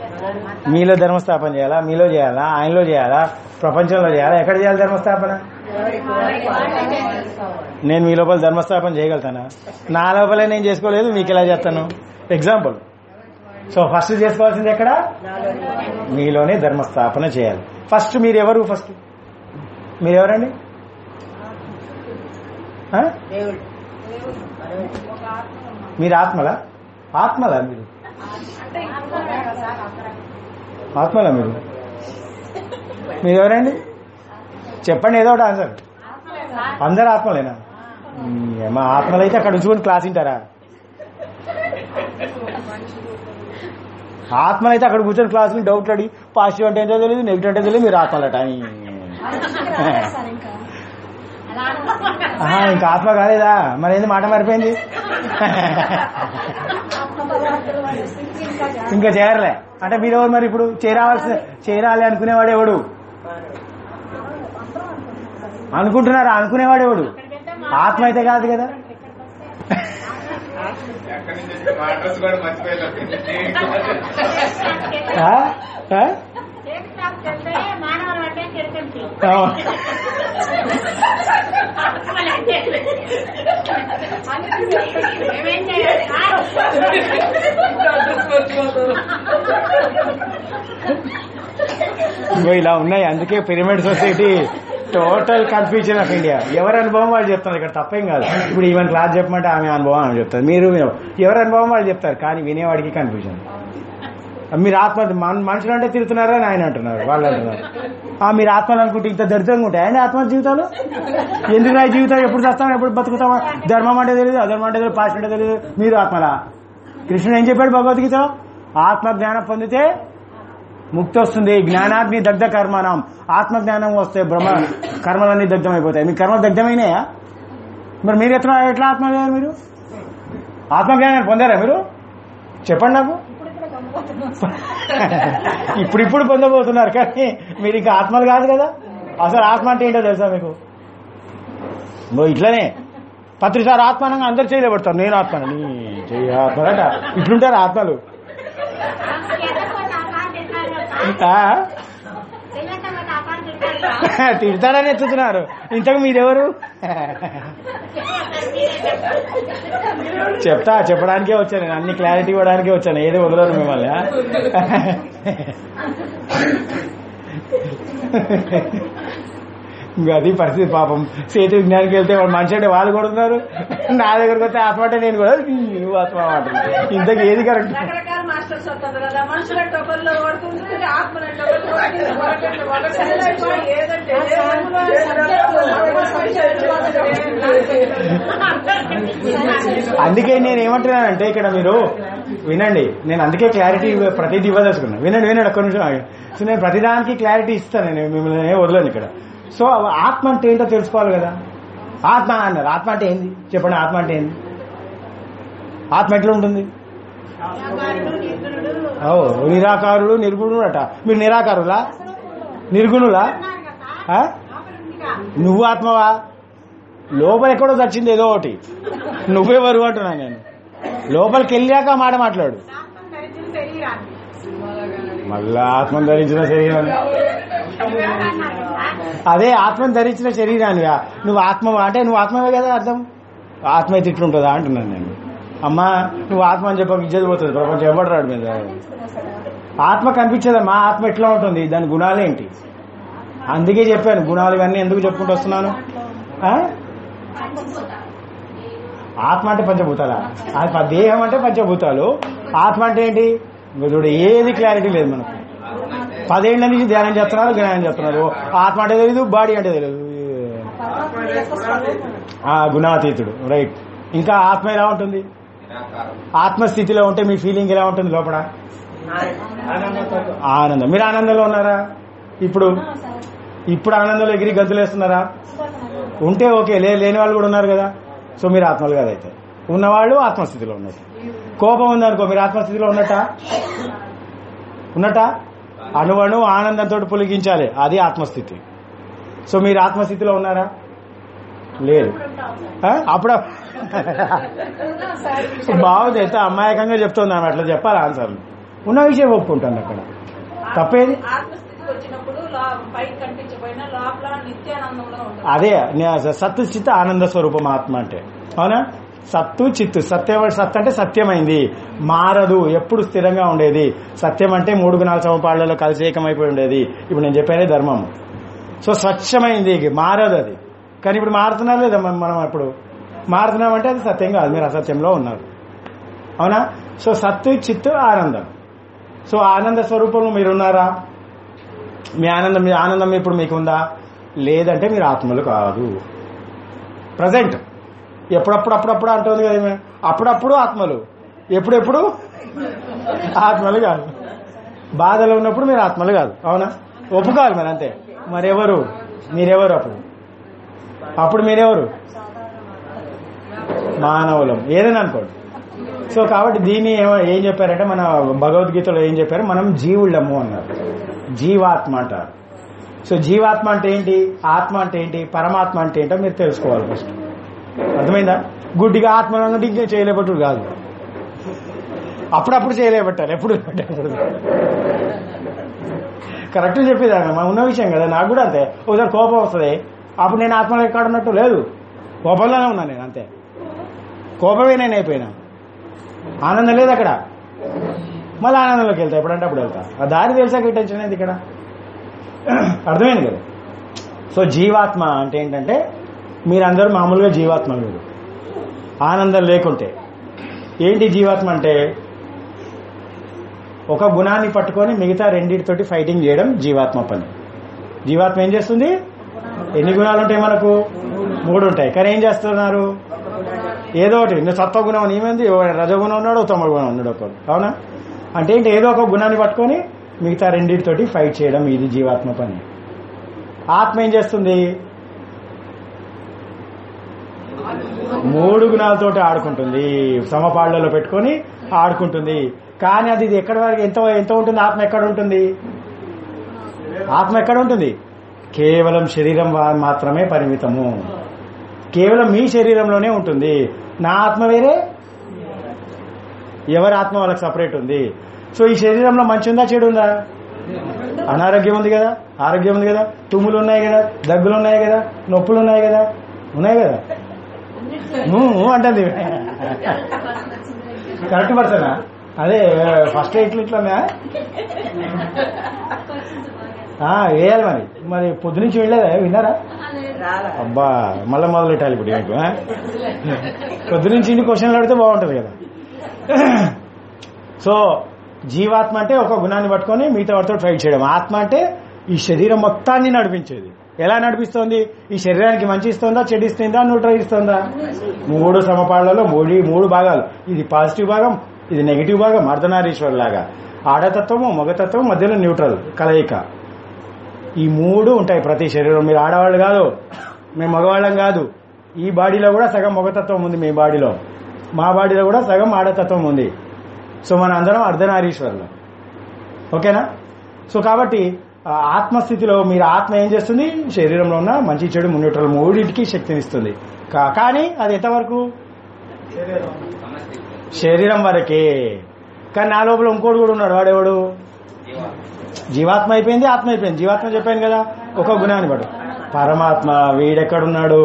మీలో ధర్మస్థాపన చేయాలా మీలో చేయాలా ఆయనలో చేయాలా ప్రపంచంలో చేయాలా ఎక్కడ చేయాలి ధర్మస్థాపన నేను మీ లోపల ధర్మస్థాపన చేయగలుగుతానా నా లోపలే నేను చేసుకోలేదు మీకు ఎలా చేస్తాను ఎగ్జాంపుల్ సో ఫస్ట్ చేసుకోవాల్సింది ఎక్కడ మీలోనే ధర్మస్థాపన చేయాలి ఫస్ట్ మీరు ఎవరు ఫస్ట్ మీరు ఎవరండి ఆ? దేవుడు మీరు ఆత్మలా ఆత్మలా మీరు ఆత్మలా మీరు మీరు ఎవరండి చెప్పండి ఏదో ఒకటి ఆన్సర్ అందరు ఆత్మలేనా మ్మ్, మా ఆత్మలైతే అక్కడ ఉంచుకొని క్లాస్ వింటారా ఆత్మలైతే అక్కడ కూర్చొని క్లాసులు డౌట్లు అడిగి పాజిటివ్ అంటే ఏంటో తెలియదు నెగిటివ్ అంటే తెలియదు మీరు ఆత్మలట అని. ఆహా, ఇంకా ఆత్మ కాలేదా మరి ఏంది మాట మారిపోయింది ఇంకా చేరలే అంటే మీరు ఎవరు మరి ఇప్పుడు చేరాల్సిన చేరాలి అనుకునేవాడు ఎవడు అనుకుంటున్నారా అనుకునేవాడు ఎవడు ఆత్మ అయితే కాదు కదా ఎక్కడి నుంచి వచ్చి మా అడ్రస్ కూడా మర్చిపోయారు ఆ? ఆ? మానవులు అంటే తిరుగుతుంది అవును. ఏమేం చేయాలి ఇగో ఇలా ఉన్నాయి అందుకే pyramid society total confusion of India ఎవరి అనుభవం వాళ్ళు చెప్తారు ఇక్కడ తప్పేం కాదు ఇప్పుడు ఈవెన్ క్లాస్ చెప్పమంటే ఆమె అనుభవం ఆమె చెప్తారు మీరు మీరు- ఎవరి అనుభవం వాళ్ళు చెప్తారు కానీ వినేవాడికి కన్ఫ్యూజన్ మీరు ఆత్మ మన- మనుషులు అంటే తిరుగుతున్నారని ఆయన అంటున్నారు వాళ్ళు అంటున్నారు ఆ మీరు ఆత్మలు అనుకుంటే ఇంత దరిద్రంగా ఉంటాయండి ఆత్మ జీవితాలు ఎందుకు నా జీవితం ఎప్పుడు చేస్తాం ఎప్పుడు బతుకుతామా ధర్మం అంటే తెలియదు అధర్మం అంటే తెలియదు పాస్ట్ అంటే తెలియదు మీరు ఆత్మలా కృష్ణుడు ఏం చెప్పాడు భగవద్గీత ఆత్మ జ్ఞానం పొందితే ముక్తి వస్తుంది జ్ఞానాగ్ని దగ్ధ కర్మనం ఆత్మ జ్ఞానం వస్తే బ్రహ్మ కర్మలన్నీ దగ్ధమైపోతాయి మీ కర్మలు దగ్ధమైనాయా మరి మీరు ఎట్లా ఎట్లా ఆత్మ అయ్యారు మీరు ఆత్మ జ్ఞానాన్ని పొందారా మీరు చెప్పండి నాకు ఇప్పుడు ఇప్పుడు పొందబోతున్నారు కానీ మీరు ఇంకా ఆత్మలు కాదు కదా అసలు ఆత్మ అంటే ఏంటో తెలుసా మీకు నువ్వు ఇట్లనే పత్రిసారి ఆత్మానంగా అందరు చేయలేబడతారు నేను ఆత్మని చెయ్యి ఆత్మలట ఇట్లుంటారు ఆత్మలు ఆ? తిడతాడని ఎత్తుతున్నారు ఇంతకు మీరెవరు చెప్తా చెప్పడానికే వచ్చాను నేను అన్ని క్లారిటీ ఇవ్వడానికే వచ్చాను ఏది వదలరు మిమ్మల్ని ఆ? ఇంకా అది పరిస్థితి పాపం సేతు విజ్ఞానికి వెళ్తే వాడు మనిషి అంటే వాళ్ళు కొడుతున్నారు నా దగ్గరకు వస్తే ఆత్మ అంటే నేను కూడా నువ్వు ఆత్మ అంటున్నా ఇంతకు ఏది కరెక్ట్ రకరకాల మాస్టర్స్ వస్తారు కదా మనుషులంటే ఒకళ్ళు కొడుతుంది ఆత్మలంటే ఒకళ్ళు కొడుతుంది వాళ్ళకంటే వాళ్ళకంటే ఏదంటే అందుకే నేను ఏమంటున్నానంటే ఇక్కడ మీరు వినండి నేను అందుకే క్లారిటీ ప్రతిదీ ఇవ్వదలుచుకున్నా వినండి వినండి ఒక్క నిమిషం ఆగండి. సో నేను ప్రతిదానికి క్లారిటీ ఇస్తాను నేను మిమ్మల్ని ఏం వదలను ఇక్కడ సో ఆత్మ అంటే ఏంటో తెలుసుకోవాలి కదా ఆత్మ అన్నారు ఆత్మ అంటే ఏంది చెప్పండి ఆత్మ అంటే ఏంది ఆత్మ ఎట్లా ఉంటుంది ఓ నిరాకారుడు నిర్గుణుడు అట మీరు నిరాకారులా నిర్గుణులా ఆ? నువ్వు ఆత్మవా లోపల ఎక్కడో చచ్చింది ఏదో ఒకటి నువ్వెవరు అంటున్నా నేను లోపలికి వెళ్ళాక మాట మాట్లాడు మళ్ళా ఆత్మను ధరించిన శరీరాన్ని అదే ఆత్మను ధరించిన శరీరానిగా నువ్వు ఆత్మ అంటే నువ్వు ఆత్మవే కదా అర్థం ఆత్మ అయితే ఇట్లుంటుందా అంటున్నాను నేను అమ్మా నువ్వు ఆత్మ అని చెప్పక ఇజ్జత పోతుంది ప్రపంచం ఎవడు రాడు మీద ఆత్మ కనిపించదమ్మా ఆత్మ ఎట్లా ఉంటుంది దాని గుణాలేంటి అందుకే చెప్పాను గుణాలు ఇవన్నీ ఎందుకు చెప్పుకుంటూ వస్తున్నాను ఆ? ఆత్మ అంటే పంచభూతాలా ఆత్మ దేహం అంటే పంచభూతాలు ఆత్మ అంటే ఏంటి ఇంకా చూడు ఏది క్లారిటీ లేదు మనకు పదేళ్ల నుంచి ధ్యానం చేస్తున్నారు జ్ఞానం చేస్తున్నారు ఆత్మ అంటే తెలియదు బాడీ అంటే తెలియదు ఆ గుణాతీతుడు రైట్ ఇంకా ఆత్మ ఎలా ఉంటుంది ఆత్మస్థితిలో ఉంటే మీ ఫీలింగ్ ఎలా ఉంటుంది లోపల ఆనందం మీరు ఆనందంలో ఉన్నారా ఇప్పుడు ఇప్పుడు ఆనందంలో ఎగిరి గంతులు వేస్తున్నారా ఉంటే ఓకే లే లేని వాళ్ళు కూడా ఉన్నారు కదా సో మీరు ఆత్మలు కదా అయితే ఉన్నవాళ్ళు ఆత్మస్థితిలో ఉన్నారు కోపం ఉందనుకో మీరు ఆత్మస్థితిలో ఉన్నట్ట ఉన్నట్ట అణువణు ఆనందంతో పులిగించాలి అది ఆత్మస్థితి సో మీరు ఆత్మస్థితిలో ఉన్నారా లేదు ఆ? అప్పుడు బాగుంది ఎంత అమాయకంగా చెప్తుంది ఆమె అట్లా చెప్పాలి ఆన్సర్లు ఉన్న విషయం ఒప్పుకుంటాను అక్కడ తప్పేది ఆత్మస్థితికి వచ్చినప్పుడు పైకి కనిపించకపోయినా లోపల నిత్యానందంలో ఉంటుంది అదే నే- సత్తు చిత్త ఆనంద స్వరూపం ఆత్మ అంటే అవునా సత్తు చిత్తు సత్యం సత్ అంటే సత్యమైంది మారదు ఎప్పుడు స్థిరంగా ఉండేది సత్యం అంటే మూడు గుణాల సమపాళ్లలో కలిసి ఏకమైపోయి ఉండేది ఇప్పుడు నేను చెప్పేదే ధర్మం సో స్వచ్ఛమైంది మారదు అది కానీ ఇప్పుడు మారుతున్నారు లేదా మనం మనం ఇప్పుడు మారుతున్నామంటే అది సత్యం కాదు మీరు అసత్యంలో ఉన్నారు అవునా సో సత్తు చిత్తు ఆనందం సో ఆనంద స్వరూపంలో మీరు ఉన్నారా మీ ఆనందం మీ ఆనందం ఇప్పుడు మీకుందా లేదంటే మీరు ఆత్మలు కాదు ప్రజెంట్ ఎప్పుడప్పుడు అప్పుడప్పుడు అంటుంది కదా ఈమె. అప్పుడప్పుడు ఆత్మలు ఎప్పుడెప్పుడు ఆత్మలు కాదు బాధలో ఉన్నప్పుడు మీరు ఆత్మలు కాదు అవునా ఒప్పుకోవాలి మరి అంతే మరెవరు మీరెవరు అప్పుడు అప్పుడు మీరెవరు మానవులం ఏదైనా అనుకోండి సో కాబట్టి దీన్ని ఏమ- ఏం చెప్పారంటే మన భగవద్గీతలో ఏం చెప్పారు మనం జీవుళ్ళము అన్నారు జీవాత్మ అంటారు సో జీవాత్మ అంటే ఏంటి ఆత్మ అంటే ఏంటి పరమాత్మ అంటే ఏంటో మీరు తెలుసుకోవాలి ఫస్ట్ అర్థమైందా గుడ్డిగా ఆత్మ అన్నట్టు ఇంకా చేయలేబట్టుడు కాదు అప్పుడప్పుడు చేయలేబట్టాలి ఎప్పుడు ఎప్పుడు కరెక్ట్ చెప్పేదాన్ని మనం ఉన్న విషయం కదా నాకు కూడా అంతే ఒకసారి కోపం వస్తుంది అప్పుడు నేను ఆత్మలో ఎక్కడ ఉన్నట్టు లేదు కోపంలోనే ఉన్నాను నేను అంతే కోపమే నేను అయిపోయినా ఆనందం లేదు అక్కడ మళ్ళీ ఆనందంలోకి వెళ్తా ఎప్పుడంటే అప్పుడు వెళ్తా ఆ దారి తెలిసాక టెన్షన్ ఏంది ఇక్కడ అర్థమైంది కదా సో జీవాత్మ అంటే ఏంటంటే మీరందరూ మామూలుగా జీవాత్మ మీరు ఆనందం లేకుంటే ఏంటి జీవాత్మ అంటే ఒక గుణాన్ని పట్టుకొని మిగతా రెండింటితోటి ఫైటింగ్ చేయడం జీవాత్మ పని జీవాత్మ ఏం చేస్తుంది ఎన్ని గుణాలు ఉంటాయి మనకు మూడు ఉంటాయి కానీ ఏం చేస్తున్నారు ఏదో ఒకటి నువ్వు సత్వగుణం అని ఏమైంది ఓ రజగుణం ఉన్నాడు ఓ తమ గుణం ఉన్నాడు ఒకడు అవునా అంటే ఏంటి ఏదో ఒక గుణాన్ని పట్టుకొని మిగతా రెండింటితోటి ఫైట్ చేయడం ఇది జీవాత్మ పని ఆత్మ ఏం చేస్తుంది మూడు గుణాలతోటి ఆడుకుంటుంది సమపాళ్లలో పెట్టుకొని ఆడుకుంటుంది కానీ అది ఇది ఎక్కడి వరకు ఎంత ఎంత ఉంటుంది ఆత్మ ఎక్కడ ఉంటుంది ఆత్మ ఎక్కడ ఉంటుంది కేవలం శరీరం వా- మాత్రమే పరిమితము కేవలం మీ శరీరంలోనే ఉంటుంది నా ఆత్మ వేరే ఎవరి ఆత్మ వాళ్ళకి సపరేట్ ఉంది సో ఈ శరీరంలో మంచి ఉందా చెడు ఉందా అనారోగ్యం ఉంది కదా ఆరోగ్యం ఉంది కదా తుమ్ములు ఉన్నాయి కదా దగ్గులు ఉన్నాయి కదా నొప్పులు ఉన్నాయి కదా ఉన్నాయి కదా ఊ, ఊ అంటుంది కరెక్ట్ పర్సనా అదే ఫస్ట్ ఇట్లా ఇట్లా వేయాలి మరి మరి పొద్దు నుంచి వెళ్ళలేదా విన్నారా రాలా అబ్బా మళ్ళీ మొదలు పెట్టాలి ఇప్పుడు మీకు ఆ? పొద్దు నుంచి ఇన్ని క్వశ్చన్లు అడిగితే బాగుంటుంది కదా సో జీవాత్మ అంటే ఒక గుణాన్ని పట్టుకొని మిగతా వాటితో ఫైట్ చేయడం ఆత్మ అంటే ఈ శరీరం మొత్తాన్ని నడిపించేది ఎలా నడిపిస్తోంది ఈ శరీరానికి మంచి ఇస్తుందా చెడు ఇస్తుందా న్యూట్రల్ ఇస్తుందా మూడు సమపాళ్లలో మూడు మూడు భాగాలు ఇది పాజిటివ్ భాగం ఇది నెగిటివ్ భాగం అర్ధనారీశ్వర్ లాగా ఆడతత్వము మగతత్వం మధ్యలో న్యూట్రల్ కలయిక ఈ మూడు ఉంటాయి ప్రతి శరీరం మీరు ఆడవాళ్ళు కాదు మేము మగవాళ్ళం కాదు ఈ బాడీలో కూడా సగం మగతత్వం ఉంది మీ బాడీలో మా బాడీలో కూడా సగం ఆడతత్వం ఉంది సో మన అందరం అర్ధనారీశ్వరులు ఓకేనా సో కాబట్టి ఆ ఆత్మస్థితిలో మీరు ఆత్మ ఏం చేస్తుంది శరీరంలో ఉన్న మంచి చెడు మున్నిటలు మూడింటికి శక్తినిస్తుంది కా- కానీ అది ఎంతవరకు శరీరం వరకే కానీ నా లోపల ఇంకోటి కూడా ఉన్నాడు వాడెవడు జీవాత్మ అయిపోయింది ఆత్మ అయిపోయింది జీవాత్మ చెప్పాను కదా ఒక గుణాన్ని పడు పరమాత్మ వీడెక్కడున్నాడు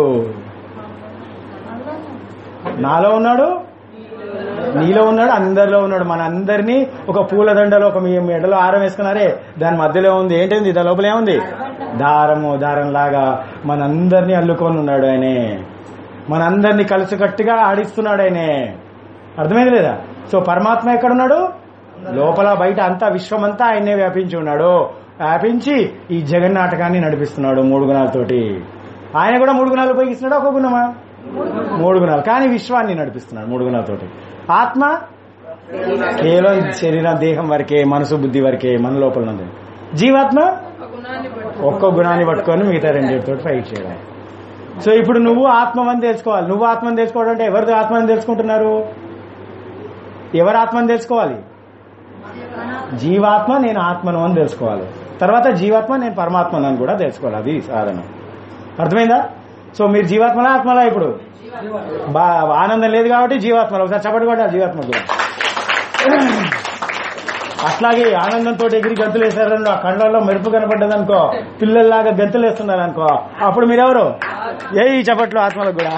నాలో ఉన్నాడు నీలో ఉన్నాడు అందరిలో ఉన్నాడు మన అందరినీ ఒక పూలదండలో ఒక మీ మెడలో ఆరం వేసుకున్నారే దాని మధ్యలో ఉంది ఏంటింది దాని లోపల ఏముంది దారము దారం లాగా మనందరినీ అల్లుకొని ఉన్నాడు ఆయనే మనందరినీ కలిసికట్టుగా ఆడిస్తున్నాడు ఆయనే అర్థమైంది లేదా సో పరమాత్మ ఎక్కడున్నాడు లోపల బయట అంతా విశ్వమంతా ఆయనే వ్యాపించి ఉన్నాడు వ్యాపించి ఈ జగన్నాటకాన్ని నడిపిస్తున్నాడు మూడు గుణాలతోటి ఆయన కూడా మూడు గుణాలు ఉపయోగిస్తున్నాడు ఒక గుణమా మూడు గుణాలు కానీ విశ్వాన్ని నడిపిస్తున్నాడు మూడు గుణాలతోటి ఆత్మ కేవలం శరీరం దేహం వరకే మనసు బుద్ధి వరకే మన లోపల ఉంది జీవాత్మ ఒక్క గుణాన్ని పట్టుకొని మిగతా రెండింటితో ఫైట్ చేయాలి సో ఇప్పుడు నువ్వు ఆత్మని తెలుసుకోవాలి నువ్వు ఆత్మని తెలుసుకోవడం అంటే ఎవరితో ఆత్మని తెలుసుకుంటున్నారు ఎవరు ఆత్మని తెలుసుకోవాలి జీవాత్మ నేను ఆత్మను అని తెలుసుకోవాలి తర్వాత జీవాత్మ నేను పరమాత్మను అని కూడా తెలుసుకోవాలి అది సాధన అర్థమైందా సో మీరు జీవాత్మలా ఆత్మలా ఇప్పుడు బా ఆనందం లేదు కాబట్టి జీవాత్మలో ఒకసారి చప్పటి కొట్టాలి జీవాత్మ కూడా అట్లాగే ఆనందంతో ఎగిరి గంతులు వేసారనుకో ఆ కళ్ళల్లో మెరుపు కనపడ్డదనుకో పిల్లల్లాగా గంతులు వేస్తున్నారు అనుకో అప్పుడు మీరెవరు ఏ ఈ చప్పట్లు ఆత్మలకు కూడా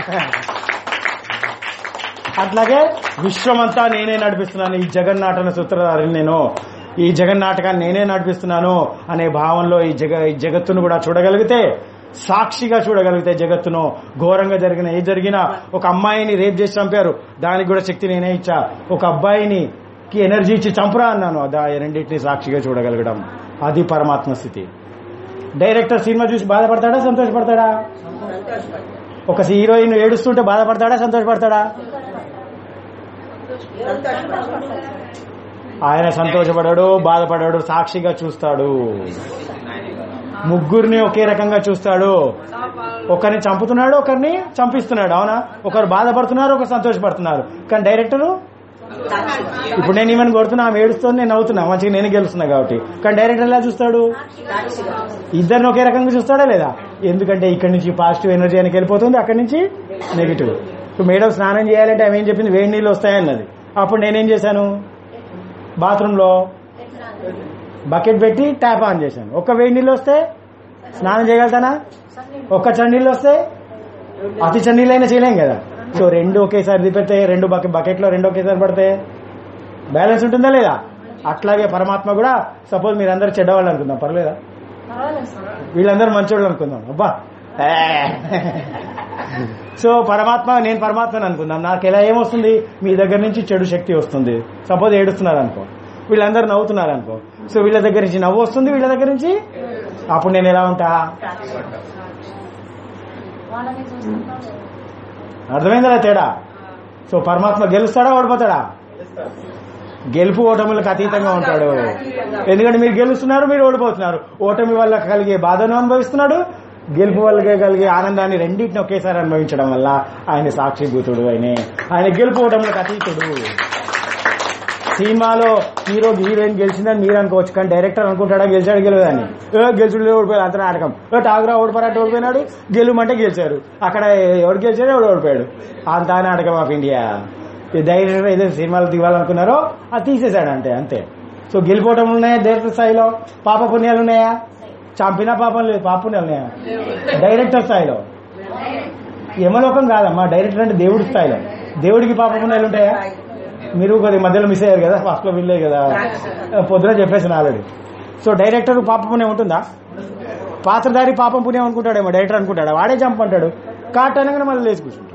అట్లాగే విశ్వమంతా నేనే నడిపిస్తున్నాను ఈ జగన్నాటన సూత్రధారిని నేను ఈ జగన్నాటకాన్ని నేనే నడిపిస్తున్నాను అనే భావంలో ఈ జగ ఈ జగత్తును కూడా చూడగలిగితే సాక్షిగా చూడగలిగితే జగత్తును ఘోరంగా జరిగిన ఏ జరిగినా ఒక అమ్మాయిని రేప్ చేసి చంపారు దానికి కూడా శక్తి నేనే ఇచ్చా ఒక అబ్బాయిని కి ఎనర్జీ ఇచ్చి చంపురా అన్నాను అదా రెండింటిని సాక్షిగా చూడగలగడం అది పరమాత్మ స్థితి డైరెక్టర్ సినిమా చూసి బాధపడతాడా సంతోషపడతాడా సంతోషపడతాడు ఒక హీరోయిన్ ఏడుస్తుంటే బాధపడతాడా సంతోషపడతాడా ఆయన సంతోషపడాడు బాధపడాడు సాక్షిగా చూస్తాడు ముగ్గురిని ఒకే రకంగా చూస్తాడు ఒకరిని చంపుతున్నాడు ఒకరిని చంపిస్తున్నాడు అవునా ఒకరు బాధపడుతున్నారు ఒకరు సంతోషపడుతున్నారు కానీ డైరెక్టరు ఇప్పుడు నేను ఈమెను కొడుతున్నా ఆమె ఏడుస్తుంది నేను నవ్వుతున్నా మంచిగా నేను గెలుస్తున్నా కాబట్టి కానీ డైరెక్టర్ ఎలా చూస్తాడు సాక్షిగా ఇద్దరిని ఒకే రకంగా చూస్తాడా లేదా ఎందుకంటే ఇక్కడి నుంచి పాజిటివ్ ఎనర్జీ అని వెళ్ళిపోతుంది అక్కడి నుంచి నెగిటివ్ ఇప్పుడు మేడం స్నానం చేయాలంటే ఆమె ఏం చెప్పింది వేడి నీళ్ళు వస్తాయన్నది అప్పుడు నేనేం చేశాను బాత్రూంలో బకెట్ పెట్టి ట్యాప్ ఆన్ చేశాను ఒక్క వేడి నీళ్ళు వస్తే స్నానం చేయగలుగుతానా ఒక్క చన్నీళ్ళు వస్తే అతి చన్నీళ్ళైనా చేయలేం కదా సో రెండు ఒకేసారి దిపెడితే రెండు బకెట్ బకెట్లో రెండు ఒకేసారి పడితే బ్యాలెన్స్ ఉంటుందా లేదా అట్లాగే పరమాత్మ కూడా సపోజ్ మీరందరూ చెడ్డవాళ్ళు అనుకుందాం పర్లేదా వీళ్ళందరూ మంచోళ్ళు అనుకుందాం అబ్బా ఏ. సో పరమాత్మ నేను పరమాత్మని అనుకుందాం నాకు ఎలా ఏమొస్తుంది మీ దగ్గర నుంచి చెడు శక్తి వస్తుంది సపోజ్ ఏడుస్తున్నారు అనుకో వీళ్ళందరూ నవ్వుతున్నారు అనుకో సో వీళ్ళ దగ్గర నుంచి నవ్వు వస్తుంది వీళ్ళ దగ్గర నుంచి అప్పుడు నేను ఎలా ఉంటా అర్థమైందా తేడా సో పరమాత్మ గెలుస్తాడా ఓడిపోతాడా గెలుపు ఓటములకు అతీతంగా ఉంటాడు ఎందుకంటే మీరు గెలుస్తున్నారు మీరు ఓడిపోతున్నారు ఓటమి వల్ల కలిగే బాధను అనుభవిస్తున్నాడు గెలుపు వల్ల కలిగే ఆనందాన్ని రెండింటిని ఒకేసారి అనుభవించడం వల్ల ఆయన సాక్షిభూతుడు ఆయనే ఆయన గెలుపు ఓటములకు అతీతుడు సినిమాలో హీరో హీరోయిన్ గెలిచిందని మీరు అనుకోవచ్చు కానీ డైరెక్టర్ అనుకుంటాడా గెలిచాడు గెలవదని ఏ గెలుచుడు ఓడిపోయాడు అంత నాటకం ఏ టాగురా ఓడిపోరాట ఓడిపోయినాడు గెలుమంటే గెలిచారు అక్కడ ఎవడు గెలిచాడు ఎవడు ఓడిపోయాడు అంత నాటకం ఆఫ్ ఇండియా ఈ డైరెక్టర్ ఏదైతే సినిమాలు తీయాలనుకున్నారో అది తీసేశాడు అంతే అంతే సో గెలిపోవటం ఉన్నాయా డైరెక్టర్ స్థాయిలో పాప పుణ్యాలు ఉన్నాయా చంపినా పాపం లేదు పాప పుణ్యాలు ఉన్నాయా డైరెక్టర్ స్థాయిలో యమలోకం కాదమ్మా డైరెక్టర్ అంటే దేవుడి స్థాయిలో దేవుడికి పాప పుణ్యాలు ఉంటాయా మీరు కొద్ది మధ్యలో మిస్ అయ్యారు కదా ఫస్ట్ లో వినలే కదా పొద్దున చెప్పేసిన ఆల్రెడీ సో డైరెక్టర్ పాప పుణ్యం ఉంటుందా పాత్రధారి పాపం పుణ్యం అనుకుంటాడేమో డైరెక్టర్ అనుకుంటాడు వాడే జంప్ అంటాడు కాట్ అనగానే మళ్ళీ లేచి కూర్చుంటాడు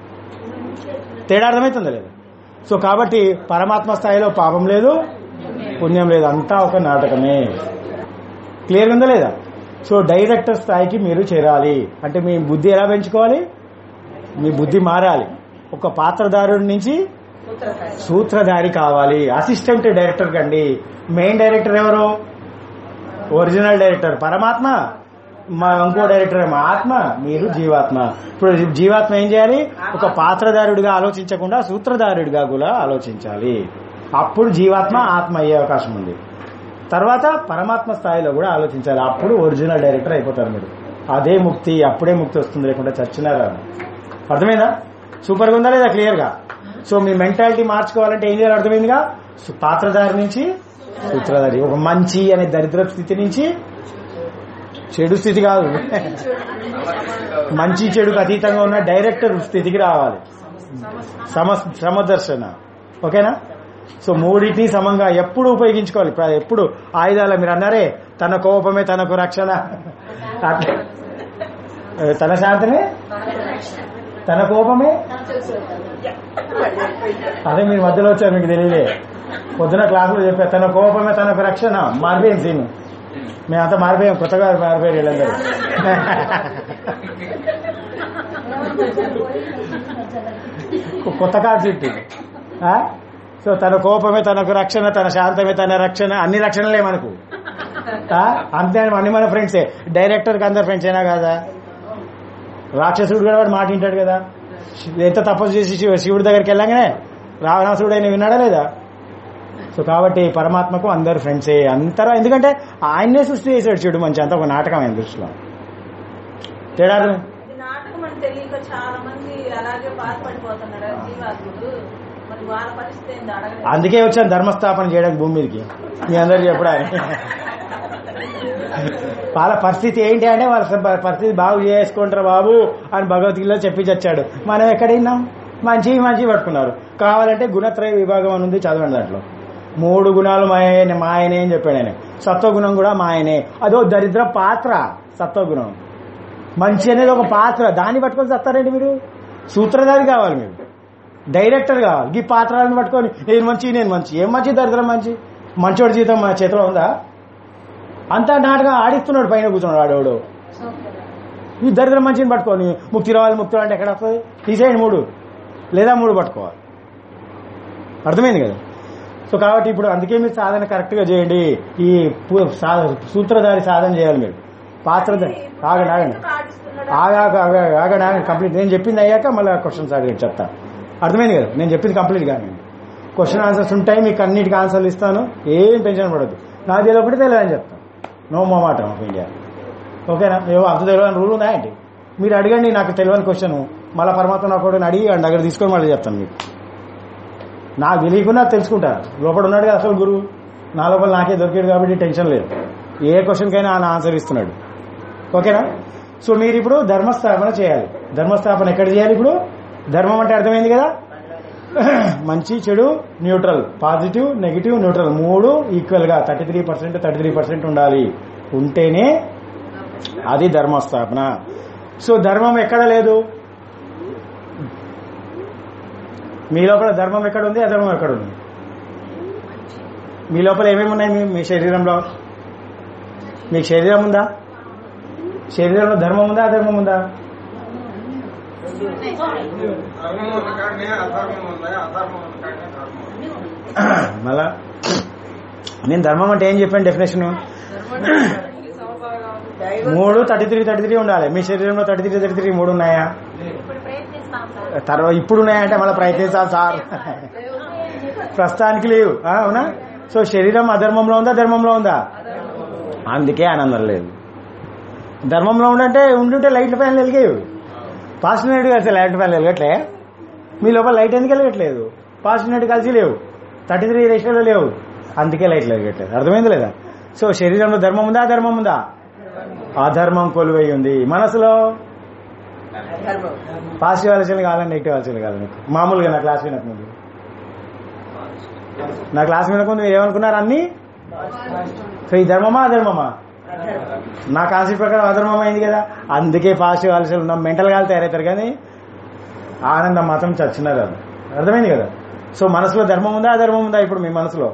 తేడా అర్థమవుతుందా లేదు సో కాబట్టి పరమాత్మ స్థాయిలో పాపం లేదు పుణ్యం లేదు అంతా ఒక నాటకమే క్లియర్ ఉందా లేదా సో డైరెక్టర్ స్థాయికి మీరు చేరాలి అంటే మీ బుద్ధి ఎలా పెంచుకోవాలి మీ బుద్ధి మారాలి ఒక పాత్రధారుడి నుంచి సూత్రధారి సూత్రధారి కావాలి అసిస్టెంట్ డైరెక్టర్ కండి మెయిన్ డైరెక్టర్ ఎవరు ఒరిజినల్ డైరెక్టర్ పరమాత్మ మా ఇంకో డైరెక్టర్ ఏమో ఆత్మ మీరు జీవాత్మ ఇప్పుడు జీవాత్మ ఏం చేయాలి ఒక పాత్రధారుడిగా ఆలోచించకుండా సూత్రధారుడిగా కూడా ఆలోచించాలి అప్పుడు జీవాత్మ ఆత్మ అయ్యే అవకాశం ఉంది తర్వాత పరమాత్మ స్థాయిలో కూడా ఆలోచించాలి అప్పుడు ఒరిజినల్ డైరెక్టర్ అయిపోతారు మీరు అదే ముక్తి అప్పుడే ముక్తి వస్తుంది లేకుండా చచ్చినారా అర్థమైందా సూపర్గా ఉందా లేదా క్లియర్ గా సో మీ మెంటాలిటీ మార్చుకోవాలంటే ఏం చేయాలి అర్థమైందిగా సు- పాత్రధారి నుంచి సూత్రధారి ఒక మంచి అనే దరిద్ర స్థితి నుంచి చెడు స్థితి కాదు మంచి చెడుకు అతీతంగా ఉన్న డైరెక్టర్ స్థితికి రావాలి సమ సమదర్శన ఓకేనా సో మూడింటిని సమంగా ఎప్పుడు ఉపయోగించుకోవాలి ప్ర- ఎప్పుడు ఆయుధాల మీరు అన్నారే తన కోపమే తనకు రక్షణ అట్లా ఏ, తన శాంతమే తన కోపమే అదే మీరు మధ్యలో వచ్చారు మీకు తెలియలే పొద్దున క్లాసులో చెప్పారు తన కోపమే తనకు రక్షణ మారిపోయింది సీన్ మేమంతా మారిపోయాం కొత్తగా మారిపోయారు వీళ్ళందరూ కొత్త కాన్సెప్ట్ ఇది. ఆ? సో తన కోపమే తనకు రక్షణ తన శాంతమే తన రక్షణ అన్ని రక్షణలే మనకు ఆ? అంతే అన్ని మన ఫ్రెండ్సే డైరెక్టర్కి అందరు ఫ్రెండ్స్ అయినా కదా రాక్షసుడు కూడా వాడు మాట వింటాడు కదా ఎంత తపస్సు చేసి శివ- శివుడి దగ్గరికి వెళ్ళగానే రావణాసుడు అయిన విన్నాడా లేదా సో కాబట్టి పరమాత్మకు అందరు ఫ్రెండ్సే అంతరా ఎందుకంటే ఆయన్నే సృష్టి చేశాడు శివుడు మంచి అంతా ఒక నాటకం ఆయన దృష్టిలో తేడా అర్థం? ఇది నాటకం అని తెలియక చాలా మంది అలాగే బాధపడిపోతున్నారు జీవాత్ములు మరి వాళ్ళ పరిస్థితి ఏంది అడగలేదు అందుకే వచ్చాను ధర్మస్థాపన చేయడానికి భూమి మీదకి మీ అందరు చెప్పడానికి వాళ్ళ పరిస్థితి ఏంటి అంటే వాళ్ళ స- పరిస్థితి బాగు చేసుకుంటారు బాబు అని భగవద్గీతలో చెప్పి చచ్చాడు మనం ఎక్కడ విన్నాం మంచి మంచి పట్టుకున్నారు కావాలంటే గుణత్రయ విభాగం అని ఉంది చదవండి దాంట్లో మూడు గుణాలు మాయనే మాయనే అని చెప్పాడు ఆయన సత్వగుణం కూడా మాయనే అదో దరిద్ర పాత్ర సత్వగుణం మంచి అనేది ఒక పాత్ర దాన్ని పట్టుకొని చస్తారండి మీరు సూత్రధారి కావాలి మీరు డైరెక్టర్ కావాలి ఈ పాత్రలను పట్టుకొని నేను మంచి నేను మంచి ఏం మంచి దరిద్రం మంచి మంచోడి జీతం మా చేతిలో ఉందా అంతా నాటగా ఆడిస్తున్నాడు పైన కూర్చున్నాడు ఆడవాడు ఈ దరిద్రం మంచిని పట్టుకొని ముక్తి రావాలి ముక్తి రావాలి అంటే ఎక్కడ వస్తుంది తీసేయండి మూడు లేదా మూడు పట్టుకోవాలి అర్థమైంది కదా సో కాబట్టి ఇప్పుడు అందుకే మీరు సాధన కరెక్ట్ గా చేయండి ఈ పు- సా- సూత్రధారి సాధన చేయాలి మీరు పాత్రధారి ఆగండి ఆగండి ఆడిస్తున్నాడు ఆగాక ఆగండి ఆగండి కంప్లీట్ నేను చెప్పింది అయ్యాక మళ్ళీ క్వశ్చన్స్ అడిగి చెప్తాను అర్థమైంది కదా నేను చెప్పింది కంప్లీట్ కానీ క్వశ్చన్ ఆన్సర్స్ ఉంటాయి మీకు అన్నిటికీ ఆన్సర్లు ఇస్తాను ఏం టెన్షన్ పడద్దు నాకు తెలియకపోతే తెలియదని చెప్తాను నో మో మాట ఆఫ్ ఇండియా ఓకేనా ఏవో అంత తెలియని రూల్ ఉందా ఏంటి మీరు అడగండి నాకు తెలియని క్వశ్చన్ మళ్ళీ పరమాత్మ నాకు ఒకటి అడిగి వాడి దగ్గర తీసుకొని మళ్ళీ చెప్తాను మీకు నాకు తెలియకుండా తెలుసుకుంటా లోపల ఉన్నాడు కదా అసలు గురువు నా లోపల నాకే దొరికాడు కాబట్టి టెన్షన్ లేదు ఏ క్వశ్చన్కైనా ఆయన ఆన్సర్ ఇస్తున్నాడు ఓకేనా సో మీరు ఇప్పుడు ధర్మస్థాపన చేయాలి ధర్మస్థాపన ఎక్కడ చేయాలి ఇప్పుడు ధర్మం అంటే అర్థమైంది కదా మంచి చెడు న్యూట్రల్ పాజిటివ్ నెగిటివ్ న్యూట్రల్ మూడు ఈక్వల్ గా thirty three percent thirty three percent ఉండాలి ఉంటేనే అది ధర్మస్థాపన సో ధర్మం ఎక్కడ లేదు మీ లోపల ధర్మం ఎక్కడ ఉంది అధర్మం ఎక్కడ ఉంది మీ లోపల ఏమేమి ఉన్నాయి మీ- మీ శరీరంలో మీకు శరీరం ఉందా శరీరంలో ధర్మం ఉందా అధర్మం ఉందా ధర్మం ఉన్న కాడనే అధర్మం ఉంది అధర్మం ఉన్న కాడనే ధర్మం ఉంది. మళ్ళా నేను ధర్మం అంటే ఏం చెప్పాను డెఫినేషన్ దైవం మూడు థర్టీ త్రీ థర్టీ త్రీ ఉండాలి మీ శరీరంలో థర్టీ త్రీ థర్టీ త్రీ మూడు ఉన్నాయా ఇప్పుడు ప్రయత్నిస్తాం సార్ తర్వాత ఇప్పుడు ఉన్నాయంటే మళ్ళీ ప్రయత్నించాలి సార్ ప్రస్తుతానికి లేవు ఆ, అవునా సో శరీరం అధర్మంలో ఉందా ధర్మంలో ఉందా అందుకే ఆనందం లేదు ధర్మంలో ఉండంటే ఉండుంటే లైట్ల పైన వెలిగేవి పాజిటివ్ కలిసి లైట్ పైన వెలగట్లే మీ లోపల లైట్ ఎందుకు వెలగట్లేదు పాజిటివ్ కలిసి లేవు థర్టీ త్రీ రేషియోలో లేవు అందుకే లైట్లు వెలగట్లేదు అర్థమైంది లేదా సో శరీరంలో ధర్మం ఉందా అధర్మం ఉందా అధర్మం కొలువై ఉంది మనసులో ధర్మం పాజిటివ్ ఆలోచన కావాలని నెగిటివ్ ఆలోచన కావాలి మీకు మామూలుగా నా క్లాస్ వినక ముందు నా క్లాస్ వినక ముందు మీరు ఏమనుకున్నారు అన్ని సో ఈ ధర్మమా అధర్మమా నా కాన్సెప్ట్ ప్రకారం అధర్మం అయింది కదా అందుకే పాజిటివ్ ఆలోచనలు ఉన్నాం మెంటల్ గా తయారవుతారు కానీ ఆనందం మాత్రం చచ్చినారు అది అర్థమైంది కదా సో మనసులో ధర్మం ఉందా అధర్మం ఉందా ఇప్పుడు మీ మనసులో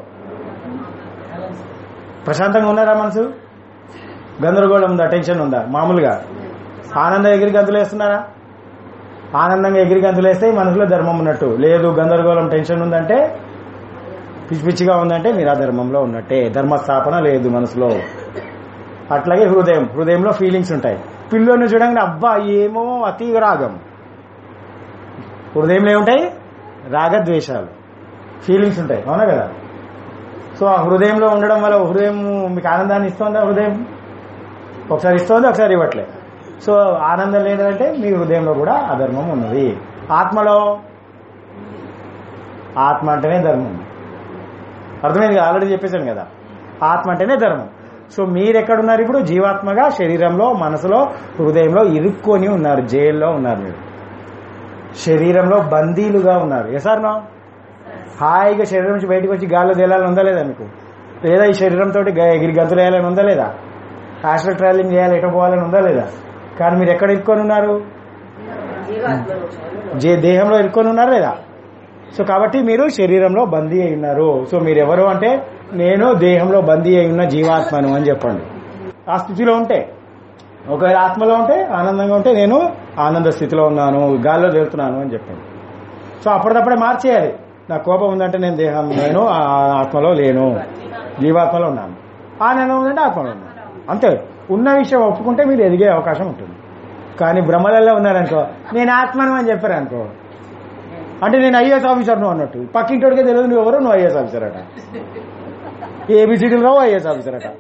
ప్రశాంతంగా ఉన్నారా మనసు గందరగోళం ఉందా టెన్షన్ ఉందా మామూలుగా ఆనందం ఎగిరి గంతులు వేస్తున్నారా ఆనందంగా ఎగిరి గంతులు వేస్తే మనసులో ధర్మం ఉన్నట్టు లేదు గందరగోళం టెన్షన్ ఉందంటే పిచ్చి పిచ్చిగా ఉందంటే మీరు ఆ ధర్మంలో ఉన్నట్టే ధర్మ స్థాపన లేదు మనసులో అట్లాగే హృదయం హృదయంలో ఫీలింగ్స్ ఉంటాయి పిల్లోని చూడంగానే అబ్బా ఏమో అతి రాగం హృదయంలో ఏముంటాయి రాగద్వేషాలు ఫీలింగ్స్ ఉంటాయి అవునా కదా సో ఆ హృదయంలో ఉండడం వల్ల హృదయం మీకు ఆనందాన్ని ఇస్తుందా హృదయం ఒకసారి ఇస్తుంది ఒకసారి ఇవ్వట్లే సో ఆనందం లేదంటే మీ హృదయంలో కూడా అధర్మం ఉన్నది ఆత్మలో ఆత్మ అంటేనే ధర్మం అర్థమైంది కదా ఆల్రెడీ చెప్పేశాను కదా ఆత్మ అంటేనే ధర్మం సో మీరు ఎక్కడున్నారు ఇప్పుడు జీవాత్మగా శరీరంలో మనసులో హృదయంలో ఇరుక్కొని ఉన్నారు జైల్లో ఉన్నారు మీరు శరీరంలో బందీలుగా ఉన్నారు ఎసార్ హాయిగా శరీరం నుంచి బయటకు వచ్చి గాల్లో తేలాలని ఉందా లేదా మీకు లేదా ఈ శరీరంతో ఎగిరి గంతులు వేయాలని ఉందా లేదా హాస్టల్ ట్రావెలింగ్ చేయాలి ఎట పోవాలని ఉందా లేదా కానీ మీరు ఎక్కడ ఇరుక్కొని ఉన్నారు జీవాత్మను స్వామి జే దేహంలో ఇరుక్కొని ఉన్నారు లేదా సో కాబట్టి మీరు శరీరంలో బందీ అయి ఉన్నారు సో మీరు ఎవరు అంటే నేను దేహంలో బందీ అయి ఉన్న జీవాత్మను అని చెప్పండి ఆ స్థితిలో ఉంటే ఒకవేళ ఆత్మలో ఉంటే ఆనందంగా ఉంటే నేను ఆనంద స్థితిలో ఉన్నాను గాల్లో వెళ్తున్నాను అని చెప్పండి సో అప్పటికప్పుడే మార్చేయాలి నా కోపం ఉందంటే నేను దేహం నేను ఆ ఆత్మలో లేను జీవాత్మలో ఉన్నాను ఆనందం ఉందంటే ఆత్మలో ఉన్నాను అంతే ఉన్న విషయం ఒప్పుకుంటే మీరు ఎదిగే అవకాశం ఉంటుంది కానీ భ్రమలలో ఉన్నారనుకో నేను ఆత్మను అని చెప్పారు అనుకో అంటే నేను ఐఏఎస్ ఆఫీసర్ నువ్వు అన్నట్టు పక్కింటోడికే తెలియదు నువ్వు ఎవరు నువ్వు ఐఏఎస్ ఆఫీసర్ అట ఏబిసిడీలు రావు ఐఏఎస్ ఆఫీసర్ అట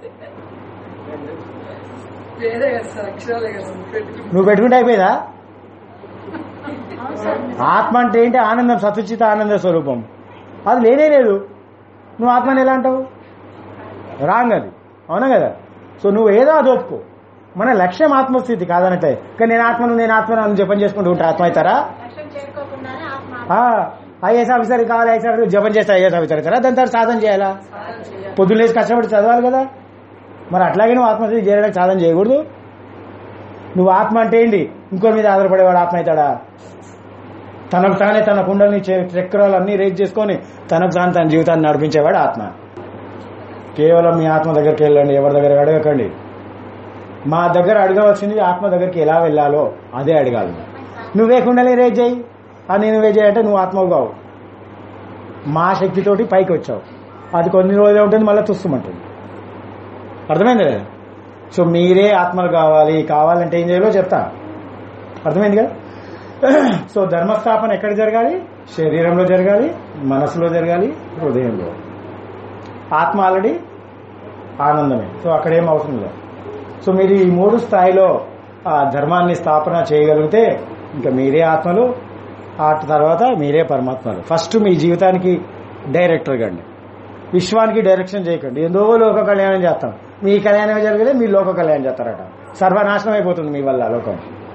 వేరే కదా సార్ అక్షరాలే కదా పెట్టుకుంటే నువ్వు పెట్టుకుంటే అయిపోయిందా ఆత్మ అంటే ఏంటి ఆనందం సతుచిత ఆనంద స్వరూపం అది లేనే లేదు నువ్వు ఆత్మని ఎలా అంటావు రాంగ్ అది అవునా కదా సో నువ్వు ఏదో అది ఒప్పుకో మన లక్ష్యం ఆత్మస్థితి కాదనట్టే కానీ నేను ఆత్మను నేను ఆత్మను అని జపం చేసుకుంటూ ఉంటా ఆత్మ అవుతారా లక్ష్యం చేరుకోకుండానే ఆత్మ ఐఏఎస్ ఆఫీసర్ కావాలి ఐఎస్ ఆఫీసర్ జపం చేస్తే ఐఏఎస్ ఆఫీసర్ అవుతారా దాని తర్వాత సాధన చేయాలా పొద్దున్న లేచి కష్టపడి చదవాలి కదా మరి అట్లాగే నువ్వు ఆత్మస్థితి చేయడానికి సాధన చేయకూడదు నువ్వు ఆత్మ అంటే ఏంటి ఇంకో మీద ఆధారపడేవాడు ఆత్మ అవుతాడా తనకు తానే తన కుండల్ని చే- చక్రాలు అన్ని రేజ్ చేసుకొని తనకు తాను తన జీవితాన్ని నడిపించేవాడు ఆత్మ కేవలం మీ ఆత్మ దగ్గరికి వెళ్ళండి ఎవరి దగ్గర అడగకండి మా దగ్గర అడగవలసింది ఆత్మ దగ్గరికి ఎలా వెళ్ళాలో అదే అడగాలి నువ్వే కుండలి రేజ్ చేయి ఆ నేను రేజ్ చేయంటే నువ్వు ఆత్మవు కావు మా శక్తితోటి పైకి వచ్చావు అది కొన్ని రోజులు ఉంటుంది మళ్ళీ తుస్తుమంటుంది అర్థమైంది కదా సో మీరే ఆత్మలు కావాలి కావాలంటే ఏం చేయాలో చెప్తా అర్థమైంది కదా సో ధర్మస్థాపన ఎక్కడ జరగాలి శరీరంలో జరగాలి మనసులో జరగాలి హృదయంలో ఆత్మ ఆల్రెడీ ఆనందమే సో అక్కడేం అవసరం లేదు సో మీరు ఈ మూడు స్థాయిలో ఆ ధర్మాన్ని స్థాపన చేయగలిగితే ఇంకా మీరే ఆత్మలు ఆ తర్వాత మీరే పరమాత్మలు ఫస్ట్ మీ జీవితానికి డైరెక్టర్ కండి విశ్వానికి డైరెక్షన్ చేయకండి ఎందో లోక కళ్యాణం చేస్తాం మీ కళ్యాణమే జరిగితే మీ లోక కళ్యాణం చేస్తారట సర్వనాశనం అయిపోతుంది మీ వల్ల లోకం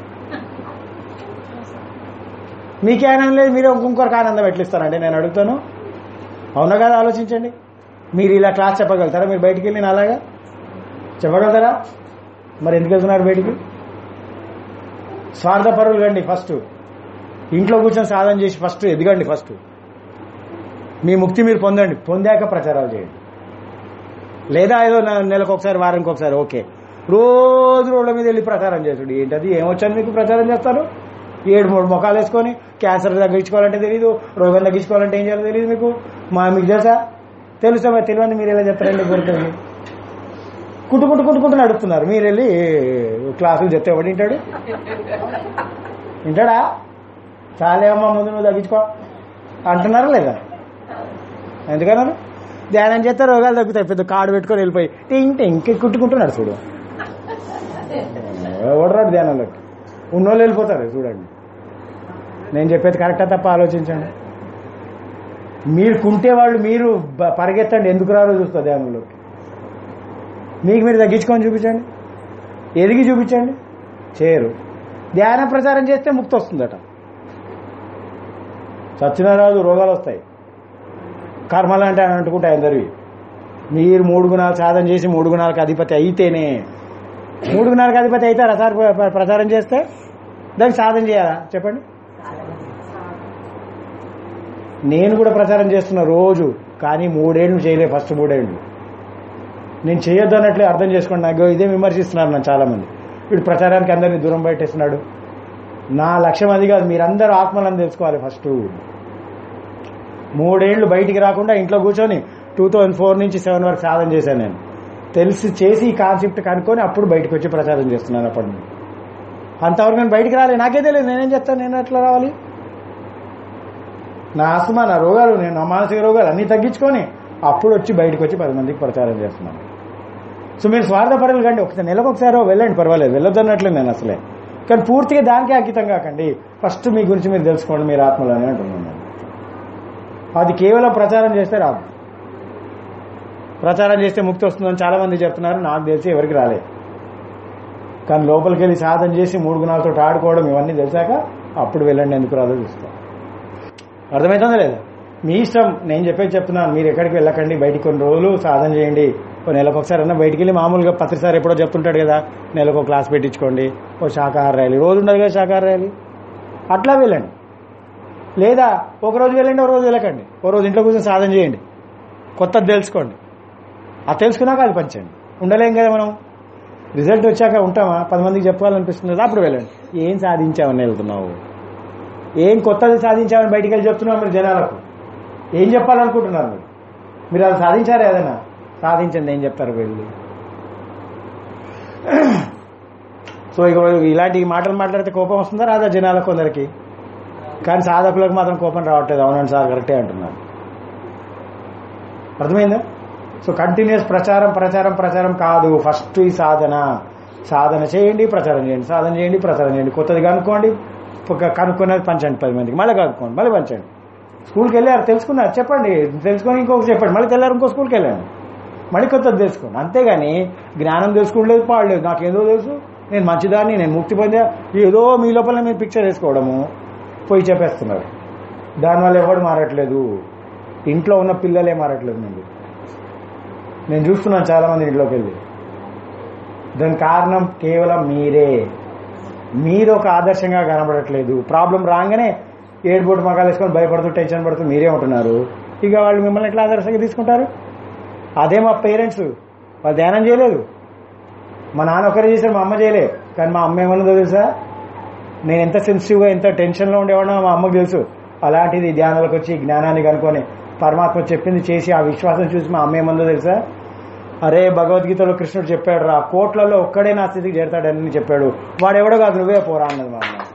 మీకే ఆనందం లేదు మీరు ఇంకొకరికి ఆనందం ఎట్లిస్తారండి నేను అడుగుతాను అవునా కదా ఆలోచించండి మీరు ఇలా క్లాస్ చెప్పగలుగుతారా మీరు బయటికి వెళ్ళి అలాగా చెప్పగలుగుతారా మరి ఎందుకు వెళ్తున్నారు బయటికి స్వార్థపరులు కండి ఫస్ట్ ఇంట్లో కూర్చొని సాధన చేసి ఫస్ట్ ఎదగండి ఫస్ట్ మీ ముక్తి మీరు పొందండి పొందాక ప్రచారాలు చేయండి లేదా ఏదో నె- నెలకు ఒకసారి వారానికి ఒకసారి ఓకే రోజు రోడ్ల మీద వెళ్ళి ప్రచారం చేసుడు ఏంటది ఏమొచ్చాను మీకు ప్రచారం చేస్తారు ఏడు మూడు ముఖాలు వేసుకొని క్యాన్సర్ తగ్గించుకోవాలంటే తెలియదు రోగం తగ్గించుకోవాలంటే ఏం చేయాలో తెలియదు మీకు మా మీకు తెలుసా తెలుసా మరి తెలియని మీరు ఎలా చెప్తారండి గురించి కుట్టు కుట్టు కుట్టుకుంటూ నడుపుతున్నారు మీరు వెళ్ళి క్లాసులు చెప్తే ఎవడు వింటాడు వింటాడా చాలే అమ్మా ముందు నువ్వు తగ్గించుకో అంటున్నారా లేదా ఎందుకన్నారు ధ్యానం చేస్తే రోగాలు తగ్గుతాయి పెద్ద కాడు పెట్టుకొని వెళ్ళిపోయి టింగ్ టింగ్ కుట్టుకుంటున్నాడు చూడు ఎవడరాడు ధ్యానంలోకి ఉన్నోళ్ళు వెళ్ళిపోతారు చూడండి నేను చెప్పేది కరెక్టా తప్ప ఆలోచించండి మీరు కుంటే వాళ్ళు మీరు బ- పరిగెత్తండి ఎందుకు రారో చూస్తా ధ్యానంలోకి మీకు మీరు తగ్గించుకొని చూపించండి ఎదిగి చూపించండి చేయరు ధ్యాన ప్రచారం చేస్తే ముక్తి వస్తుందట చచ్చిన రాదు రోగాలు వస్తాయి కర్మలు అంటే అని అంటుకుంటాయి అందరివి మీరు మూడు గుణాలు సాధన చేసి మూడు గుణాలకు అధిపతి అయితేనే మూడు గుణాలకు అధిపతి అవుతారా సార్ ప్ర- ప్ర- ప్రచారం చేస్తే దానికి సాధన చేయాలా చెప్పండి నేను కూడా ప్రచారం చేస్తున్నా రోజు కానీ మూడేళ్ళు చేయలే ఫస్ట్ మూడేళ్ళు నేను చేయొద్దు అన్నట్లే అర్థం చేసుకోండి నాకు ఇదే విమర్శిస్తున్నారు నన్ను చాలా మంది వీడు ప్రచారానికి అందరినీ దూరం పెట్టేస్తున్నాడు నా లక్ష్యం అది కాదు మీరందరూ ఆత్మలను తెలుసుకోవాలి ఫస్ట్ మూడేళ్లు బయటికి రాకుండా ఇంట్లో కూర్చొని టూ థౌజండ్ ఫోర్ నుంచి సెవెన్ వరకు సాధన చేశాను నేను తెలిసి చేసి ఈ కాన్సెప్ట్ కనుక్కొని అప్పుడు బయటకు వచ్చి ప్రచారం చేస్తున్నాను అప్పటి నుండి అంతవరకు నేను బయటికి రాలేదు నాకే తెలియదు నేనేం చెప్తాను నేను ఎట్లా రావాలి నా ఆస్తమా నా రోగాలు నేను నా మానసిక రోగాలు అన్ని తగ్గించుకొని అప్పుడు వచ్చి బయటకు వచ్చి పది మందికి ప్రచారం చేస్తున్నాను సో మీరు స్వార్థపరులు కండి ఒకసారి నెలకు ఒకసారి వెళ్ళండి పర్వాలేదు వెళ్ళొద్దన్నట్లే నేను అసలే కానీ పూర్తిగా దానికే అంకితం కాకండి ఫస్ట్ మీ గురించి మీరు తెలుసుకోండి మీరు ఆత్మలోనే అంటున్నాను నేను. అది కేవలం ప్రచారం చేస్తే రాదు ప్రచారం చేస్తే ముక్తి వస్తుందని చాలా మంది చెప్తున్నారు నాకు తెలిసి ఎవరికి రాలేదు కానీ లోపలికి వెళ్ళి సాధన చేసి మూడు గుణాలతో ఆడుకోవడం ఇవన్నీ తెలిసాక అప్పుడు వెళ్ళండి ఎందుకు రాదో చూస్తాం అర్థమవుతుందా లేదా మీ ఇష్టం నేను చెప్పేది చెప్తున్నాను మీరు ఎక్కడికి వెళ్ళకండి బయటికి కొన్ని రోజులు సాధన చేయండి ఓ నెలకు ఒకసారి అన్న బయటికి వెళ్ళి మామూలుగా పత్రిసారి ఎప్పుడో చెప్తుంటాడు కదా నెలకు ఒక క్లాస్ పెట్టించుకోండి ఓ శాకాహార ర్యాలీ రోజు ఉండదు కదా శాకాహార ర్యాలీ అట్లా వెళ్ళండి లేదా ఒక రోజు వెళ్ళండి ఒక రోజు వెళ్ళకండి ఓ రోజు ఇంట్లో కూర్చొని సాధన చేయండి కొత్తది తెలుసుకోండి అది తెలుసుకున్నాక అది పంచండి ఉండలేం కదా మనం రిజల్ట్ వచ్చాక ఉంటామా పది మందికి చెప్పాలనిపిస్తుంది కదా అప్పుడు వెళ్ళండి ఏం సాధించామని వెళ్తున్నావు ఏం కొత్తది సాధించామని బయటికి వెళ్ళి చెప్తున్నావు మీరు జనాలకు ఏం చెప్పాలనుకుంటున్నారు మీరు మీరు అది సాధించారా ఏదైనా సాధించండి ఏం చెప్తారు వెళ్ళి సో ఇక ఇలాంటి మాటలు మాట్లాడితే కోపం వస్తుందా రాదా జనాల కొందరికి కానీ సాధకులకు మాత్రం కోపం రావట్లేదు అవునండి సార్ కరెక్టే అంటున్నారు అర్థమైందా సో కంటిన్యూస్ ప్రచారం ప్రచారం ప్రచారం కాదు ఫస్ట్ ఈ సాధన సాధన చేయండి ప్రచారం చేయండి సాధన చేయండి ప్రచారం చేయండి కొత్తది కనుక్కోండి ఒక కనుక్కున్నది పంచండి పది మందికి మళ్ళీ కనుక్కోండి మళ్ళీ పంచండి స్కూల్కి వెళ్ళారు తెలుసుకున్నారు చెప్పండి తెలుసుకొని ఇంకొక చెప్పండి మళ్ళీ తెల్లారు ఇంకో స్కూల్కి వెళ్ళాను మళ్ళీ కొత్తది తెలుసుకోండి అంతేగాని జ్ఞానం తెలుసుకోలేదు పాడలేదు నాకేదో తెలుసు నేను మంచిదాన్ని నేను ముక్తి పొందా ఏదో మీ లోపల మీరు పిక్చర్ వేసుకోవడము పోయి చెప్పేస్తున్నారు దానివల్ల ఎవడు మారట్లేదు ఇంట్లో ఉన్న పిల్లలే మారట్లేదు ముందు నేను చూస్తున్నాను చాలా మంది ఇంట్లోకి వెళ్ళి దానికి కారణం కేవలం మీరే మీరు ఒక ఆదర్శంగా కనబడట్లేదు ప్రాబ్లం రాగానే ఏడుబోటు మగాలు వేసుకొని భయపడుతూ టెన్షన్ పడుతూ మీరే ఉంటున్నారు ఇక వాళ్ళు మిమ్మల్ని ఎట్లా ఆదర్శంగా తీసుకుంటారు అదే మా పేరెంట్స్ వాళ్ళు ధ్యానం చేయలేదు మా నాన్న ఒకరే చేశారు మా అమ్మ చేయలే కానీ మా అమ్మ ఏమన్నదో తెలుసా నేను ఎంత సెన్సిటివ్గా ఎంత టెన్షన్లో ఉండేవాడో మా అమ్మకు తెలుసు అలాంటిది ధ్యానాలకు వచ్చి జ్ఞానాన్ని కనుక్కొని పరమాత్మ చెప్పింది చేసి ఆ విశ్వాసం చూసి మా అమ్మ ఏమందో తెలుసా అరే భగవద్గీతలో కృష్ణుడు చెప్పాడు రా కోట్లలో ఒక్కడే నా స్థితికి చేరతాడని చెప్పాడు వాడెవడో కాదు నువ్వే పోరా అన్నది మా అమ్మ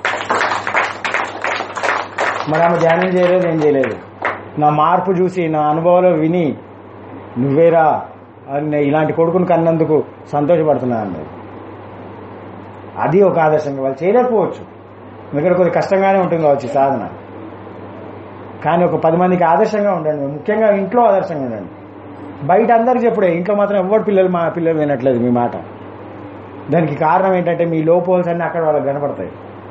మరి ఆమె ధ్యానం చేయలేదు ఏం చేయలేదు నా మార్పు చూసి నా అనుభవాలు విని నువ్వేరా అని నేను ఇలాంటి కొడుకుని కన్నందుకు సంతోషపడుతున్నా అన్నది అది ఒక ఆదర్శంగా వాళ్ళు చేయలేకపోవచ్చు ఎందుకంటే కొద్ది కష్టంగానే ఉంటుంది కావచ్చు ఈ సాధన కానీ ఒక పది మందికి ఆదర్శంగా ఉండండి ముఖ్యంగా ఇంట్లో ఆదర్శంగా ఉండండి బయట అందరికి చెప్పుడే ఇంట్లో మాత్రం ఎవరు పిల్లలు మా పిల్లలు వినట్లేదు మీ మాట దానికి కారణం ఏంటంటే మీ లోపోల్స్ అన్ని అక్కడ వాళ్ళకి కనపడతాయి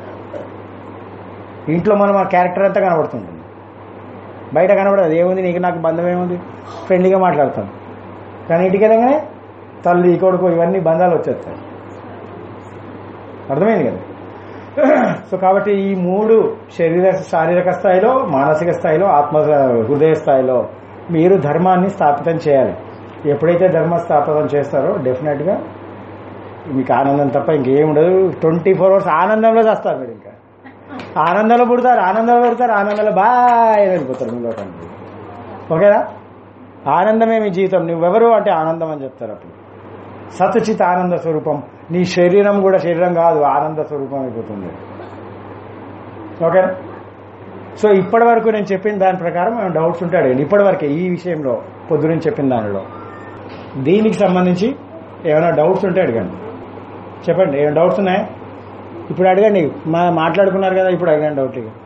ఇంట్లో మనం ఆ క్యారెక్టర్ అంతా కనబడుతుంటుంది బయట కనబడదు ఏముంది నీకు నాకు బంధం ఏముంది ఫ్రెండ్లీగా మాట్లాడతాం కానీ ఇంటికి వెళ్ళగానే తల్లి కొడుకు ఇవన్నీ బంధాలు వచ్చేస్తాయి అర్థమైంది కదా సో కాబట్టి ఈ మూడు శరీర శారీరక స్థాయిలో మానసిక స్థాయిలో ఆత్మ హృదయ స్థాయిలో మీరు ధర్మాన్ని స్థాపితం చేయాలి ఎప్పుడైతే ధర్మ స్థాపితం చేస్తారో డెఫినెట్గా మీకు ఆనందం తప్ప ఇంకేం ఉండదు ట్వంటీ ఫోర్ అవర్స్ ఆనందంలో చేస్తారు మీరు ఇంకా ఆనందంలో పుడతారు ఆనందంలో పెడతారు ఆనందంలో బాగా వెళ్ళిపోతారు మీలో ఓకేనా ఆనందమే మీ జీవితం నువ్వెవరు అంటే ఆనందం అని చెప్తారు అప్పుడు సతచిత్ ఆనంద స్వరూపం నీ శరీరం కూడా శరీరం కాదు ఆనంద స్వరూపం అయిపోతుంది ఓకేనా సో ఇప్పటి వరకు నేను చెప్పిన దాని ప్రకారం మనం డౌట్స్ ఉంటే అడగండి ఇప్పటి వరకే ఈ విషయంలో పొద్దునుంచి చెప్పిన దానిలో దీనికి సంబంధించి ఏమైనా డౌట్స్ ఉంటే అడగండి చెప్పండి ఏమైనా డౌట్స్ ఉన్నాయా ఇప్పుడు అడగండి మా మాట్లాడుకున్నారు కదా ఇప్పుడు అడగండి డౌట్ ఇక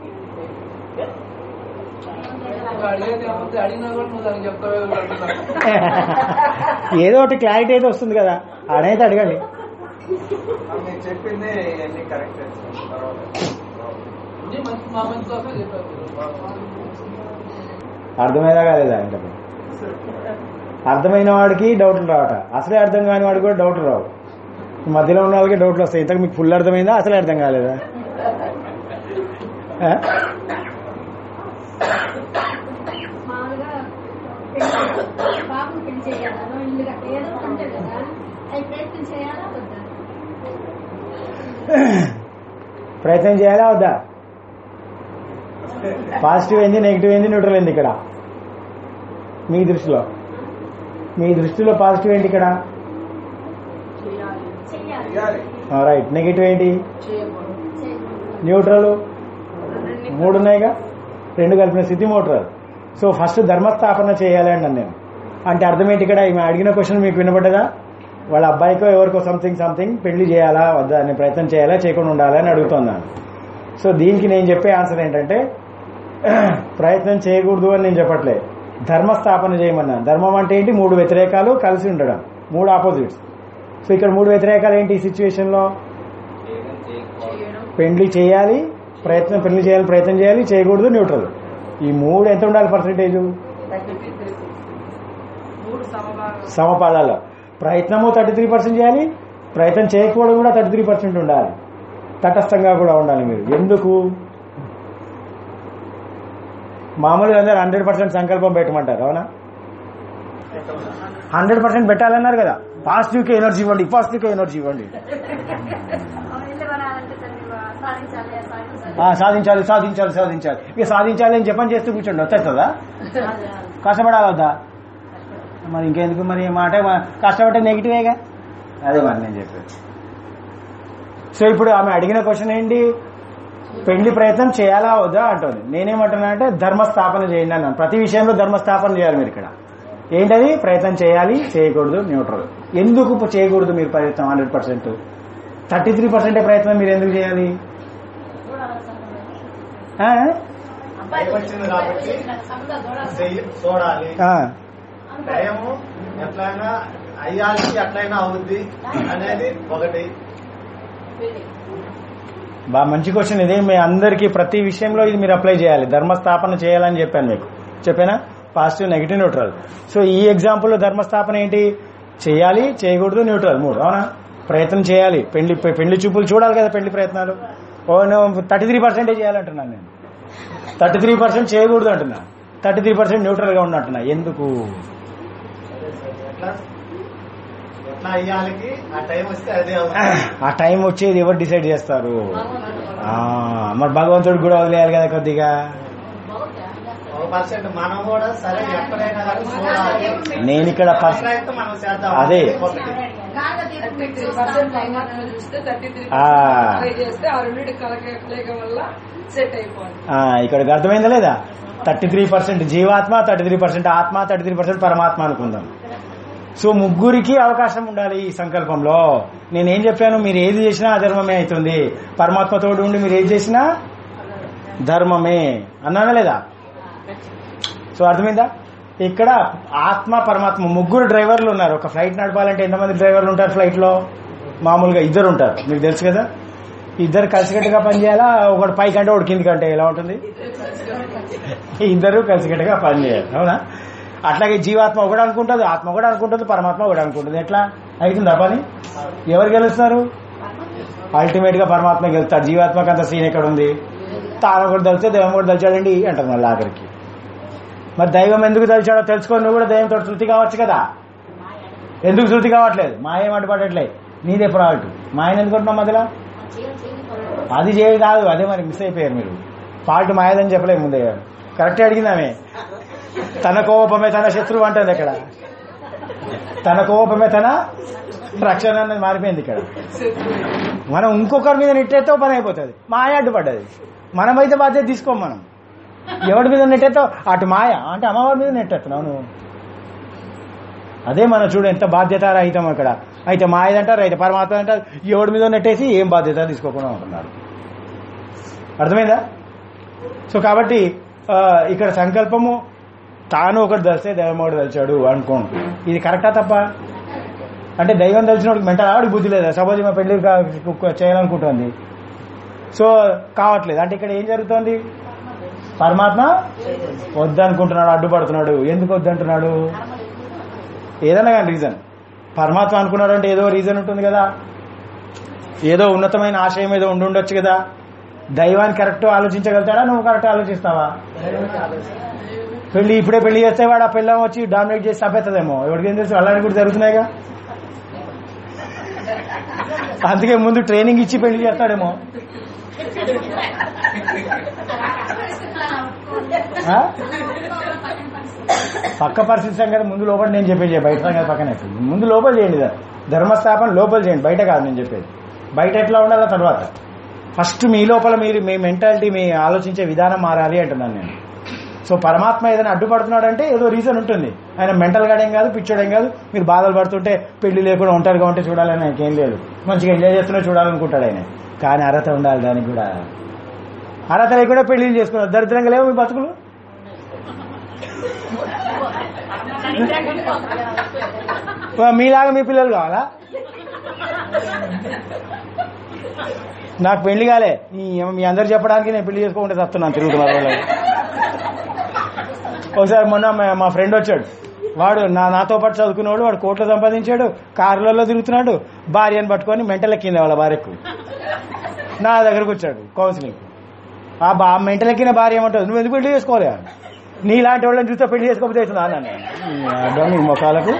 అడిగినా కూడా నువ్వు దానికి చెప్తావే ఏదో ఒకటి క్లారిటీ అయితే వస్తుంది కదా అడైతే అడగండి మీరు చెప్పింది అన్ని కరెక్ట్ మంచి మా మంచి కోసం చెప్పారు అర్థమైనా కాలేదా ఇంకా అర్థమైన వాడికి డౌట్లు రావట అసలే అర్థం కాని వాడికి కూడా డౌట్లు రావు మధ్యలో ఉన్న వాళ్ళకి డౌట్లు వస్తాయి ఇంతకు మీకు ఫుల్ అర్థమైందా అసలే అర్థం కాలేదా ఆ? మామూలుగా పెళ్లి బాబుని పెళ్లి చేయాలా ఇల్లు కట్ట- ఏదో ఒకటి ఉంటుంది కదా అవి ప్రయత్నం చేయాలా వద్దా ప్రయత్నం చేయాలా వద్దా పాజిటివ్ ఏంది నెగిటివ్ ఏంది న్యూట్రల్ ఏంది ఇక్కడ మీ దృష్టిలో మీ దృష్టిలో పాజిటివ్ ఏంటి ఇక్కడ చెయ్యాలి రైట్ నెగిటివ్ ఏంటి చేయకూడదు చేయకూడదు. న్యూట్రల్ మూడు ఉన్నాయిగా రెండు కలిపిన స్థితి న్యూట్రల్ సో ఫస్ట్ ధర్మస్థాపన చేయాలి అండి నేను అంటే అర్థం ఏంటి ఇక్కడ ఈమె అడిగిన క్వశ్చన్ మీకు వినపడ్డదా వాళ్ళ అబ్బాయికో ఎవరికో సంథింగ్ సంథింగ్ పెళ్లి చేయాలా వద్దా అని ప్రయత్నం చేయాలా చేయకుండా ఉండాలా అని అడుగుతున్నాను సో దీనికి నేను చెప్పే ఆన్సర్ ఏంటంటే ప్రయత్నం చేయకూడదు అని నేను చెప్పట్లే ధర్మస్థాపన చేయమన్నాను ధర్మం అంటే ఏంటి మూడు వ్యతిరేకాలు కలిసి ఉండడం మూడు ఆపోజిట్స్ సో ఇక్కడ మూడు వ్యతిరేకాలు ఏంటి ఈ సిచ్యువేషన్ లో పెళ్లి చేయాలి ప్రయత్నం పెళ్లి చేయాలి ప్రయత్నం చేయాలి చేయకూడదు న్యూట్రల్ ఈ మూడు ఎంత ఉండాలి పర్సెంటేజ్ మూడు సమభాగం సమపాదాల్లో ప్రయత్నము థర్టీ త్రీ పర్సెంట్ చేయాలి ప్రయత్నం చేయకపోవడం కూడా థర్టీ త్రీ పర్సెంట్ ఉండాలి తటస్థంగా కూడా ఉండాలి మీరు ఎందుకు మామూలుగా అందరు హండ్రెడ్ పర్సెంట్ సంకల్పం పెట్టమంటారు అవునా హండ్రెడ్ పర్సెంట్ పెట్టాలన్నారు కదా పాజిటివ్ కి ఎనర్జీ ఇవ్వండి పాజిటివ్ కి ఎనర్జీ ఇవ్వండి ఇల్లు కొనాలంటే తల్లి సాధించాలి సాధించాలి ఆ, సాధించాలి సాధించాలి సాధించాలి ఇక సాధించాలి అని చెప్పని చేస్తూ కూర్చోండి వచ్చేస్తుందా కష్టపడాలి వద్దా మరి ఇంకెందుకు మరి ఈ మాట మా- కష్టపడితే నెగిటివేగా అదే మరి నేను చెప్పేది సో ఇప్పుడు ఆమె అడిగిన క్వశ్చన్ ఏంటి పెళ్లి ప్రయత్నం చేయాలా వద్దా అంటుంది నేనేమంటున్నా అంటే ధర్మస్థాపన చేయండి అన్నాను ప్రతి విషయంలో ధర్మస్థాపన చేయాలి మీరు ఇక్కడ ఏంటది ప్రయత్నం చేయాలి చేయకూడదు న్యూట్రల్ ఎందుకు చేయకూడదు మీరు ప్రయత్నం hundred percent thirty three percent ప్రయత్నం మీరు ఎందుకు చేయాలి ఆ? అబ్బాయి వచ్చింది కాబట్టి సముద్ర చూడాలి చెయ్యి చూడాలి ఆ, దయము ఎట్లయినా అయ్యాలి ఎట్లయినా అవుద్ది అనేది ఒకటి బా మంచి క్వశ్చన్ ఇది మీ అందరికీ ప్రతి విషయంలో ఇది మీరు అప్లై చేయాలి ధర్మస్థాపన చేయాలని చెప్పాను మీకు చెప్పానా పాజిటివ్ నెగిటివ్ న్యూట్రల్ సో ఈ ఎగ్జాంపుల్ లో ధర్మస్థాపన ఏంటి చేయాలి చేయకూడదు న్యూట్రల్ మూడు అవునా ప్రయత్నం చేయాలి పెళ్లి పెళ్లి చూపులు చూడాలి కదా పెళ్లి ప్రయత్నాలు ఓ థర్టీ త్రీ పర్సెంటే చేయాలంటున్నాను నేను థర్టీ త్రీ పర్సెంట్ చేయకూడదు అంటున్నా థర్టీ త్రీ పర్సెంట్ న్యూట్రల్ గా ఉన్నట్టున్నా ఎందుకు ఎట్లా ఎట్లా అయ్యాలికి ఆ టైం వస్తే అదే అవుతుంది ఆ టైం వచ్చేది ఎవరు డిసైడ్ చేస్తారు ఆ, మరి భగవంతుడు కూడా వదిలేయాలి కదా కొద్దిగా ఒక పర్సెంట్ మనం కూడా సరే ఎక్కడైనా కానీ చూడాలి నేను ఇక్కడ పర్స- ప్రయత్నం మనం చేద్దాం అదే. ఒకటి థర్టీ త్రీ పర్సెంట్ అయినా చూస్తే థర్టీ త్రీ ఆ. ట్రై చేస్తే ఆ రెండింటి కలగలేక వల్ల సెట్ అయిపోవాలి ఆ, ఇక్కడికి అర్థమైందా లేదా థర్టీ త్రీ పర్సెంట్ జీవాత్మ థర్టీ త్రీ పర్సెంట్ ఆత్మ థర్టీ త్రీ పర్సెంట్ పరమాత్మ అనుకుందాం సో ముగ్గురికి అవకాశం ఉండాలి ఈ సంకల్పంలో నేనేం చెప్పాను మీరు ఏది చేసినా అధర్మమే అవుతుంది పరమాత్మ తోడు ఉండి మీరు ఏది చేసినా ధర్మమే అన్నానా లేదా సో అర్థమైందా ఇక్కడ ఆత్మ పరమాత్మ ముగ్గురు డ్రైవర్లు ఉన్నారు ఒక ఫ్లైట్ నడపాలంటే ఎంతమంది డ్రైవర్లు ఉంటారు ఫ్లైట్ లో మామూలుగా ఇద్దరు ఉంటారు మీకు తెలుసు కదా ఇద్దరు కలిసికట్టుగా పనిచేయాలా ఒకటి పైకి అంటే ఒకటి కిందికి అంటే ఎలా ఉంటుంది ఇద్దరు కలిసికట్టుగా పనిచేయాలి అవునా అట్లాగే జీవాత్మ ఒకటి అనుకుంటుంది ఆత్మ కూడా అనుకుంటుంది పరమాత్మ కూడా అనుకుంటుంది ఎట్లా అవుతుందా పని ఎవరు గెలుస్తారు అల్టిమేట్ గా పరమాత్మ గెలుస్తాడు జీవాత్మకి అంత సీన్ ఎక్కడ ఉంది తాను కూడా తెలిస్తే దైవం కూడా తెలిచాడండి అంటారు మళ్ళీ ఆఖరికి మరి దైవం ఎందుకు తెలిచాడో తెలుసుకొని నువ్వు కూడా దైవంతో శృతి కావచ్చు కదా ఎందుకు శృతి కావట్లేదు మాయేం అడ్డుపడట్లేదు నీదే ప్రాడక్ట్ మాయని ఎందుకుంటున్నాం మధ్యలో అది చేయ కాదు అదే మరి మిస్ అయిపోయారు మీరు ఫాల్ట్ మాయదని చెప్పలేదు ముందే కరెక్ట్ అడిగిందామే తన కోపమే తన శత్రువు అంటుంది ఇక్కడ తన కోపమే తన రక్షణ అనేది మారిపోయింది ఇక్కడ మనం ఇంకొకరి మీద నెట్టేతో పని అయిపోతుంది మాయ అడ్డుపడ్డది మనమైతే బాధ్యత తీసుకోం మనం ఎవరి మీద నెట్టేతో అటు మాయ అంటే అమ్మవారి మీద నెట్టేస్తున్నావు నువ్వు అదే మన చూడు ఎంత బాధ్యత రహితం అక్కడ అయితే మాయదంటారు అయితే పరమాత్మ అంటారు ఎవడి మీద నెట్టేసి ఏం బాధ్యత తీసుకోకుండా ఉంటున్నారు అర్థమైందా సో కాబట్టి ఆ, ఇక్కడ సంకల్పము తాను ఒకటి తెలిస్తే దైవం ఒకటి తెలిచాడు అనుకోండి ఇది కరెక్టా తప్ప అంటే దైవం తెలిసిన వాడికి మెంటల్ ఆవిడ బుద్ధి లేదా సపోజ్ మా పెళ్లి కా- కు- చేయాలనుకుంటుంది సో కావట్లేదు అంటే ఇక్కడ ఏం జరుగుతోంది పరమాత్మ వద్దనుకుంటున్నాడు అడ్డుపడుతున్నాడు ఎందుకు వద్దంటున్నాడు ఏదైనా కానీ రీజన్ పరమాత్మ అనుకున్నాడు అంటే ఏదో రీజన్ ఉంటుంది కదా ఏదో ఉన్నతమైన ఆశయం ఏదో ఉండి ఉండొచ్చు కదా దైవాన్ని కరెక్ట్ ఆలోచించగలుగుతాడా నువ్వు కరెక్ట్ ఆలోచిస్తావా పెళ్లి ఇప్పుడే పెళ్లి చేస్తే వాడు ఆ పిల్లం వచ్చి డామినేట్ చేసి తప్పేస్తుందేమో ఎవరికేం తెలుసు అలాంటి కూడా జరుగుతున్నాయిగా అందుకే ముందు ట్రైనింగ్ ఇచ్చి పెళ్లి చేస్తాడేమో ఆ? పక్క పరిస్థితి సంగతి ముందు లోపల నేను చెప్పేది బయట సంగతి పక్కన పెట్టు. ముందు లోపల చేయండి దా- ధర్మస్థాపన లోపల చేయండి బయట కాదు నేను చెప్పేది బయట ఎట్లా ఉండాలో తర్వాత ఫస్ట్ మీ లోపల మీరు మీ మెంటాలిటీ మీ ఆలోచించే విధానం మారాలి అంటున్నాను నేను సో పరమాత్మ ఏదైనా అడ్డుపడుతున్నాడంటే ఏదో రీజన్ ఉంటుంది ఆయన మెంటల్ గాడేం కాదు పిచ్చోడేం కాదు మీరు బాధలు పడుతుంటే పెళ్లి లేకుండా ఒంటరిగా ఉంటే చూడాలని ఆయనకి ఏం లేదు మంచిగా ఎంజాయ్ చేస్తున్నా చూడాలనుకుంటాడు ఆయన కానీ అర్హత ఉండాలి దానికి కూడా అర్హత లేకుండా పెళ్లిళ్ళు చేసుకున్నారు దరిద్రంగా లేవు మీ బతుకులు వా, మీలాగా మీ పిల్లలు కావాలా నాకు పెళ్లి కాలే మీ మీ అందరు చెప్పడానికి నేను పెళ్లి చేసుకోకుండా వస్తున్నాను తిరుగుతున్నారు వాళ్ళు. ఒకసారి మొన్న మా- మా ఫ్రెండ్ వచ్చాడు వాడు నా నాతో పాటు చదువుకునేవాడు వాడు కోట్లు సంపాదించాడు కార్లలో తిరుగుతున్నాడు భార్యను పట్టుకొని మెంటల్ ఎక్కింది వాళ్ళ భార్యకు నా దగ్గరకు వచ్చాడు కౌన్సిలింగ్ ఆ బా మెంటల్ ఎక్కిన భార్య ఏమంటుంది నువ్వు ఎందుకు పెళ్లి చేసుకోలే నీలాంటి వాళ్ళని చూస్తే పెళ్లి చేసుకోకపోతే అవుతుందా అన్నాను అర్థం నీ ముఖాలకు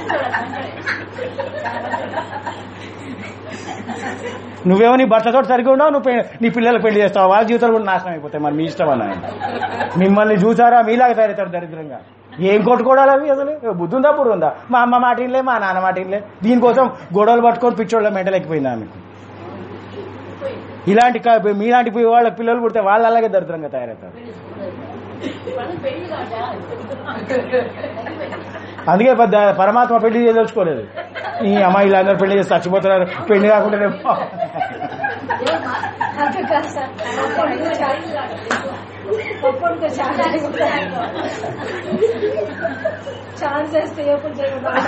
నువ్వేమో నీ భర్తతో సరిగ్గా ఉన్నావు నువ్వు పె- నీ పిల్లలకు పెళ్లి చేస్తావు వాళ్ళ జీవితాలు కూడా నాశనం అయిపోతాయి మరి మీ ఇష్టం అన్న మిమ్మల్ని చూసారా మీలాగా తయారవుతారు దరిద్రంగా ఏం కొట్టుకోవడాలి అవి అసలు బుద్ధి ఉందా బుర్ర ఉందా మా అమ్మ మాట ఇన్లే మా నాన్న మాట ఇన్లే దీనికోసం గొడవలు పట్టుకొని పిచ్చోళ్ళ మెంటలెక్కిపోయిందా మీకు ఇలాంటి క- మీలాంటి పి- వాళ్ళ పిల్లలు పుడితే వాళ్ళు అలాగే దరిద్రంగా తయారవుతారు అందుకే పెద్ద పరమాత్మ పెళ్లి చేయదలుచుకోలేదు ఈ అమ్మాయిలు అందరూ పెళ్లి చేసి చచ్చిపోతున్నారు పెళ్లి కాకుండా అప్పుడు ఛాన్స్ వేస్తే ఎప్పుడు చేయకుండా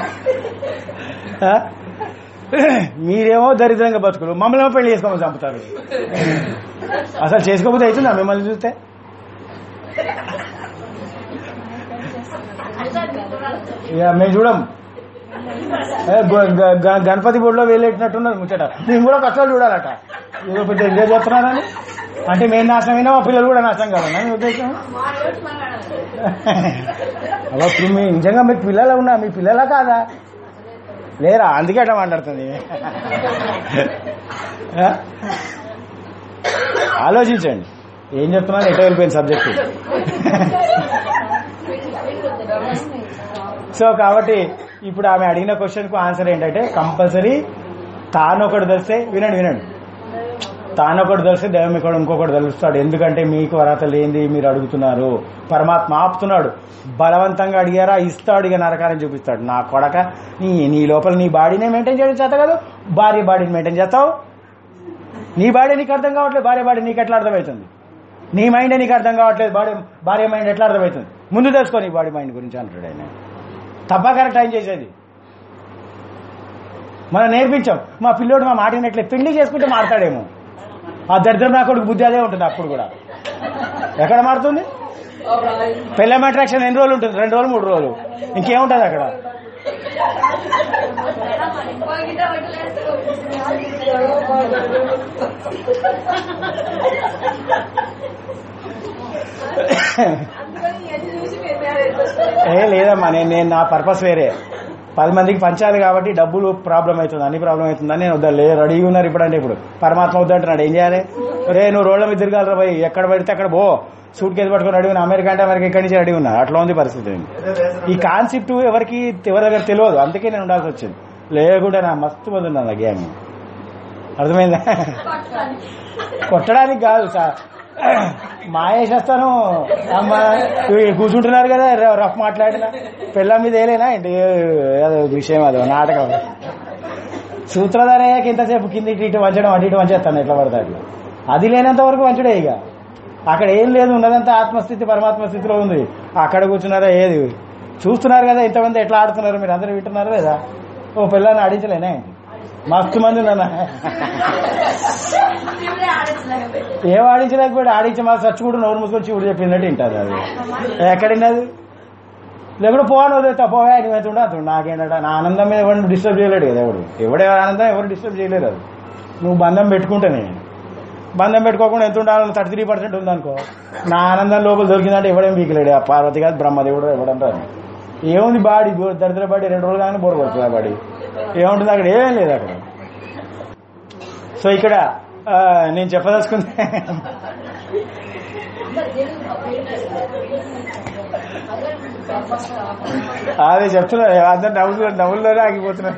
ఆ? మీరేమో దరిద్రంగా బతుకులు మమ్మల్ని ఏమో పెళ్లి చేసుకోమని చంపుతారు అసలు చేసుకోకపోతే అవుతుందా మిమ్మల్ని చూస్తే ఇక మేము చూడం ఏ, గ- గ- గ- గణపతి బొడిలో వేలెట్టినట్టున్నది ముచ్చట మేము కూడా కష్టాలు చూడాలట ఏదో పెద్ద ఎంజాయ్ చేస్తున్నారని అంటే మేము నాశనం అయినా మా పిల్లలు కూడా నాశనం కావాలన్నా మీ ఉద్దేశం అవ్వ, ఇప్పుడు మీ నిజంగా మీకు పిల్లలు ఉన్నా మీ పిల్లలా కాదా లేరా అందుకే అట్లా మాట్లాడుతుంది ఆ? ఆలోచించండి ఏం చెప్తున్నారు ఎట్లా వెళ్ళిపోయింది సబ్జెక్టు సో కాబట్టి ఇప్పుడు ఆమె అడిగిన క్వశ్చన్ కు ఆన్సర్ ఏంటంటే కంపల్సరీ తానొకటి తెలిస్తే వినండి వినండి తానొకటి తెలిస్తే దైవం ఇక్కడ ఇంకొకటి తెలుస్తాడు ఎందుకంటే మీకు అర్హత లేనిది మీరు అడుగుతున్నారు పరమాత్మ ఆపుతున్నాడు బలవంతంగా అడిగారా ఇస్తాడు ఇక నరకాన్ని చూపిస్తాడు నా కొడక నీ నీ లోపల నీ బాడీనే మెయింటైన్ చేయడం చేత కాదు భార్య బాడీని మెయింటైన్ చేస్తావు నీ బాడీ నీకు అర్థం కావట్లేదు భార్య బాడీ నీకు ఎట్లా అర్థమవుతుంది నీ మైండ్ నీకు అర్థం కావట్లేదు భార్య భార్య మైండ్ ఎట్లా అర్థమవుతుంది ముందు తెలుసుకో నీ బాడీ మైండ్ గురించి అంటాడు ఆయన తప్ప కరెక్ట్ టైం చేసేది మనం నేర్పించాం మా పిల్లోడు మా మాట వినట్లే పెళ్లి చేసుకుంటే మాడతాడేమో ఆ దరిద్రం నా కొడుకు బుద్ధి అదే ఉంటుంది అప్పుడు కూడా ఎక్కడ మారుతుంది పెళ్ళం అట్రాక్షన్ ఎన్ని రోజులు ఉంటుంది రెండు రోజులు మూడు రోజులు ఇంకేముంటుంది అక్కడ అందుకని ఇవన్నీ చూసి మీరు మ్యారేజ్ చేసుకోవాలి ఏ లేదమ్మా నేను నేను నా పర్పస్ వేరే పది మందికి పంచాలి కాబట్టి డబ్బులు ప్రాబ్లం అవుతుంది అన్ని ప్రాబ్లం అవుతుందని నేను వద్దా లే రెడీగా ఉన్నారు ఇప్పుడంటే ఇప్పుడు పరమాత్మ వద్దంటున్నాడు ఏం చేయాలి రే నువ్వు రోడ్ల మీద తిరగాలరా పోయి ఎక్కడ పడితే అక్కడ పో సూట్ కేసు పట్టుకుని రెడీ ఉన్నా అమెరికా అంటే అమెరికా ఇక్కడి నుంచి రెడీ ఉన్నా అట్లా ఉంది పరిస్థితి ఈ కాన్సెప్ట్ ఎవరికి ఎవరి దగ్గర తెలియదు అందుకే నేను ఉండాల్సి వచ్చింది లేకుంటే నా మస్తు మంది ఉన్నా గ్యాంగ్ అర్థమైందా కొట్టడానికి కాదు సార్ మాయేసేస్తాను అమ్మ ఇవి కూర్చుంటున్నారు కదా ర- రఫ్ మాట్లాడిన పిల్ల మీద ఏలేనా ఏంటి అదో విషయం అదో నాటకం సూత్రధార అయ్యాక ఇంతసేపు కింది ఇటు ఇటు వంచడం అటు ఇటు వంచేస్తాను ఎట్లా పడతా అట్లా అది లేనంత వరకు వంచడే ఇక అక్కడ ఏం లేదు ఉన్నదంతా ఆత్మస్థితి పరమాత్మ స్థితిలో ఉంది అక్కడ కూర్చున్నారా ఏది చూస్తున్నారు కదా ఇంతమంది ఎట్లా ఆడుతున్నారు మీరు అందరూ వింటున్నారు లేదా ఓ పిల్లని ఆడించలేనా ఏంటి మస్తు మంది ఉన్నా ఏం ఆడించలేకపోయాడు ఆడించి మా సచ్చు కూడా నోరు మూసుకొని చూడు చెప్పినట్టు వింటారు అది ఎక్కడిన్నది లేకుండా పోవాలని వదిలేస్తా పోవా నువ్వు ఎంత ఉండా అంత నాకేంటట నా ఆనందం మీద ఎవరిని డిస్టర్బ్ చేయలేడు కదా ఎవడు ఎవడే ఆనందం ఎవరు డిస్టర్బ్ చేయలేరు అది నువ్వు బంధం పెట్టుకుంటేనే బంధం పెట్టుకోకుండా ఎంత ఉండాలని థర్టీ త్రీ పర్సెంట్ ఉందనుకో నా ఆనందం లోపల దొరికిందంటే ఎవడేం వీకలేడు ఆ పార్వతి కాదు బ్రహ్మదేవుడు ఎవడంటారు ఏముంది బాడీ బో- దరిద్ర బాడీ రెండు రోజులు కానీ బోర్ కొడుతుంది ఆ బాడీ ఏముంటుంది అక్కడ ఏమేం లేదు అక్కడ సో ఇక్కడ ఆ, నేను చెప్పదలుచుకుంది అదే చెప్తున్నా అందరు నవ్వులు నవ్వుల్లోనే ఆగిపోతున్నారు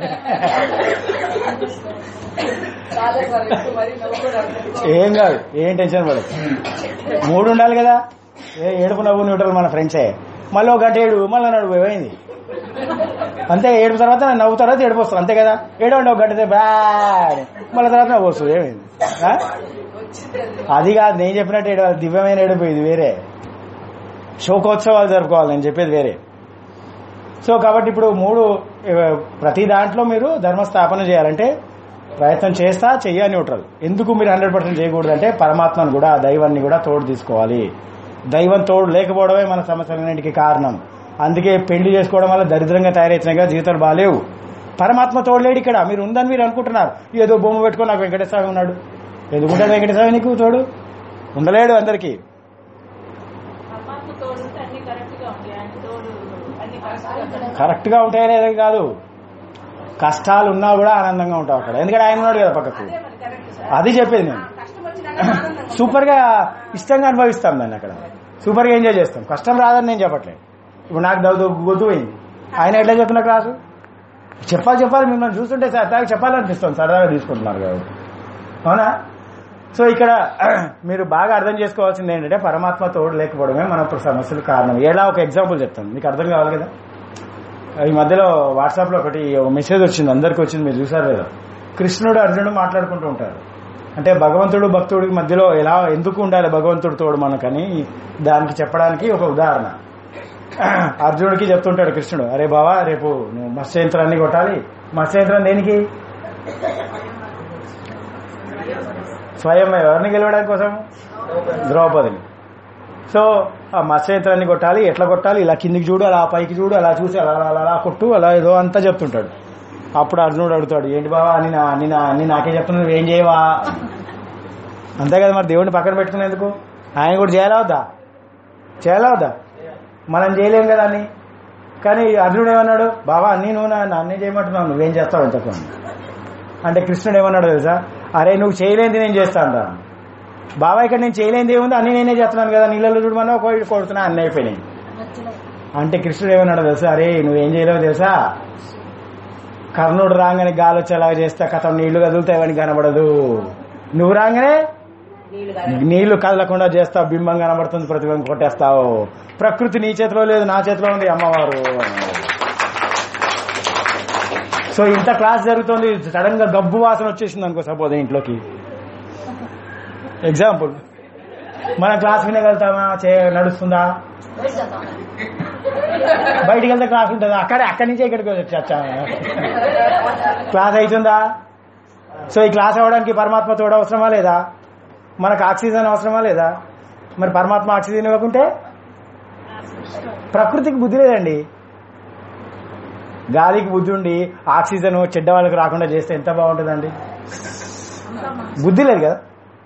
ఏం కాదు ఏం టెన్షన్ పడదు మూడు ఉండాలి కదా ఏ ఏడుపు నవ్వు న్యూట్రల్ మన ఫ్రెండ్సే మళ్ళీ ఒక గంట ఏడు మళ్ళీ నడుపు ఏమైంది అంతే ఏడు తర్వాత నవ్వు తర్వాత ఏడుపు వస్తుంది అంతే కదా ఏడవండి ఒక గంట సేపు బ్యాడ్ మళ్ళీ తర్వాత నవ్వు వస్తుంది ఏమైంది ఆ? అది కాదు నేను చెప్పినట్టు ఏడవాలి దివ్యమైన ఏడుపు ఇది వేరే శోకోత్సవాలు జరుపుకోవాలి నేను చెప్పేది వేరే సో కాబట్టి ఇప్పుడు మూడు ఏ, ప్రతి దాంట్లో మీరు ధర్మస్థాపన చేయాలంటే ప్రయత్నం చేస్తా చెయ్య న్యూట్రల్ ఎందుకు మీరు హండ్రెడ్ పర్సెంట్ చేయకూడదు అంటే పరమాత్మను కూడా దైవాన్ని కూడా తోడు తీసుకోవాలి దైవం తోడు లేకపోవడమే మన సమస్యలన్నింటికి కారణం అందుకే పెళ్లి చేసుకోవడం వల్ల దరిద్రంగా తయారైతున్నాయిగా జీవితాలు బాగాలేవు పరమాత్మ తోడలేడు ఇక్కడ మీరు ఉందని మీరు అనుకుంటున్నారు ఏదో బొమ్మ పెట్టుకొని నాకు వెంకటేశ్వర ఉన్నాడు ఎందుకుంటాడు వెంకటేశ్వర నీకు తోడు ఉండలేడు అందరికీ పరమాత్మ తోడు ఉంటే అన్ని కరెక్ట్ గా ఉంటాయి ఆయన తోడు అన్ని కరెక్ట్ గా కరెక్ట్ గా ఉంటాయనే కాదు కష్టాలు ఉన్నా కూడా ఆనందంగా ఉంటావు అక్కడ ఎందుకంటే ఆయన ఉన్నాడు కదా పక్కకు అదే మరి కరెక్ట్ సార్ అది చెప్పేది నేను కష్టం వచ్చినాక ఆనందంగా సూపర్ గా ఇష్టంగా అనుభవిస్తాం దాన్ని అక్కడ సూపర్ గా ఎంజాయ్ చేస్తాం కష్టం రాదని నేను చెప్పట్లేదు ఇప్పుడు నాకు దవ్వు గొద్దు పోయింది ఆయన ఎట్లా చెప్తున్నా క్లాసు చెప్పాలి చెప్పాలి మిమ్మల్ని చూస్తుంటే సరదాగా చెప్పాలనిపిస్తుంది సరదాగా తీసుకుంటున్నారు కాబట్టి అవునా సో ఇక్కడ మీరు బాగా అర్థం చేసుకోవాల్సింది ఏంటంటే పరమాత్మ తోడు లేకపోవడమే మన ఇప్పుడు సమస్యలు కారణం ఎలా ఒక ఎగ్జాంపుల్ చెప్తాను మీకు అర్థం కావాలి కదా ఈ మధ్యలో వాట్సాప్ లో ఒకటి ఒక మెసేజ్ వచ్చింది అందరికి వచ్చింది మీరు చూసారు లేదా కృష్ణుడు అర్జునుడు మాట్లాడుకుంటూ ఉంటారు అంటే భగవంతుడు భక్తుడికి మధ్యలో ఎలా ఎందుకు ఉండాలి భగవంతుడు తోడు మనకని దానికి చెప్పడానికి ఒక ఉదాహరణ అర్జునుడికి చెప్తుంటాడు కృష్ణుడు అరే బావా రేపు నువ్వు మత్స్యంత్రాన్ని కొట్టాలి మత్స్యంత్రం దేనికి స్వయం ఎవరిని గెలవడానికి కోసం ద్రౌపదిని సో ఆ మత్స్యంత్రాన్ని కొట్టాలి ఎట్లా కొట్టాలి ఇలా కిందికి చూడు అలా పైకి చూడు అలా చూసి అలా అలా అలా కొట్టు అలా ఏదో అంతా చెప్తుంటాడు అప్పుడు అర్జునుడు అడుగుతాడు ఏంటి బావా అని నా అని నా అని నాకే చెప్తున్నావు నువ్వేం చేయవా అంతే కదా మరి దేవుడిని పక్కన పెట్టుకునేందుకు ఆయన కూడా చేయాలా వద్దా చేయాలా వద్దా మనం చేయలేం కదా అని కానీ అర్జునుడు ఏమన్నాడు బావా అన్నీ నువ్వు నా అన్నీ చేయమంటున్నావు నువ్వేం చేస్తావు ఎంత అంటే కృష్ణుడు ఏమన్నాడు తెలుసా అరే నువ్వు చేయలేనిది నేను చేస్తాను రా బాబా ఇక్కడ నేను చేయలేనిది ఏముంది అన్ని నేనే చేస్తున్నాను కదా నీళ్ళలో చూడమన్నా ఒక కొడుతున్నా అన్నీ అయిపోయినాయి అంటే కృష్ణుడు ఏమన్నాడు తెలుసా అరే నువ్వేం చేయలేవు తెలుసా కర్ణుడు రాగానే గాలి వచ్చేలాగా చేస్తే కథ నీళ్లు కదులుతాయని కనబడదు నువ్వు రాగానే నీళ్లు కాదు నీళ్లు కదలకుండా చేస్తావు బింబం కనబడుతుంది ప్రతిబింబం కొట్టేస్తావు ప్రకృతి నీ చేతిలో లేదు నా చేతిలో ఉంది అమ్మవారు సో ఇంత క్లాస్ జరుగుతుంది సడన్ గా గబ్బు వాసన వచ్చేసింది అనుకో సపోజ్ ఇంట్లోకి ఎగ్జాంపుల్ మన క్లాస్ వినగలుగుతామా చే నడుస్తుందా బయటికి వెళ్తే క్లాస్ ఉంటుందా అక్కడే అక్కడి నుంచే ఇక్కడికి వచ్చా క్లాస్ అవుతుందా సో ఈ క్లాస్ అవ్వడానికి పరమాత్మ తోడు అవసరమా లేదా మనకు ఆక్సిజన్ అవసరమా లేదా మరి పరమాత్మ ఆక్సిజన్ ఇవ్వకుంటే ప్రకృతికి బుద్ధి లేదండి గాలికి బుద్ధి ఉండి ఆక్సిజన్ చెడ్డ వాళ్ళకి రాకుండా చేస్తే ఎంత బాగుంటుందండి బుద్ధి లేదు కదా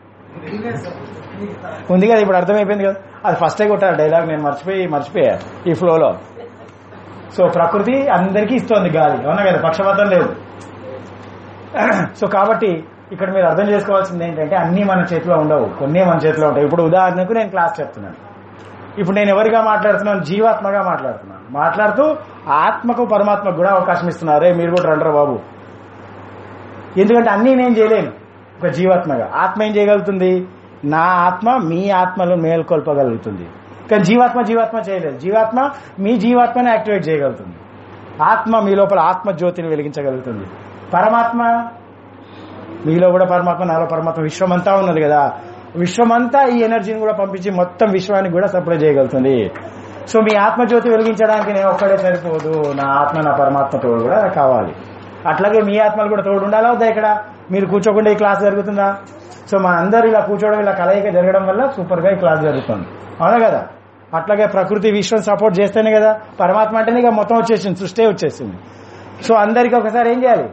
ఉంది కదా ఇప్పుడు అర్థమైపోయింది కదా అది ఫస్టే కొట్టారు డైలాగ్ నేను మర్చిపోయి మర్చిపోయా ఈ ఫ్లోలో సో ప్రకృతి అందరికీ ఇస్తోంది గాలి అవునా కదా పక్షపాతం లేదు సో కాబట్టి ఇక్కడ మీరు అర్థం చేసుకోవాల్సింది ఏంటంటే అన్ని మన చేతిలో ఉండవు కొన్ని మన చేతిలో ఉంటాయి ఇప్పుడు ఉదాహరణకు నేను క్లాస్ చెప్తున్నాను ఇప్పుడు నేను ఎవరిగా మాట్లాడుతున్నాను జీవాత్మగా మాట్లాడుతున్నాను మాట్లాడుతూ ఆత్మకు పరమాత్మకు కూడా అవకాశం ఇస్తున్నారే మీరు కూడా రండ్రా బాబు ఎందుకంటే అన్నీ నేను చేయలేను ఒక జీవాత్మగా ఆత్మ ఏం చేయగలుగుతుంది నా ఆత్మ మీ ఆత్మలో మేల్కొల్పగలుగుతుంది కానీ జీవాత్మ జీవాత్మ చేయలేదు జీవాత్మ మీ జీవాత్మని యాక్టివేట్ చేయగలుగుతుంది ఆత్మ మీ లోపల ఆత్మ జ్యోతిని వెలిగించగలుగుతుంది పరమాత్మ మీలో కూడా పరమాత్మ నాలో పరమాత్మ విశ్వమంతా ఉన్నది కదా విశ్వమంతా ఈ ఎనర్జీని కూడా పంపించి మొత్తం విశ్వానికి కూడా సప్లై చేయగలుగుతుంది సో మీ ఆత్మజ్యోతి వెలిగించడానికి నేను ఒక్కడే సరిపోదు నా ఆత్మ నా పరమాత్మ తోడు కూడా కావాలి అట్లాగే మీ ఆత్మలు కూడా తోడు ఉండాలా వద్దా ఇక్కడ మీరు కూర్చోకుండా ఈ క్లాస్ జరుగుతుందా సో మన అందరు ఇలా కూర్చోవడం ఇలా కలయిక జరగడం వల్ల సూపర్ గా ఈ క్లాస్ జరుగుతుంది అవునా కదా అట్లాగే ప్రకృతి విశ్వం సపోర్ట్ చేస్తేనే కదా పరమాత్మ అంటేనే ఇక మొత్తం వచ్చేసింది సృష్టి వచ్చేసింది సో అందరికి ఒకసారి ఏం చేయాలి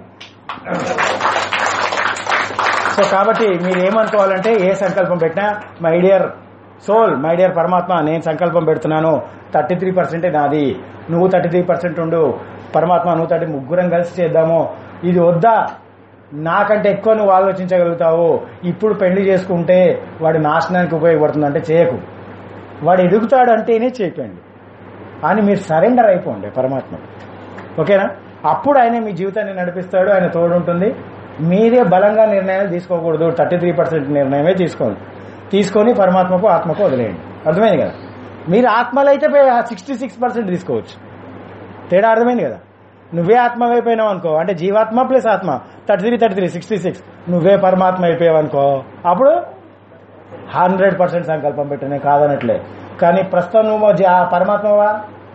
సో కాబట్టి మీరు ఏమనుకోవాలంటే ఏ సంకల్పం పెట్టినా my dear soul my dear పరమాత్మ నేను సంకల్పం పెడుతున్నాను థర్టీ త్రీ పర్సెంటే నాది నువ్వు థర్టీ త్రీ పర్సెంట్ ఉండు పరమాత్మ నువ్వు థర్టీ ముగ్గురం కలిసి చేద్దాము ఇది వద్దా నాకంటే ఎక్కువ నువ్వు ఆలోచించగలుగుతావు ఇప్పుడు పెళ్లి చేసుకుంటే వాడి నాశనానికి ఉపయోగపడుతుంది అంటే చేయకు వాడు ఎదుగుతాడు అంటేనే చేయకండి అని మీరు సరెండర్ అయిపోండి పరమాత్మ ఓకేనా అప్పుడు ఆయన మీ జీవితాన్ని నడిపిస్తాడు ఆయన తోడు ఉంటుంది మీరే బలంగా నిర్ణయాలు తీసుకోకూడదు థర్టీ త్రీ పర్సెంట్ నిర్ణయమే తీసుకోండి తీసుకొని పరమాత్మకు ఆత్మకు వదిలేయండి అర్థమైంది కదా మీరు ఆత్మలో అయితే సిక్స్టీ సిక్స్ పర్సెంట్ తీసుకోవచ్చు తేడా అర్థమైంది కదా నువ్వే ఆత్మ అయిపోయినావు అనుకో అంటే జీవాత్మ ప్లస్ ఆత్మ thirty three thirty three sixty six నువ్వే పరమాత్మ అయిపోయావు అనుకో అప్పుడు హండ్రెడ్ పర్సెంట్ సంకల్పం పెట్టినే కాదనట్లే కానీ ప్రస్తుతం నువ్వు జీ- పరమాత్మవా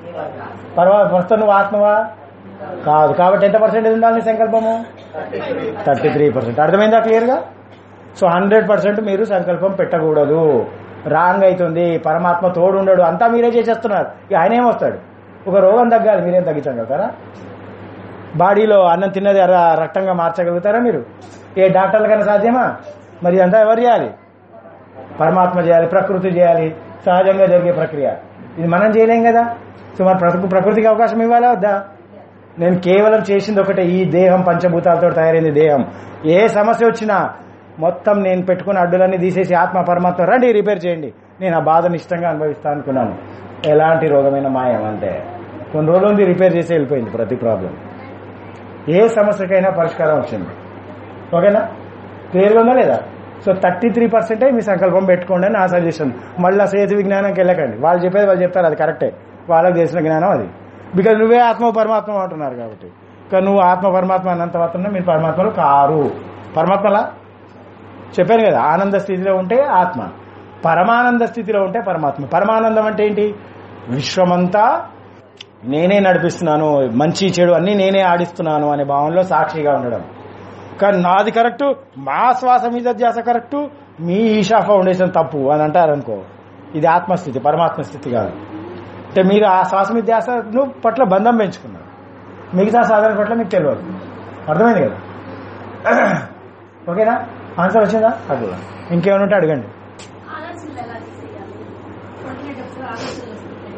పరమా ప్రస్తుతం నువ్వు ఆత్మవా కాదు కాబట్టి ఎంత పర్సెంటేజ్ ఉండాలి నీ సంకల్పము థర్టీ త్రీ పర్సెంట్ అర్థమైందా క్లియర్ గా సో హండ్రెడ్ పర్సెంట్ మీరు సంకల్పం పెట్టకూడదు రాంగ్ అవుతుంది పరమాత్మ తోడు ఉండడు అంతా మీరే చేసేస్తున్నారు ఇక ఆయన ఏమొస్తాడు ఒక రోగం తగ్గాలి మీరేం తగ్గించగలుగుతారా బాడీలో అన్నం తిన్నది ర- రక్తంగా మార్చగలుగుతారా మీరు ఏ డాక్టర్ల కన్నా సాధ్యమా మరి ఇదంతా ఎవరు చేయాలి పరమాత్మ చేయాలి ప్రకృతి చేయాలి సహజంగా జరిగే ప్రక్రియ ఇది మనం చేయలేం కదా సో మన ప్రకృ- ప్రకృతికి అవకాశం ఇవ్వాలా వద్దా నేను కేవలం చేసింది ఒకటే ఈ దేహం పంచభూతాలతో తయారైంది దేహం ఏ సమస్య వచ్చినా మొత్తం నేను పెట్టుకున్న అడ్డులన్నీ తీసేసి ఆత్మ పరమాత్మ రండి రిపేర్ చేయండి నేను ఆ బాధను ఇష్టంగా అనుభవిస్తా అనుకున్నాను ఎలాంటి రోగమైన మాయం అంటే కొన్ని రోజులు ఉంది రిపేర్ చేసి వెళ్ళిపోయింది ప్రతి ప్రాబ్లం ఏ సమస్యకైనా పరిష్కారం వచ్చింది ఓకేనా క్లియర్గా ఉందా లేదా సో థర్టీ త్రీ పర్సెంటే మీ సంకల్పం పెట్టుకోండి అని నా సజెషన్ మళ్ళీ సేతు విజ్ఞానంకి వెళ్ళకండి వాళ్ళు చెప్పేది వాళ్ళు చెప్తారు అది కరెక్టే వాళ్ళకి తెలిసిన జ్ఞానం అది బికాజ్ నువ్వే ఆత్మ పరమాత్మ అంటున్నారు కాబట్టి కానీ నువ్వు ఆత్మ పరమాత్మ అన్నంత మాత్రం మీరు పరమాత్మలు కారు పరమాత్మలా చెప్పాను కదా ఆనంద స్థితిలో ఉంటే ఆత్మ పరమానంద స్థితిలో ఉంటే పరమాత్మ పరమానందం అంటే ఏంటి విశ్వమంతా నేనే నడిపిస్తున్నాను మంచి చెడు అన్ని నేనే ఆడిస్తున్నాను అనే భావనలో సాక్షిగా ఉండడం కానీ నాది కరెక్ట్ మా శ్వాస మీద ధ్యాస కరెక్ట్ మీ ఈషా ఫౌండేషన్ తప్పు అని అంటారు అనుకో ఇది ఆత్మస్థితి పరమాత్మ స్థితి కాదు అంటే మీరు ఆ శ్వాస మీద ధ్యాసను పట్ల బంధం పెంచుకున్నారు మిగతా సాధన పట్ల మీకు తెలియదు అర్థమైంది కదా ఓకేనా ఆన్సర్ వచ్చిందా అట్లా ఇంకేమైనా ఉంటే అడగండి ఆలోచనలు ఎలా తీసేయాలి పడుకునేటప్పుడు ఆలోచనలు వస్తుంటాయి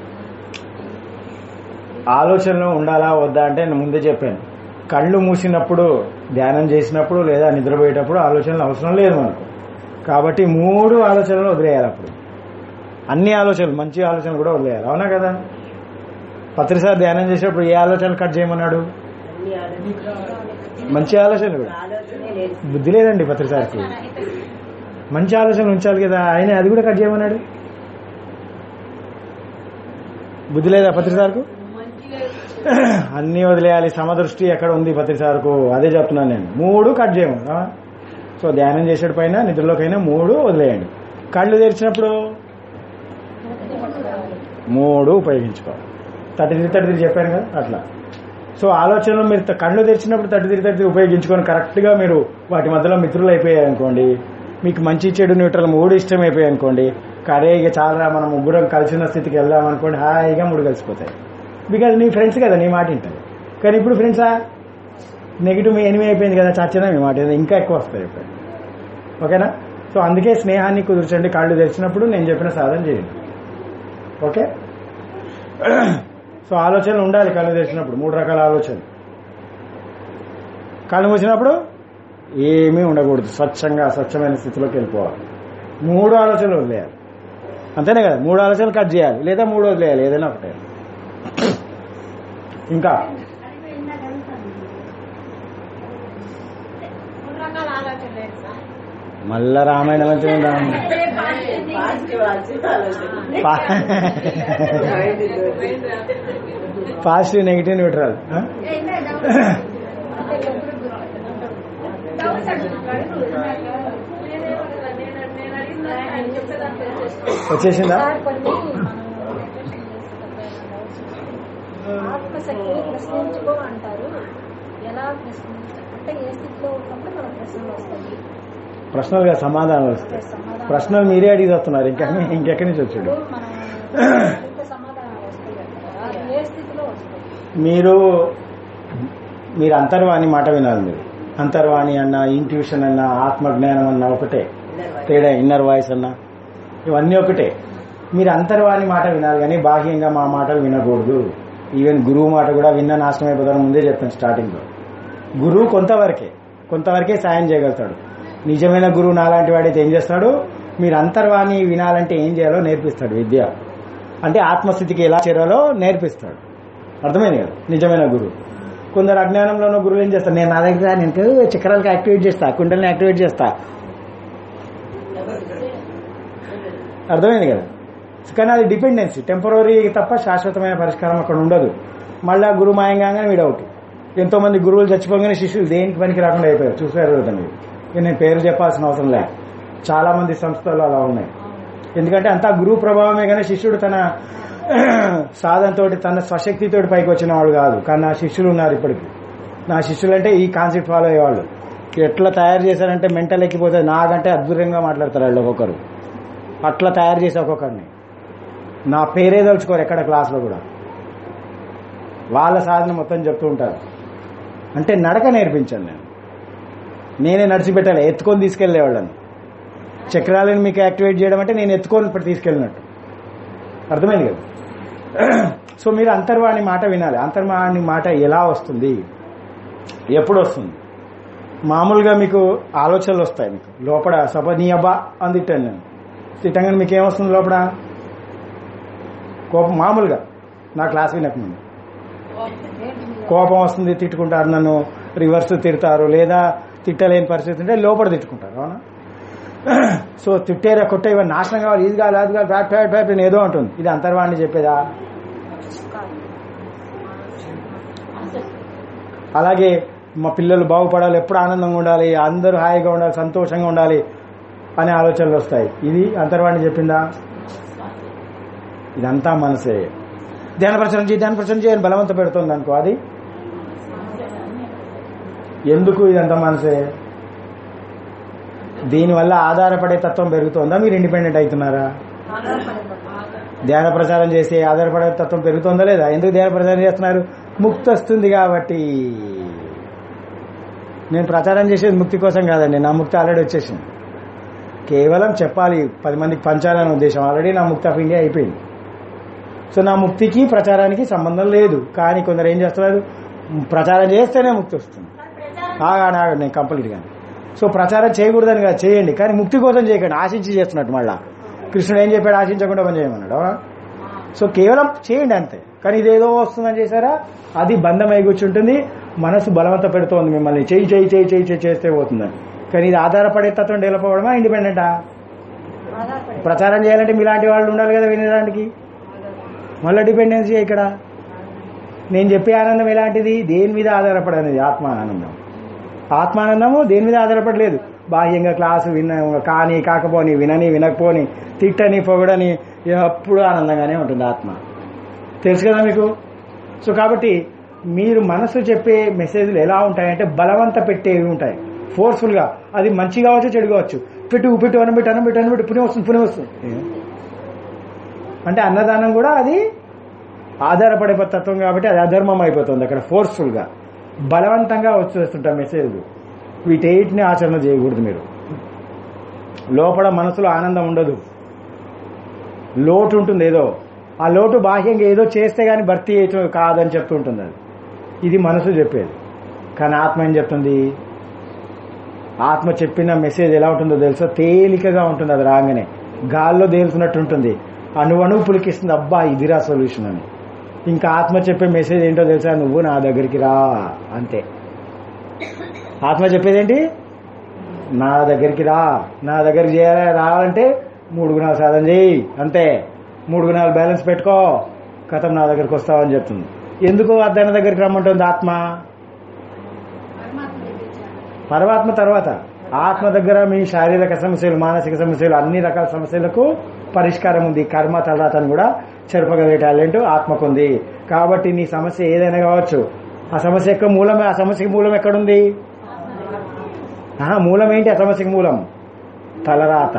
ఆలోచనలు ఉండాలా వద్దా అంటే నేను ముందే చెప్పాను కళ్ళు మూసినప్పుడు ధ్యానం చేసినప్పుడు లేదా నిద్రపోయేటప్పుడు ఆలోచనలు అవసరం లేదు మనకు కాబట్టి మూడు ఆలోచనలు వదిలేయాలి అప్పుడు అన్ని ఆలోచనలు మంచి ఆలోచనలు కూడా వదిలేయాలి అవునా కదా పత్రిసారి ధ్యానం చేసేటప్పుడు ఏ ఆలోచనలు కట్ చేయమన్నాడు అన్ని ఆలోచనలు మంచి ఆలోచనలు కూడా ఆలోచనే లేదు బుద్ధి లేదండి పత్రిసారికి మంచి ఆలోచనలు ఉంచాలి కదా ఆయన అది కూడా కట్ చేయమన్నాడు బుద్ధి లేదా పత్రిసార్కు అన్ని వదిలేయాలి సమదృష్టి ఎక్కడ ఉంది పత్రిసార్కు అదే చెప్తున్నాను నేను మూడు కట్ చేయమను ఆ? సో ధ్యానం చేసేట పైన నిద్రలోకైనా మూడు వదిలేయండి కళ్ళు తెరిచినప్పుడు మూడు ఉపయోగించుకోవాలి థర్టీ త్రీ థర్టీ త్రీ చెప్పాను కదా అట్లా సో ఆలోచనలు మీరు త- కళ్ళు తెరిచినప్పుడు థర్టీ త్రీ థర్టీ ఉపయోగించుకొని కరెక్ట్గా మీరు వాటి మధ్యలో మిత్రులు అయిపోయాయి అనుకోండి మీకు మంచి చెడు న్యూట్రల్ మూడు ఇష్టం అయిపోయాయి అనుకోండి కరే ఇక చాలా మనం ముగ్గురం కలిసిన స్థితికి వెళ్దాం అనుకోండి హాయిగా మూడు కలిసిపోతాయి బికాజ్ నీ ఫ్రెండ్స్ కదా నీ మాట వింటారు కానీ ఇప్పుడు ఫ్రెండ్సా నెగిటివ్ మీ ఎనిమి అయిపోయింది కదా చచ్చినా మీ మాట వినదు. ఇంకా ఎక్కువ వస్తాయి ఇప్పుడు ఓకేనా సో అందుకే స్నేహాన్ని కుదుర్చండి కాళ్ళు తెరిచినప్పుడు నేను చెప్పిన సాధన చేయండి ఓకే సో ఆలోచనలు ఉండాలి కళ్ళు తెరిచినప్పుడు మూడు రకాల ఆలోచనలు కళ్ళు మూసినప్పుడు ఏమీ ఉండకూడదు స్వచ్ఛంగా స్వచ్ఛమైన స్థితిలోకి వెళ్ళిపోవాలి మూడు ఆలోచనలు వదిలేయాలి అంతేనే కదా మూడు ఆలోచనలు కట్ చేయాలి లేదా మూడు వదిలేయాలి ఏదైనా ఒకటే ఇంకా అది ఇందాక అడుగుతాను మూడు రకాల ఆలోచనలు లేదు సార్ మళ్ళా రామాయణం అంటే ఉందాం. పాజిటివ్ ఆలోచన ఆలోచన పాజిటివ్ నెగిటివ్ న్యూట్రల్ ఆ? ఏ, ఇందాక డౌట్ అంటే ఎప్పుడు డౌట్ అడుగుతున్నాడు ఇందాక. నేనేమన్నా నేను నేను అడిగిన దానికి ఆయన చెప్పేదాన్ని తెలుసుకో వచ్చేసిందా సార్ కొన్ని మనం మెడిటేషన్ చేసేటప్పుడు ఆత్మశక్తిని ప్రశ్నించుకో అంటారు ఎలా ప్రశ్నించ అంటే ఏ స్థితిలో ఉన్నప్పుడు మన ప్రశ్నలు వస్తాయి ప్రశ్నలుగా సమాధానాలు వస్తాయి సమాధానం ప్రశ్నలు మీరే అడిగి వస్తున్నారు ఇంకా ఇంకెక్కడి నుంచి వచ్చాడు ఇప్పుడు మనం ఇంత సమాధానాలు వస్తాయి కదా అది ఏ స్థితిలో వస్తాయి మీరు మీరు అంతర్వాణి మాట వినాలి మీరు అంతర్వాణి అన్న ఇంట్యూషన్ అన్న ఆత్మజ్ఞానం అన్న ఒకటే తేడా ఇన్నర్ వాయిస్ అన్న ఇవన్నీ ఒకటే మీరు అంతర్వాణి మాట వినాలి కానీ బాహ్యంగా మా మాటలు వినకూడదు ఈవెన్ గురువు మాట కూడా విన్న నాశనం అయిపోతారని ముందే చెప్పాను స్టార్టింగ్ లో గురువు కొంతవరకే కొంతవరకే సాయం చేయగలుగుతాడు నిజమైన గురువు నాలాంటి వాడైతే ఏం చేస్తాడు మీరు అంతర్వాణి వినాలంటే ఏం చేయాలో నేర్పిస్తాడు విద్య అంటే ఆత్మస్థితికి ఎలా చేరాలో నేర్పిస్తాడు అర్థమైంది కదా నిజమైన గురువు కొందరు అజ్ఞానంలో ఉన్న గురువులు ఏం చేస్తారు నేను నా దగ్గర నేను చక్రాలకి యాక్టివేట్ చేస్తా కుండల్ని యాక్టివేట్ చేస్తా అర్థమైంది కదా కానీ అది డిపెండెన్సీ టెంపరీ తప్ప శాశ్వతమైన పరిష్కారం అక్కడ ఉండదు మళ్ళా గురు మాయంగానే వీడు అవుట్ ఎంతో మంది గురువులు చచ్చిపోగానే శిష్యులు దేనికి పనికి రాకుండా అయిపోయారు చూసారు కదా మీరు ఇక నేను పేరు చెప్పాల్సిన అవసరం లే చాలా మంది సంస్థలు అలా ఉన్నాయి ఎందుకంటే అంతా గురువు ప్రభావమే కానీ శిష్యుడు తన సాధనతోటి తన స్వశక్తితోటి పైకి వచ్చిన వాడు కాదు కానీ నా శిష్యులు ఉన్నారు ఇప్పటికి నా శిష్యులు అంటే ఈ కాన్సెప్ట్ ఫాలో అయ్యేవాళ్ళు ఎట్లా తయారు చేశారంటే మెంటల్ ఎక్కిపోతే నాకంటే అద్భుతంగా మాట్లాడతారు వాళ్ళు ఒక్కొక్కరు అట్లా తయారు చేసే ఒక్కొక్కరిని నా పేరే తలుచుకోరు ఎక్కడ క్లాస్లో కూడా వాళ్ళ సాధన మొత్తం చెప్తూ ఉంటారు అంటే నడక నేర్పించాను నేను నేనే నడిచిపెట్టాలి ఎత్తుకొని తీసుకెళ్లేవాళ్ళని చక్రాలను మీకు యాక్టివేట్ చేయడం అంటే నేను ఎత్తుకొని ఇప్పుడు తీసుకెళ్ళినట్టు అర్థమైంది కదా సో మీరు అంతర్వాణి మాట వినాలి అంతర్వాణి మాట ఎలా వస్తుంది ఎప్పుడు వస్తుంది మామూలుగా మీకు ఆలోచనలు వస్తాయి మీకు లోపల సప నీ అబ్బా అని తిట్టాను నేను తిట్టంగానే మీకు ఏమొస్తుంది లోపల కోపం మామూలుగా నా క్లాస్ వినకముందు కోపం వస్తుంది తిట్టుకుంటారు నన్ను రివర్స్ తిడతారు లేదా తిట్టలేని పరిస్థితి ఉంటే లోపల తిట్టుకుంటారు అవునా సో తిట్టేరా కొట్టే ఇవన్నీ నాశనం కావాలి ఇది కాదు అది కాదు ఫ్యాట్ ఫ్యాట్ ఫ్యాట్ అని ఏదో ఉంటుంది ఇది అంతర్వాణి చెప్పేదా అలాగే మా పిల్లలు బాగుపడాలి ఎప్పుడు ఆనందంగా ఉండాలి అందరూ హాయిగా ఉండాలి సంతోషంగా ఉండాలి అనే ఆలోచనలు వస్తాయి ఇది అంతర్వాణి చెప్పిందా ఇదంతా మనసే ధ్యాన ప్రచారం చేయి ధ్యాన ప్రచారం చేయని బలవంత పెడుతుంది అనుకో అది ఎందుకు ఇదంతా మనసే దీనివల్ల ఆధారపడే తత్వం పెరుగుతోందా మీరు ఇండిపెండెంట్ అవుతున్నారా ధ్యాన ప్రచారం చేసి ఆధారపడే తత్వం పెరుగుతుందా లేదా ఎందుకు ధ్యాన ప్రచారం చేస్తున్నారు ముక్తి వస్తుంది కాబట్టి నేను ప్రచారం చేసేది ముక్తి కోసం కాదండి నా ముక్తి ఆల్రెడీ వచ్చేసింది కేవలం చెప్పాలి పది మందికి పంచాలనే ఉద్దేశం ఆల్రెడీ నా ముక్తి ఆఫ్ ఇండియా అయిపోయింది సో నా ముక్తికి ప్రచారానికి సంబంధం లేదు కానీ కొందరు ఏం చేస్తున్నారు ప్రచారం చేస్తేనే ముక్తి వస్తుంది ఆగాను ఆగండి నేను కంప్లీట్గా సో ప్రచారం చేయకూడదని కాదు చేయండి కానీ ముక్తి కోసం చేయకండి ఆశించి చేస్తున్నట్టు మళ్ళా కృష్ణుడు ఏం చెప్పాడు ఆశించకుండా పని చేయమన్నాడు అవునా సో కేవలం చేయండి అంతే కానీ ఇదేదో వస్తుందని చేశారా అది బంధం అయి కూర్చుంటుంది మనసు బలవంత పెడుతోంది మిమ్మల్ని చేయి చేయి చేయి చేయి చేయి చేస్తే పోతుందని కానీ ఇది ఆధారపడే తత్వం డెవలప్ అవ్వడమా ఇండిపెండెంటా ప్రచారం చేయాలంటే మీలాంటి వాళ్ళు ఉండాలి కదా వినడానికి మళ్ళీ డిపెండెన్సీ ఇక్కడ నేను చెప్పే ఆనందం ఎలాంటిది దేని మీద ఆధారపడనేది ఆత్మానందం ఆత్మానందము దేని మీద ఆధారపడలేదు బాహ్యంగా క్లాసు విన కానీ కాకపోని వినని వినకపోని తిట్టని పొగడని ఎప్పుడు ఆనందంగానే ఉంటుంది ఆత్మ తెలుసు కదా మీకు సో కాబట్టి మీరు మనసు చెప్పే మెసేజ్లు ఎలా ఉంటాయంటే బలవంత పెట్టేవి ఉంటాయి ఫోర్స్ఫుల్ గా అది మంచి కావచ్చు చెడు కావచ్చు పెట్టు పెట్టు అనబెట్టు అనబెట్టు అనబెట్టు పుణ్యం వస్తుంది పుణ్యం వస్తుంది అంటే అన్నదానం కూడా అది ఆధారపడే తత్వం కాబట్టి అది అధర్మం అయిపోతుంది అక్కడ ఫోర్స్ఫుల్ గా బలవంతంగా వచ్చేస్తుంటాం మెసేజ్లు వీటన్నిటిని ఆచరణ చేయకూడదు మీరు లోపల మనసులో ఆనందం ఉండదు లోటు ఉంటుంది ఏదో ఆ లోటు బాహ్యంగా ఏదో చేస్తే గాని భర్తీ అయితే కాదని చెప్తూ ఉంటుంది అది ఇది మనసు చెప్పేది కానీ ఆత్మ ఏం చెప్తుంది ఆత్మ చెప్పిన మెసేజ్ ఎలా ఉంటుందో తెలుసా తేలికగా ఉంటుంది అది రాగానే గాల్లో తేలుతున్నట్టు ఉంటుంది అణువణువు పులికిస్తుంది అబ్బా ఇదిరా సొల్యూషన్ అని ఇంకా ఆత్మ చెప్పే మెసేజ్ ఏంటో తెలుసా నువ్వు నా దగ్గరికి రా అంతే ఆత్మ చెప్పేదేంటి నా దగ్గరికి రా నా దగ్గరికి చేయాలి రావాలంటే మూడు గుణాలు సాధన చేయి అంతే మూడు గుణాలు బ్యాలెన్స్ పెట్టుకో కథం నా దగ్గరికి వస్తావని చెప్తుంది ఎందుకు దాని దగ్గరికి రమ్మంటుంది ఆత్మ పరమాత్మ తర్వాత ఆత్మ దగ్గర మీ శారీరక సమస్యలు మానసిక సమస్యలు అన్ని రకాల సమస్యలకు పరిష్కారం ఉంది కర్మ తలరాతను కూడా చెరపగలిగే టాలెంట్ ఆత్మకుంది కాబట్టి నీ సమస్య ఏదైనా కావచ్చు ఆ సమస్య యొక్క మూలం ఆ సమస్యకి మూలం ఎక్కడుంది ఆహా, మూలం ఏంటి ఆ సమస్యకి మూలం తలరాత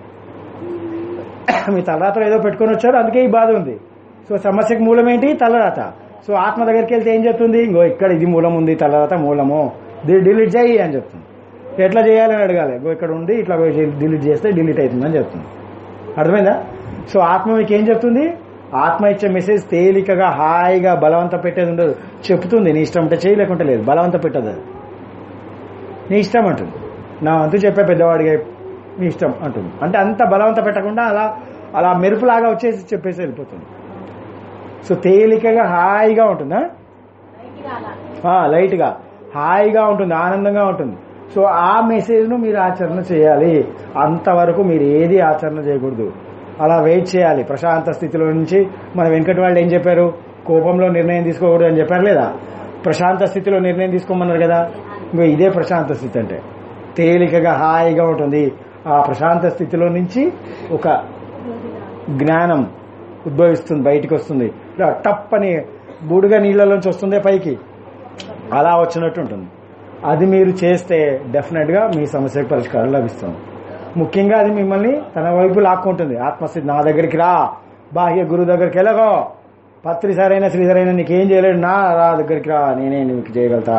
మీ తలరాతలో ఏదో పెట్టుకొని వచ్చారు అందుకే ఈ బాధ ఉంది సో సమస్యకి మూలం ఏంటి తలరాత సో ఆత్మ దగ్గరికి వెళ్తే ఏం చెప్తుంది ఇంకో ఇక్కడ ఇది మూలం ఉంది తలరాత మూలము దీన్ని డిలీట్ చేయి అని చెప్తుంది ఎట్లా చేయాలని అడగాలి ఇంకో ఇక్కడ ఉంది ఇట్లా డిలీట్ చేస్తే డిలీట్ అవుతుందని చెప్తుంది అర్థమైందా సో ఆత్మ మీకు ఏం చెప్తుంది ఆత్మ ఇచ్చే మెసేజ్ తేలికగా హాయిగా బలవంత పెట్టేది ఉండదు చెప్తుంది నీ ఇష్టం అంటే చేయలేకుంటే లేదు బలవంత పెట్టదు అది నీ ఇష్టం అంటుంది నా వంతు చెప్పే పెద్దవాడిగా నీ ఇష్టం అంటుంది అంటే అంత బలవంత పెట్టకుండా అలా అలా మెరుపులాగా వచ్చేసి చెప్పేసి వెళ్ళిపోతుంది సో తేలికగా హాయిగా ఉంటుందా ఆ, లైట్ గా హాయిగా ఉంటుంది ఆనందంగా ఉంటుంది సో ఆ మెసేజ్ ను మీరు ఆచరణ చేయాలి అంతవరకు మీరు ఏది ఆచరణ చేయకూడదు అలా వెయిట్ చేయాలి ప్రశాంత స్థితిలో నుంచి మన వెంకట వాళ్ళు ఏం చెప్పారు కోపంలో నిర్ణయం తీసుకోకూడదు అని చెప్పారు లేదా ప్రశాంత స్థితిలో నిర్ణయం తీసుకోమన్నారు కదా ఇంకో ఇదే ప్రశాంత స్థితి అంటే తేలికగా హాయిగా ఉంటుంది ఆ ప్రశాంత స్థితిలో నుంచి ఒక జ్ఞానం ఉద్భవిస్తుంది బయటికి వస్తుంది ఇలా టప్ అని బూడిగా నీళ్ళలోంచి వస్తుందే పైకి అలా వచ్చినట్టు ఉంటుంది అది మీరు చేస్తే డెఫినెట్ గా మీ సమస్యకు పరిష్కారం లభిస్తుంది ముఖ్యంగా అది మిమ్మల్ని తన వైపు లాక్కుంటుంది ఆత్మస్థితి నా దగ్గరికి రా బాహ్య గురువు దగ్గరికి వెళ్ళగో పత్రి సరైన శ్రీధరైన నీకేం చేయలేడు నా రా దగ్గరికి రా నేనే నీకు చేయగలుగుతా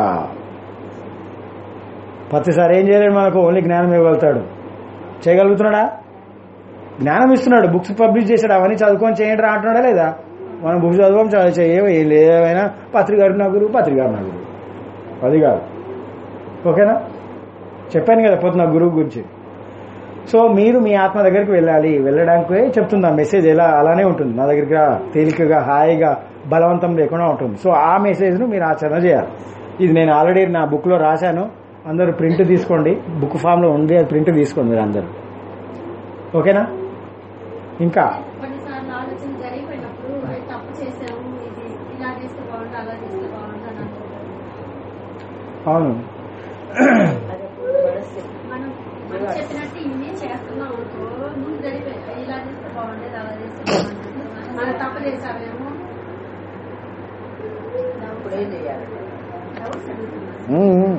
పత్రి సార్ ఏం చేయలేడు మనకు ఓన్లీ జ్ఞానం ఇవ్వగలుగుతాడు చేయగలుగుతున్నాడా జ్ఞానం ఇస్తున్నాడు బుక్స్ పబ్లిష్ చేశాడు అవన్నీ చదువుకొని చేయండి రా అంటున్నాడా లేదా మనం బుక్స్ చదువుకోం చదువు చేయవు ఏం లేదైనా పత్రికారు నా గురువు పత్రికారు నా గురువు అది కాదు ఓకేనా చెప్పాను కదా పొద్దున గురువు గురించి సో మీరు మీ ఆత్మ దగ్గరికి వెళ్ళాలి వెళ్ళడానికి చెప్తుంది ఆ మెసేజ్ ఎలా అలానే ఉంటుంది నా దగ్గరికి రా తేలికగా హాయిగా బలవంతం లేకుండా ఉంటుంది సో ఆ మెసేజ్ను మీరు ఆచరణ చేయాలి ఇది నేను ఆల్రెడీ నా బుక్లో రాశాను అందరూ ప్రింట్ తీసుకోండి బుక్ ఫామ్లో ఉంది అది ప్రింట్ తీసుకోండి మీరు అందరూ ఓకేనా ఇంకా కొన్నిసార్లు ఆలోచన జరిగిపోయినప్పుడు "అరే, తప్పు చేసాము ఇది ఇలా చేస్తే బాగుంటుంది అలా చేస్తే బాగుంటుంది అని అనుకుంటాం అవును అది మనస్సు మనం మనం చెప్పినట్టు ఇన్ని చేస్తాం ఉన్నాం అనుకో నువ్వు గడిపే ఇలా చేస్తే బాగుండేది అలా చేస్తే బాగుండేది మన తప్పు చేసావేమో ఇప్పుడు ఏం చేయాలి డౌట్స్ అడుగుతున్నాను మ్మ్.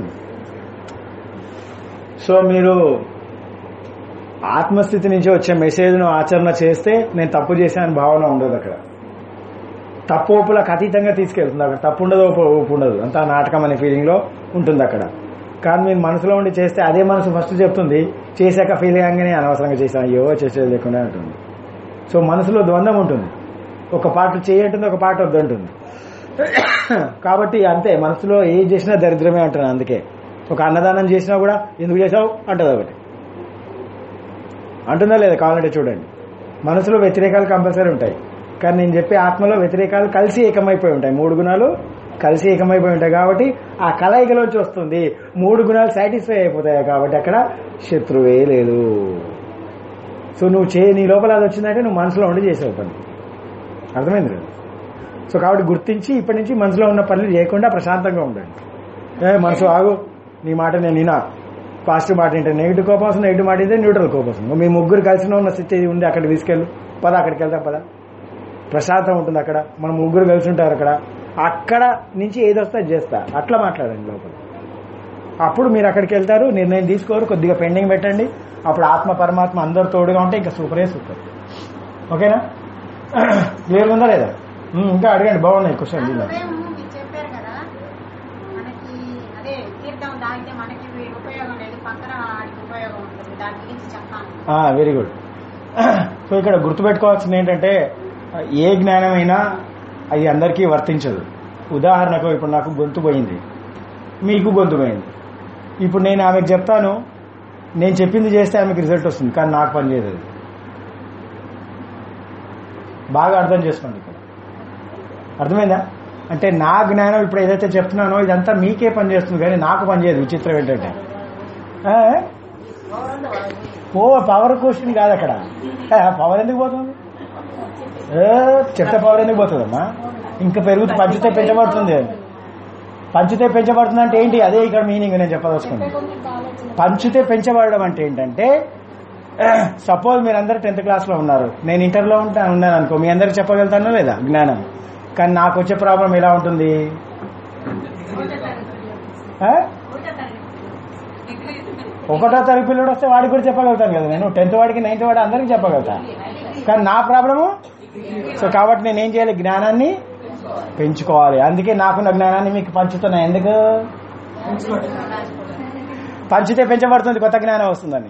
సో మీరు ఆత్మస్థితి నుంచి వచ్చే మెసేజ్ను ఆచరణ చేస్తే నేను తప్పు చేశాను భావన ఉండదు అక్కడ తప్పు ఒప్పులకు అతీతంగా తీసుకెళ్తుంది అక్కడ తప్పు ఉండదు ఒప్పు ఒప్పు ఉండదు అంతా నాటకం అనే ఫీలింగ్ లో ఉంటుంది అక్కడ కానీ మీరు మనసులో ఉండి చేస్తే అదే మనసు ఫస్ట్ చెప్తుంది చేశాక ఫీల్ కాగానే అనవసరంగా చేశాను అయ్యో చేసేది లేకుండా ఉంటుంది సో మనసులో ద్వంద్వం ఉంటుంది ఒక పాట చేయంటుంది ఒక పాట వద్దంటుంది కాబట్టి అంతే మనసులో ఏ చేసినా దరిద్రమే అంటున్నాను అందుకే ఒక అన్నదానం చేసినా కూడా ఎందుకు చేసావు అంటది ఒకటి అంటుందా లేదా కావాలంటే చూడండి మనసులో వ్యతిరేకాలు కంపల్సరీ ఉంటాయి కానీ నేను చెప్పే ఆత్మలో వ్యతిరేకాలు కలిసి ఏకమైపోయి ఉంటాయి మూడు గుణాలు కలిసి ఏకమైపోయి ఉంటాయి కాబట్టి ఆ కలయికలోంచి వస్తుంది మూడు గుణాలు సాటిస్ఫై అయిపోతాయి కాబట్టి అక్కడ శత్రువే లేదు సో నువ్వు చే నీ లోపల అది వచ్చిందంటే నువ్వు మనసులో ఉండి చేసావు పని అర్థమైంది కదా సో కాబట్టి గుర్తించి ఇప్పటి నుంచి మనసులో ఉన్న పనులు చేయకుండా ప్రశాంతంగా ఉండండి ఏ మనసు ఆగు నీ మాట నేను వినా పాజిటివ్ మాట ఏంటంటే నెగిటివ్ కోపం వస్తుంది నెగిటివ్ మాట అయితే న్యూట్రల్ కోపం వస్తుంది మీ ముగ్గురు కలిసిన ఉన్న స్థితి ఉంది అక్కడికి తీసుకెళ్ళు పద అక్కడికి వెళ్దాం పద ప్రశాంతం ఉంటుంది అక్కడ మన ముగ్గురు కలిసి ఉంటారు అక్కడ అక్కడ నుంచి ఏది వస్తే అది చేస్తా అట్లా మాట్లాడండి లోపల అప్పుడు మీరు అక్కడికి వెళ్తారు నిర్ణయం తీసుకోరు కొద్దిగా పెండింగ్ పెట్టండి అప్పుడు ఆత్మ పరమాత్మ అందరు తోడుగా ఉంటే ఇంకా సూపరే సూపర్ ఓకేనా క్లియర్ ఉందా లేదా ఉమ్, ఇంకా అడగండి బాగున్నాయి క్వశ్చన్ దీనిలో ఉదయం మీరు చెప్పారు కదా మనకి అదే తీర్థం తాగితే మనకి ఉపయోగం లేదు పక్కన వాడికి ఉపయోగం ఉంటుంది దాని గురించి చెప్తాను వెరీ గుడ్ సో ఇక్కడ గుర్తుపెట్టుకోవాల్సింది ఏంటంటే ఏ జ్ఞానమైనా అది అందరికీ వర్తించదు ఉదాహరణకు ఇప్పుడు నాకు గొంతు పోయింది మీకు గొంతు పోయింది ఇప్పుడు నేను ఆమెకు చెప్తాను నేను చెప్పింది చేస్తే ఆమెకి రిజల్ట్ వస్తుంది కానీ నాకు పనిచేయదు అది. బాగా అర్థం చేసుకోండి ఇక్కడ అర్థమైందా అంటే నా జ్ఞానం ఇప్పుడు ఏదైతే చెప్తున్నానో ఇదంతా మీకే పనిచేస్తుంది కానీ నాకు పనిచేయదు విచిత్రం ఏంటంటే ఆ? ఓ పవర్ క్వశ్చన్ కాదు అక్కడ పవర్ ఎందుకు పోతుంది ఏ, చెప్తే పవర్ ఎందుకు పోతుందమ్మా ఇంకా పెరుగుతూ పంచితే పెంచబడుతుంది పంచితే పెంచబడుతుంది అంటే ఏంటి అదే ఇక్కడ మీనింగ్ నేను చెప్పదలుచుకుంది పంచితే పెంచబడడం అంటే ఏంటంటే సపోజ్ మీరందరూ టెన్త్ క్లాస్ లో ఉన్నారు నేను ఇంటర్లో ఉంటా ఉన్నాను అనుకో మీ అందరికి చెప్పగలుగుతానో లేదా జ్ఞానం కానీ నాకు వచ్చే ప్రాబ్లం ఎలా ఉంటుంది ఆ? ఒకటో తరగతి పిల్లడు వస్తే వాడికి కూడా చెప్పగలుగుతాను కదా నేను టెన్త్ వాడికి నైన్త్ వాడి అందరికి చెప్పగలుగుతా కానీ నా ప్రాబ్లము సో కాబట్టి నేను ఏం చేయాలి జ్ఞానాన్ని పెంచుకోవాలి అందుకే నాకున్న జ్ఞానాన్ని మీకు పంచుతున్నా ఎందుకు పంచితే పెంచబడుతుంది కొత్త జ్ఞానం వస్తుందని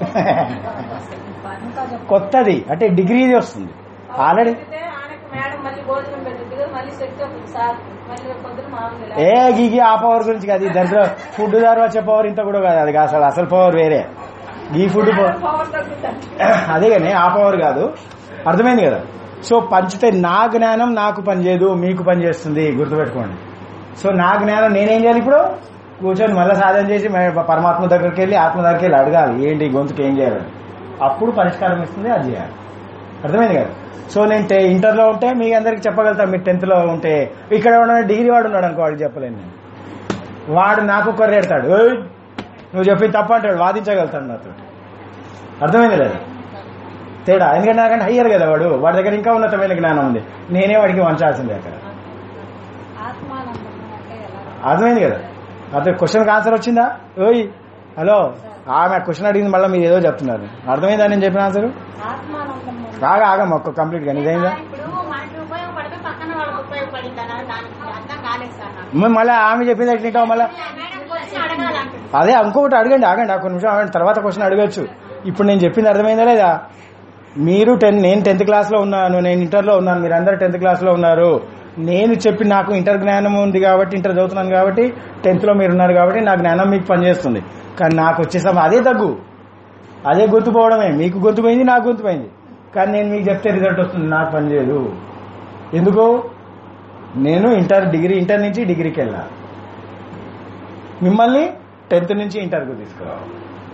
కొత్తది అంటే డిగ్రీది వస్తుంది ఆల్రెడీ అయితే ఆయనకు మేడం మళ్ళీ భోజనం పెట్టింది కదా, మళ్ళీ శక్తి అవుతుంది సార్ మళ్ళీ పొద్దున మామూలు ఏ గీగి ఆ పవర్ గురించి కాదు దరిద్ర ఫుడ్ ద్వారా వచ్చే పవర్ ఇంత కూడా కాదు అది అసలు అసలు పవర్ వేరే గీ ఫుడ్ పవర్ పవర్ తగ్గుతుంది అదే కానీ ఆ పవర్ కాదు అర్థమైంది కదా సో పంచితే నా జ్ఞానం నాకు పనిచేయదు మీకు పనిచేస్తుంది గుర్తుపెట్టుకోండి సో నా జ్ఞానం నేనేం చేయాలి ఇప్పుడు కూర్చొని మళ్ళీ సాధన చేసి మ- పరమాత్మ దగ్గరికి వెళ్ళి ఆత్మ దగ్గరికి వెళ్ళి అడగాలి ఏంటి ఈ గొంతుకు ఏం చేయాలని అప్పుడు పరిష్కారం ఇస్తుంది అది చేయాలి అర్థమైంది కదా సో నేను టె- ఇంటర్లో ఉంటే మీ అందరికి చెప్పగలుగుతాను మీరు టెన్త్ లో ఉంటే ఇక్కడ ఉన్న డిగ్రీ వాడు ఉన్నాడు అనుకో వాడికి చెప్పలేను నేను వాడు నాకు కొర్రెడతాడు "ఏయ్, నువ్వు చెప్పింది తప్ప అంటాడు వాదించగలుగుతాడు నాతో అర్థమైంది లేదా తేడా ఎందుకంటే నాకంటే హయ్యర్ కదా వాడు వాడి దగ్గర ఇంకా ఉన్నతమైన జ్ఞానం ఉంది నేనే వాడికి వంచాల్సిందే అక్కడ ఆత్మానందం అంటే ఎలా అర్థమైంది కదా అదే క్వశ్చన్కి ఆన్సర్ వచ్చిందా ఓయ్ హలో ఆమె క్వశ్చన్ అడిగింది మళ్ళీ మీరు ఏదో చెప్తున్నారు అర్థమైందా నేను చెప్పిన ఆన్సర్ ఆత్మానందం ఆగా ఆగా మొక్క కంప్లీట్ గా నిజమైందా ఇప్పుడు మనకి ఉపయోగపడితే పక్కన వాళ్ళకి ఉపయోగపడింది అన్నారు దానికి అర్థం కాలేదు సార్ నాకు మ- మళ్ళీ ఆమె చెప్పింది ఎట్లా మళ్ళీ మేడం క్వశ్చన్ అడగాలంటుంది అదే ఇంకొకటి అడగండి ఆగండి ఒక నిమిషం ఆగండి తర్వాత క్వశ్చన్ అడగచ్చు ఇప్పుడు నేను చెప్పింది అర్థమైందా లేదా మీరు టెన్ నేను టెన్త్ క్లాస్ లో ఉన్నాను నేను ఇంటర్ లో ఉన్నాను మీరు అందరు టెన్త్ క్లాస్ లో ఉన్నారు నేను చెప్పి నాకు ఇంటర్ జ్ఞానం ఉంది కాబట్టి ఇంటర్ చదువుతున్నాను కాబట్టి టెన్త్ లో మీరు ఉన్నారు కాబట్టి నా జ్ఞానం మీకు పనిచేస్తుంది కానీ నాకు వచ్చేసరికి అదే తగ్గు అదే గుర్తుపోవడమే మీకు గుర్తుపోయింది నాకు గుర్తుపోయింది కానీ నేను మీకు చెప్తే రిజల్ట్ వస్తుంది నాకు పనిచేయదు ఎందుకు నేను ఇంటర్ డిగ్రీ ఇంటర్ నుంచి డిగ్రీకి వెళ్ళా మిమ్మల్ని టెన్త్ నుంచి ఇంటర్కు తీసుకురావాలి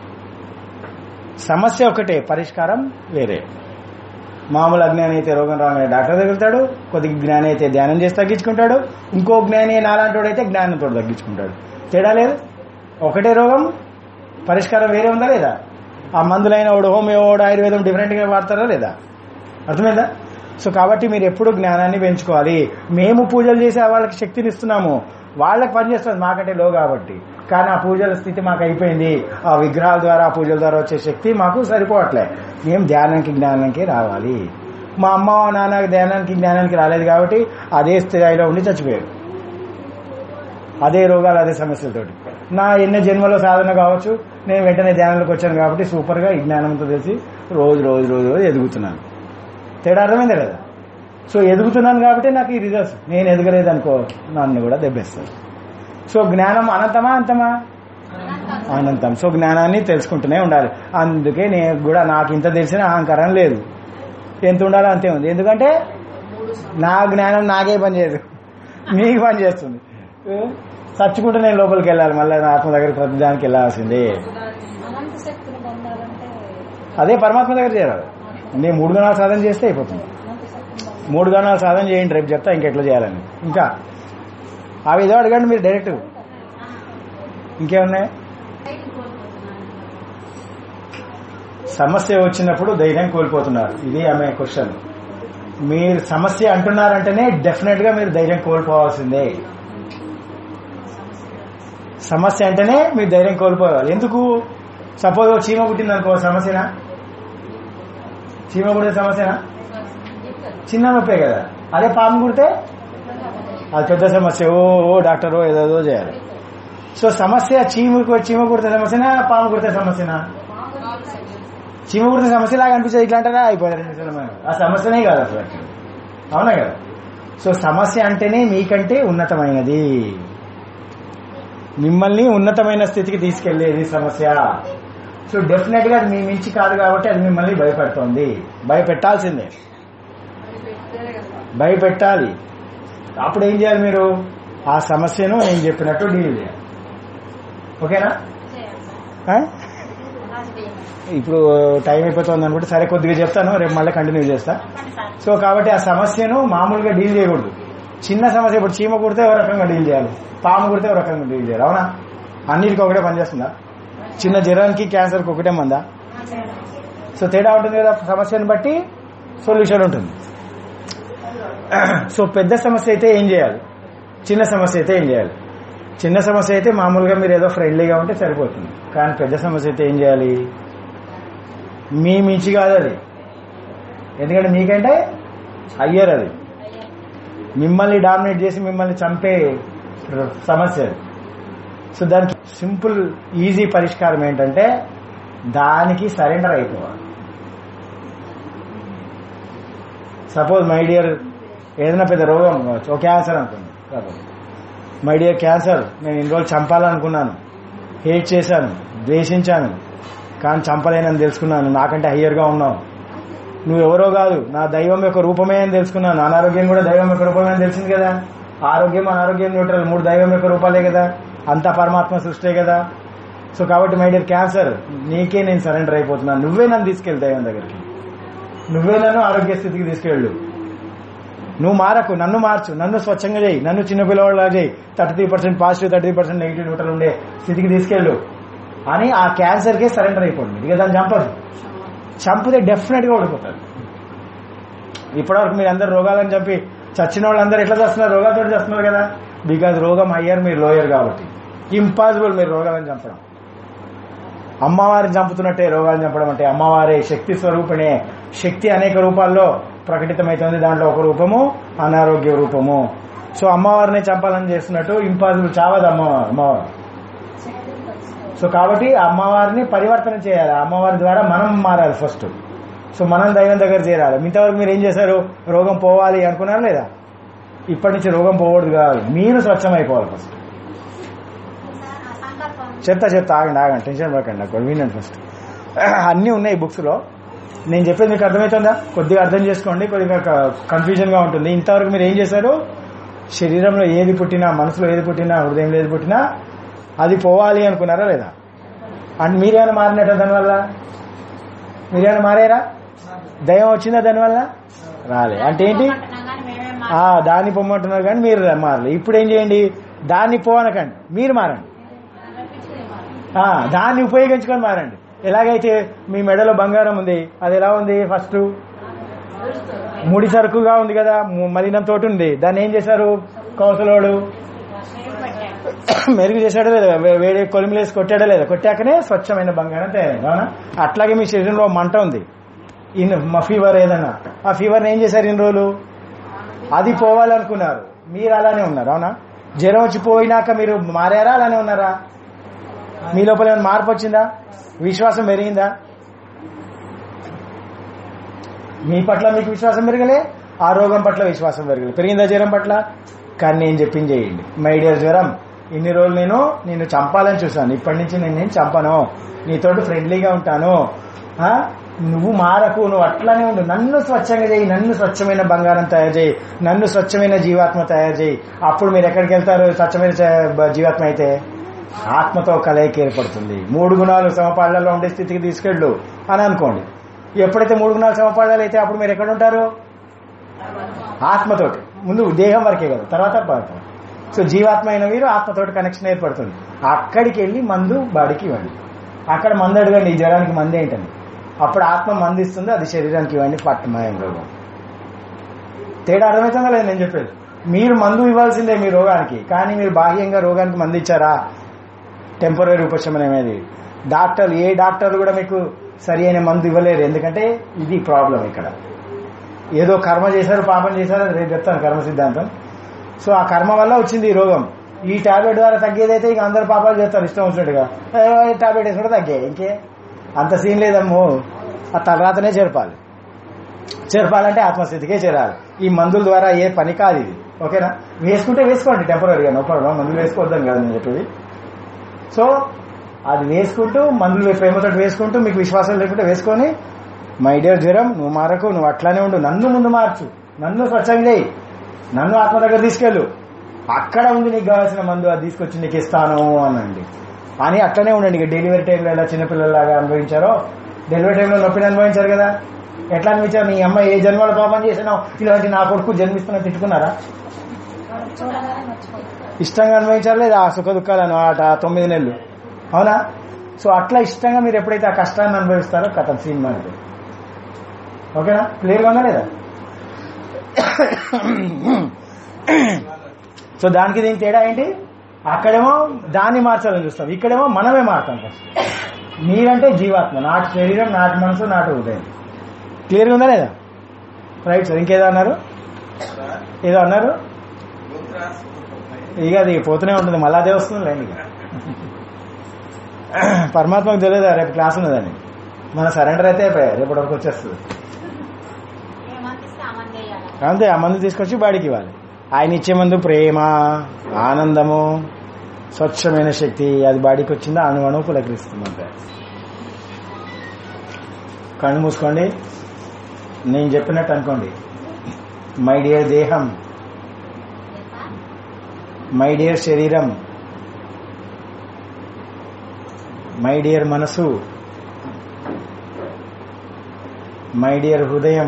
సమస్య ఒకటే పరిష్కారం వేరే మామూలు అజ్ఞాని అయితే రోగం రాగానే డాక్టర్ దగ్గర వెళ్తాడు కొద్దిగా జ్ఞాని అయితే ధ్యానం చేసి తగ్గించుకుంటాడు ఇంకో జ్ఞాని నాలాంటి అయితే జ్ఞానంతో తగ్గించుకుంటాడు తేడా లేదు ఒకటే రోగం పరిష్కారం వేరే ఉందా లేదా ఆ మందులైన వాడు హోమియో వాడు ఆయుర్వేదం డిఫరెంట్గా వాడతారా లేదా అర్థమైందా సో కాబట్టి మీరు ఎప్పుడు జ్ఞానాన్ని పెంచుకోవాలి మేము పూజలు చేసి వాళ్ళకి శక్తిని ఇస్తున్నాము వాళ్ళకి పనిచేస్తుంది మాకంటే లో కాబట్టి కానీ ఆ పూజల స్థితి మాకు అయిపోయింది ఆ విగ్రహాల ద్వారా ఆ పూజల ద్వారా వచ్చే శక్తి మాకు సరిపోవట్లే మేము ధ్యానానికి జ్ఞానానికి రావాలి మా అమ్మ నాన్న ధ్యానానికి జ్ఞానానికి రాలేదు కాబట్టి అదే స్థాయిలో ఉండి చచ్చిపోయారు అదే రోగాలు అదే సమస్యలతోటి నా ఎన్నో జన్మలో సాధన కావచ్చు నేను వెంటనే ధ్యానంలోకి వచ్చాను కాబట్టి సూపర్గా ఈ జ్ఞానంతో తెలిసి రోజు రోజు రోజు రోజు ఎదుగుతున్నాను తేడా అర్థమైందే కదా సో ఎదుగుతున్నాను కాబట్టి నాకు ఈ రిజల్ట్స్ నేను ఎదగలేదు అనుకో నన్ను కూడా దెబ్బేస్తారు సో జ్ఞానం అనంతమా అంతమా అనంతం సో జ్ఞానాన్ని తెలుసుకుంటూనే ఉండాలి అందుకే నేను కూడా నాకు ఇంత తెలిసిన అహంకారం లేదు ఎంత ఉండాలో అంతే ఉంది ఎందుకంటే నా జ్ఞానం నాకే పని చేయదు మీకు పని చేస్తుంది చచ్చుకుంటే నేను లోపలికి వెళ్ళాలి మళ్ళీ నా ఆత్మ దగ్గర ప్రతి దానికి వెళ్ళాల్సిందే అనంత శక్తిని పొందాలంటే అదే పరమాత్మ దగ్గర చేరాలి నేను మూడు గణాలు సాధన చేస్తే అయిపోతుంది అనంత శక్తిని పొందాలి మూడు గణాలు సాధన చేయండి రేపు చెప్తా ఇంకెట్లా చేయాలని ఇంకా అవి ఏదో అడగండి మీరు డైరెక్ట్ ఇంకేమున్నాయి బయటికి కోల్పోతున్నాను సమస్య వచ్చినప్పుడు ధైర్యం కోల్పోతున్నారు ఇది ఆమె క్వశ్చన్ మీరు సమస్య అంటున్నారంటేనే డెఫినెట్ గా మీరు ధైర్యం కోల్పోవాల్సిందే సమస్య అంటేనే మీరు ధైర్యం కోల్పోవాలి ఎందుకు సపోజ్ చీమ పుట్టింది అనుకో సమస్యనా చీమ కుడితే సమస్యనా చిన్న నొప్పే కదా అదే పాము కుడితే అది పెద్ద సమస్య ఓ ఓ డాక్టర్ ఏదేదో చేయాలి సో సమస్య చీమ చీమ కుడితే సమస్యనా పాము కుడితే సమస్యనా చీమ కుడితే సమస్యలాగా అనిపించేది ఇట్లా అంటారా అయిపోయారు రెండు నిమిషాలు మనం. ఆ సమస్యనే కాదు అసలు actually. అవునా కదా సో సమస్య అంటేనే మీకంటే ఉన్నతమైనది మిమ్మల్ని ఉన్నతమైన స్థితికి తీసుకెళ్లేది సమస్య సో డెఫినెట్ గా అది మీ మించి కాదు కాబట్టి అది మిమ్మల్ని భయపెడుతోంది భయపెట్టాల్సిందే భయపెట్టాలి అప్పుడు ఏం చేయాలి మీరు ఆ సమస్యను నేను చెప్పినట్టు డీల్ చేయాలి ఓకేనా చేయాలి ఆ? అలాగే చేయాలి. ఇప్పుడు టైం అయిపోతుంది అనుకుంటే సరే కొద్దిగా చెప్తాను రేపు మళ్ళీ కంటిన్యూ చేస్తా చెప్పండి సార్ సో కాబట్టి ఆ సమస్యను మామూలుగా డీల్ చేయకూడదు చిన్న సమస్య ఇప్పుడు చీమ కుడితే ఒక రకంగా డీల్ చేయాలి పాము కుడితే ఒక రకంగా డీల్ చేయాలి అవునా అన్నిటికీ ఒకటే పనిచేస్తుందా చిన్న జ్వరానికి క్యాన్సర్కి ఒకటే మందా సో తేడా ఉంటుంది కదా సమస్యను బట్టి సొల్యూషన్ ఉంటుంది సో పెద్ద సమస్య అయితే ఏం చేయాలి చిన్న సమస్య అయితే ఏం చేయాలి చిన్న సమస్య అయితే మామూలుగా మీరు ఏదో ఫ్రెండ్లీగా ఉంటే సరిపోతుంది కానీ పెద్ద సమస్య అయితే ఏం చేయాలి మీ మించి కాదు అది ఎందుకంటే మీకంటే అయ్యారు అది మిమ్మల్ని డామినేట్ చేసి మిమ్మల్ని చంపే సమస్య అది సో దానికి సింపుల్ ఈజీ పరిష్కారం ఏంటంటే దానికి సరెండర్ అయిపోవాలి సపోజ్ మై డియర్ ఏదైనా పెద్ద రోగం కావచ్చు ఒక క్యాన్సర్ అనుకోండి సపోజ్ మై డియర్ క్యాన్సర్ నేను ఇన్ని రోజులు చంపాలనుకున్నాను హేట్ చేశాను ద్వేషించాను కానీ చంపలేనని తెలుసుకున్నాను నాకంటే హయ్యర్గా ఉన్నావు నువ్వెవరో కాదు నా దైవం యొక్క రూపమే అని తెలుసుకున్నాను అనారోగ్యం కూడా దైవం యొక్క రూపమే అని తెలిసింది కదా ఆరోగ్యం అనారోగ్యం న్యూట్రల్ మూడు దైవం యొక్క రూపాలే కదా అంతా పరమాత్మ సృష్టే కదా సో కాబట్టి మై డియర్ క్యాన్సర్ నీకే నేను సరెండర్ అయిపోతున్నాను నువ్వే నన్ను తీసుకెళ్ళి దైవం దగ్గరికి నువ్వే నన్ను ఆరోగ్య స్థితికి తీసుకెళ్ళు నువ్వు మారకు నన్ను మార్చు నన్ను స్వచ్ఛంగా చేయి నన్ను చిన్న పిల్లవాళ్ళ చేయి thirty three percent positive thirty percent negative neutral ఉండే స్థితికి తీసుకెళ్ళు అని ఆ క్యాన్సర్కే సరెండర్ అయిపోండి ఇక దాన్ని చంపదు చంపితే డెఫినెట్ గా ఓడిపోతారు ఇప్పటివరకు మీరు అందరు రోగాలని చంపి చచ్చిన వాళ్ళందరూ ఎట్లా చేస్తున్నారు రోగాలతో చేస్తున్నారు కదా బికాజ్ రోగం అయ్యారు మీరు లోయర్ కాబట్టి ఇంపాసిబుల్ మీరు రోగాలను చంపడం అమ్మవారిని చంపుతున్నట్టే రోగాలను చంపడం అంటే అమ్మవారే శక్తి స్వరూపిణే శక్తి అనేక రూపాల్లో ప్రకటితమైతుంది దాంట్లో ఒక రూపము అనారోగ్య రూపము సో అమ్మవారిని చంపాలని చేస్తున్నట్టు ఇంపాసిబుల్ చావదు అమ్మవారు అమ్మవారు సో కాబట్టి ఆ అమ్మవారిని పరివర్తన చేయాలి ఆ అమ్మవారి ద్వారా మనం మారాలి ఫస్ట్ సో మనం దైవం దగ్గర చేరాలి ఇంతవరకు మీరు ఏం చేశారు రోగం పోవాలి అనుకున్నారు లేదా ఇప్పటి నుంచి రోగం పోవద్దు కాదు మీరు స్వచ్ఛమైపోవాలి ఫస్ట్ సార్ ఆ సంకల్పం చెప్తా చెప్తా ఆగండి ఆగండి టెన్షన్ పడకండి నాకు వినండి ఫస్ట్ అన్నీ ఉన్నాయి బుక్స్ లో నేను చెప్పేది మీకు అర్థమవుతుందా కొద్దిగా అర్థం చేసుకోండి కొద్దిగా కన్ఫ్యూజన్ గా ఉంటుంది ఇంతవరకు మీరు ఏం చేశారు శరీరంలో ఏది పుట్టినా మనసులో ఏది పుట్టినా హృదయంలో ఏది పుట్టినా అది పోవాలి అనుకున్నారా లేదా అండ్ మీరేమైనా మారినట్ట దానివల్ల మీరేమైనా మారారా దయం వచ్చిందా దానివల్ల రాలే అంటే ఏంటి అంటున్నాం కానీ మేమే ఆ దాన్ని పొమ్మంటున్నారు కానీ మీరు మారలే ఇప్పుడు ఏం చేయండి దాన్ని పోనకండి మీరు మారండి ఆ, దాన్ని ఉపయోగించుకొని మారండి ఎలాగైతే మీ మెడలో బంగారం ఉంది అది ఎలా ఉంది ఫస్ట్ ముడి సరుకుగా ఉంది కదా ము- మలినం తోటి ఉంది దాన్ని ఏం చేశారు కౌసలోడు మెరుగు చేశాడో లేదా వే- వేడి కొలిమిలు వేసి కొట్టాడో లేదా కొట్టాకనే స్వచ్ఛమైన బంగారం తయారైంది అవునా అట్లాగే మీ శరీరంలో మంట ఉంది ఇన్ మా ఫీవర్ ఏదన్నా ఆ ఫీవర్ని ఏం చేశారు ఇన్ని రోజులు అది పోవాలనుకున్నారు మీరు అలానే ఉన్నారు అవునా జ్వరం వచ్చి పోయినాక మీరు మారారా అలానే ఉన్నారా మీ లోపల ఏమైనా మార్పు వచ్చిందా విశ్వాసం పెరిగిందా మీ పట్ల మీకు విశ్వాసం పెరగలే ఆ రోగం పట్ల విశ్వాసం పెరగలే పెరిగిందా జ్వరం పట్ల కానీ నేను చెప్పింది చేయండి మై డియర్ జ్వరం ఇన్ని రోజులు నేను నిన్ను చంపాలని చూశాను ఇప్పటి నుంచి నేను నేను చంపను నీతోటి ఫ్రెండ్లీగా ఉంటాను ఆ? నువ్వు మారకు నువ్వు అట్లానే ఉండు నన్ను స్వచ్ఛంగా చేయి నన్ను స్వచ్ఛమైన బంగారం తయారు చేయి నన్ను స్వచ్ఛమైన జీవాత్మ తయారు చేయి అప్పుడు మీరు ఎక్కడికి వెళ్తారు స్వచ్ఛమైన చ- బ- జీవాత్మ అయితే ఆత్మతో కలయిక ఏర్పడుతుంది మూడు గుణాలు సమపాళ్లలో ఉండే స్థితికి తీసుకెళ్ళు అని అనుకోండి ఎప్పుడైతే మూడు గుణాలు సమపాళ్లలో అయితే అప్పుడు మీరు ఎక్కడ ఉంటారు ఆత్మతోటి ముందు దేహం వరకే కదా తర్వాత పడతాం సో జీవాత్మ అయిన మీరు ఆత్మతోటి కనెక్షన్ ఏర్పడుతుంది అక్కడికి వెళ్ళి మందు బాడీకి ఇవ్వండి అక్కడ మందు అడగండి ఈ జ్వరానికి మంది ఏంటని అప్పుడు ఆత్మ మంది ఇస్తుంది అది శరీరానికి ఇవ్వండి పట్టమాయం రోగం తేడా అర్థమవుతుందా లేదు నేను చెప్పేది మీరు మందు ఇవ్వాల్సిందే మీ రోగానికి కానీ మీరు బాహ్యంగా రోగానికి మందు ఇచ్చారా టెంపరీ ఉపశమనం అనేది డాక్టర్లు ఏ డాక్టర్లు కూడా మీకు సరి అయిన మందు ఇవ్వలేరు ఎందుకంటే ఇది ప్రాబ్లం ఇక్కడ ఏదో కర్మ చేశారు పాపం చేశారు అది రేపు చెప్తాను కర్మ సిద్ధాంతం సో ఆ కర్మ వల్ల వచ్చింది ఈ రోగం ఈ టాబ్లెట్ ద్వారా తగ్గేదైతే ఇక అందరు పాపాలు చేస్తారు ఇష్టం వచ్చినట్టుగా టాబ్లెట్ వేసుకుంటే తగ్గే ఇంకే అంత సీన్ లేదమ్మో ఆ తర్వాతనే చేర్పాలి చేర్పాలంటే ఆత్మస్థితికే చేరాలి ఈ మందుల ద్వారా ఏ పని కాదు ఇది ఓకేనా వేసుకుంటే వేసుకోండి టెంపరీగా నో ప్రాబ్లం మందులు వేసుకోవద్దని కాదు నేను చెప్పేది సో అది వేసుకుంటూ మందులు ప్రేమతో వేసుకుంటూ మీకు విశ్వాసం లేకుంటే వేసుకొని మై డియర్ జ్వరం నువ్వు మారకు నువ్వు అట్లానే ఉండు నన్ను ముందు మార్చు నన్ను స్వచ్ఛంగా చేయి నన్ను ఆత్మ దగ్గర తీసుకెళ్ళు అక్కడ ఉంది నీకు కావాల్సిన మందు అది తీసుకొచ్చి నీకు ఇస్తాను అనండి అని అట్లనే ఉండండి ఇక డెలివరీ టైంలో ఎలా చిన్నపిల్లలాగా అనుభవించారో డెలివరీ టైంలో నొప్పిని అనుభవించారు కదా ఎట్లా అనిపించారు నీ అమ్మ ఏ జన్మల పాపం చేసినావు ఇలాంటి నా కొడుకు జన్మిస్తున్నా తిట్టుకున్నారా చూడగానే మర్చిపోతారు ఇష్టంగా అనుభవించారు లేదా ఆ సుఖ దుఃఖాలను ఆట తొమ్మిది నెలలు అవునా సో అట్లా ఇష్టంగా మీరు ఎప్పుడైతే ఆ కష్టాన్ని అనుభవిస్తారో కథ సినిమా అంటే ఓకేనా క్లియర్గా ఉందా లేదా సో దానికి దీనికి తేడా ఏంటి అక్కడేమో దాన్ని మార్చాలని చూస్తాం ఇక్కడేమో మనమే మారుతాం ఫస్ట్ మీరంటే జీవాత్మ నాటి శరీరం నాటి మనసు నాటి హృదయం క్లియర్గా ఉందా లేదా రైట్ సార్ ఇంకేదో అన్నారు ఏదో అన్నారు ఇక అది పోతూనే ఉంటుంది మళ్ళీ అదే వస్తుంది లేండి ఇక. పరమాత్మకు తెలియదా రేపు క్లాస్ ఉన్నదని మన సరెండర్ అయితే అయిపోయా రేపటి వరకు వచ్చేస్తుంది ఏమంతిస్తే ఆ మంది వేయాలి అంతే ఆ మందు తీసుకొచ్చి బాడికి ఇవ్వాలి ఆయన ఇచ్చే మందు ప్రేమ ఆనందము స్వచ్ఛమైన శక్తి అది బాడీకి వచ్చిందా అణు అణువు పులకరిస్తుంది అంతే కళ్ళు మూసుకోండి నేను చెప్పినట్టు అనుకోండి మై డియర్ దేహం మై డియర్ శరీరం మై డియర్ మనసు మై డియర్ హృదయం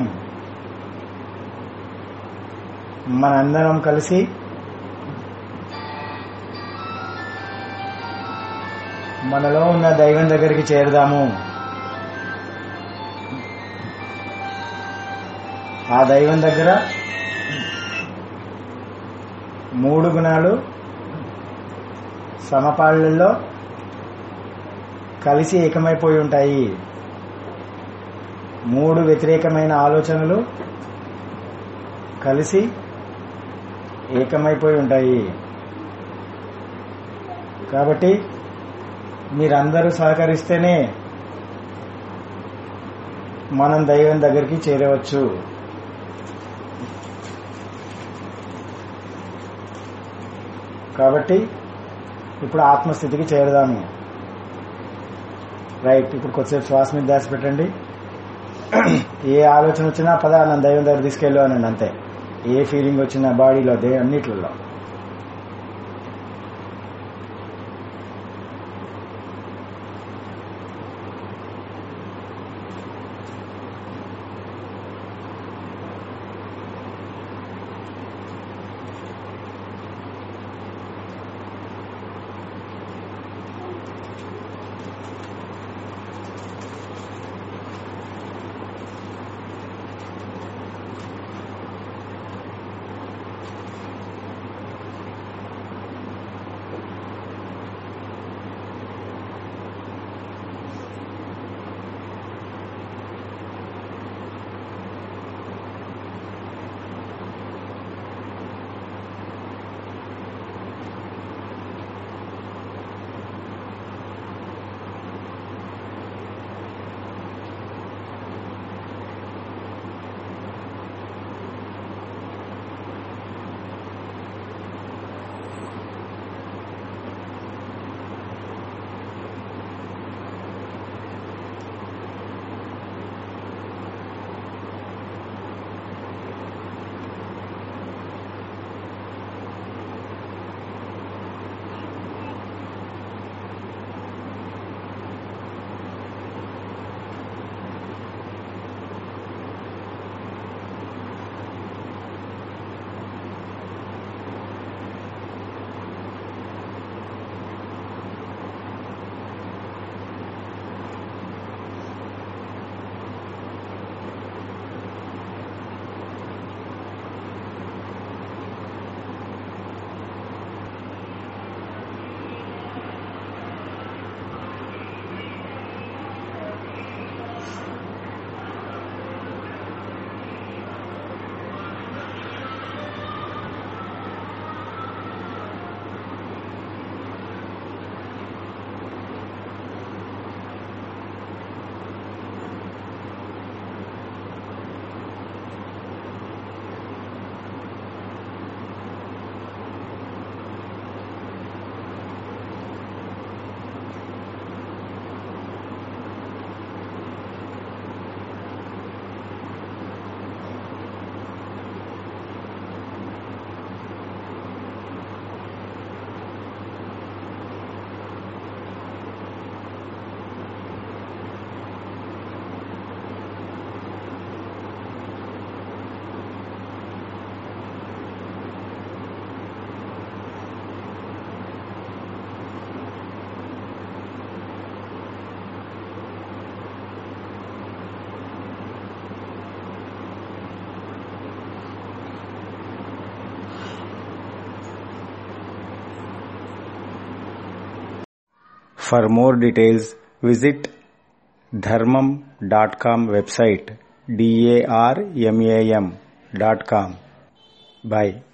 మనందరం కలిసి మనలో ఉన్న దైవం దగ్గరికి చేరుదాము ఆ దైవం దగ్గర మూడు గుణాలు సమపాళ్ళల్లో కలిసి ఏకమైపోయి ఉంటాయి మూడు వ్యతిరేకమైన ఆలోచనలు కలిసి ఏకమైపోయి ఉంటాయి కాబట్టి మీరందరూ సహకరిస్తేనే మనం దైవం దగ్గరికి చేరవచ్చు కాబట్టి ఇప్పుడు ఆత్మస్థితికి చేరదాము రైట్ ఇప్పుడు కొద్దిసేపు శ్వాస మీద దాచి పెట్టండి ఏ ఆలోచన వచ్చినా పద నన్ను దైవం దగ్గర తీసుకెళ్ళు అనండి అంతే ఏ ఫీలింగ్ వచ్చినా బాడీలో దే అన్నిట్లలో For more details, visit dharmam.com website d a r m a m dot com. Bye.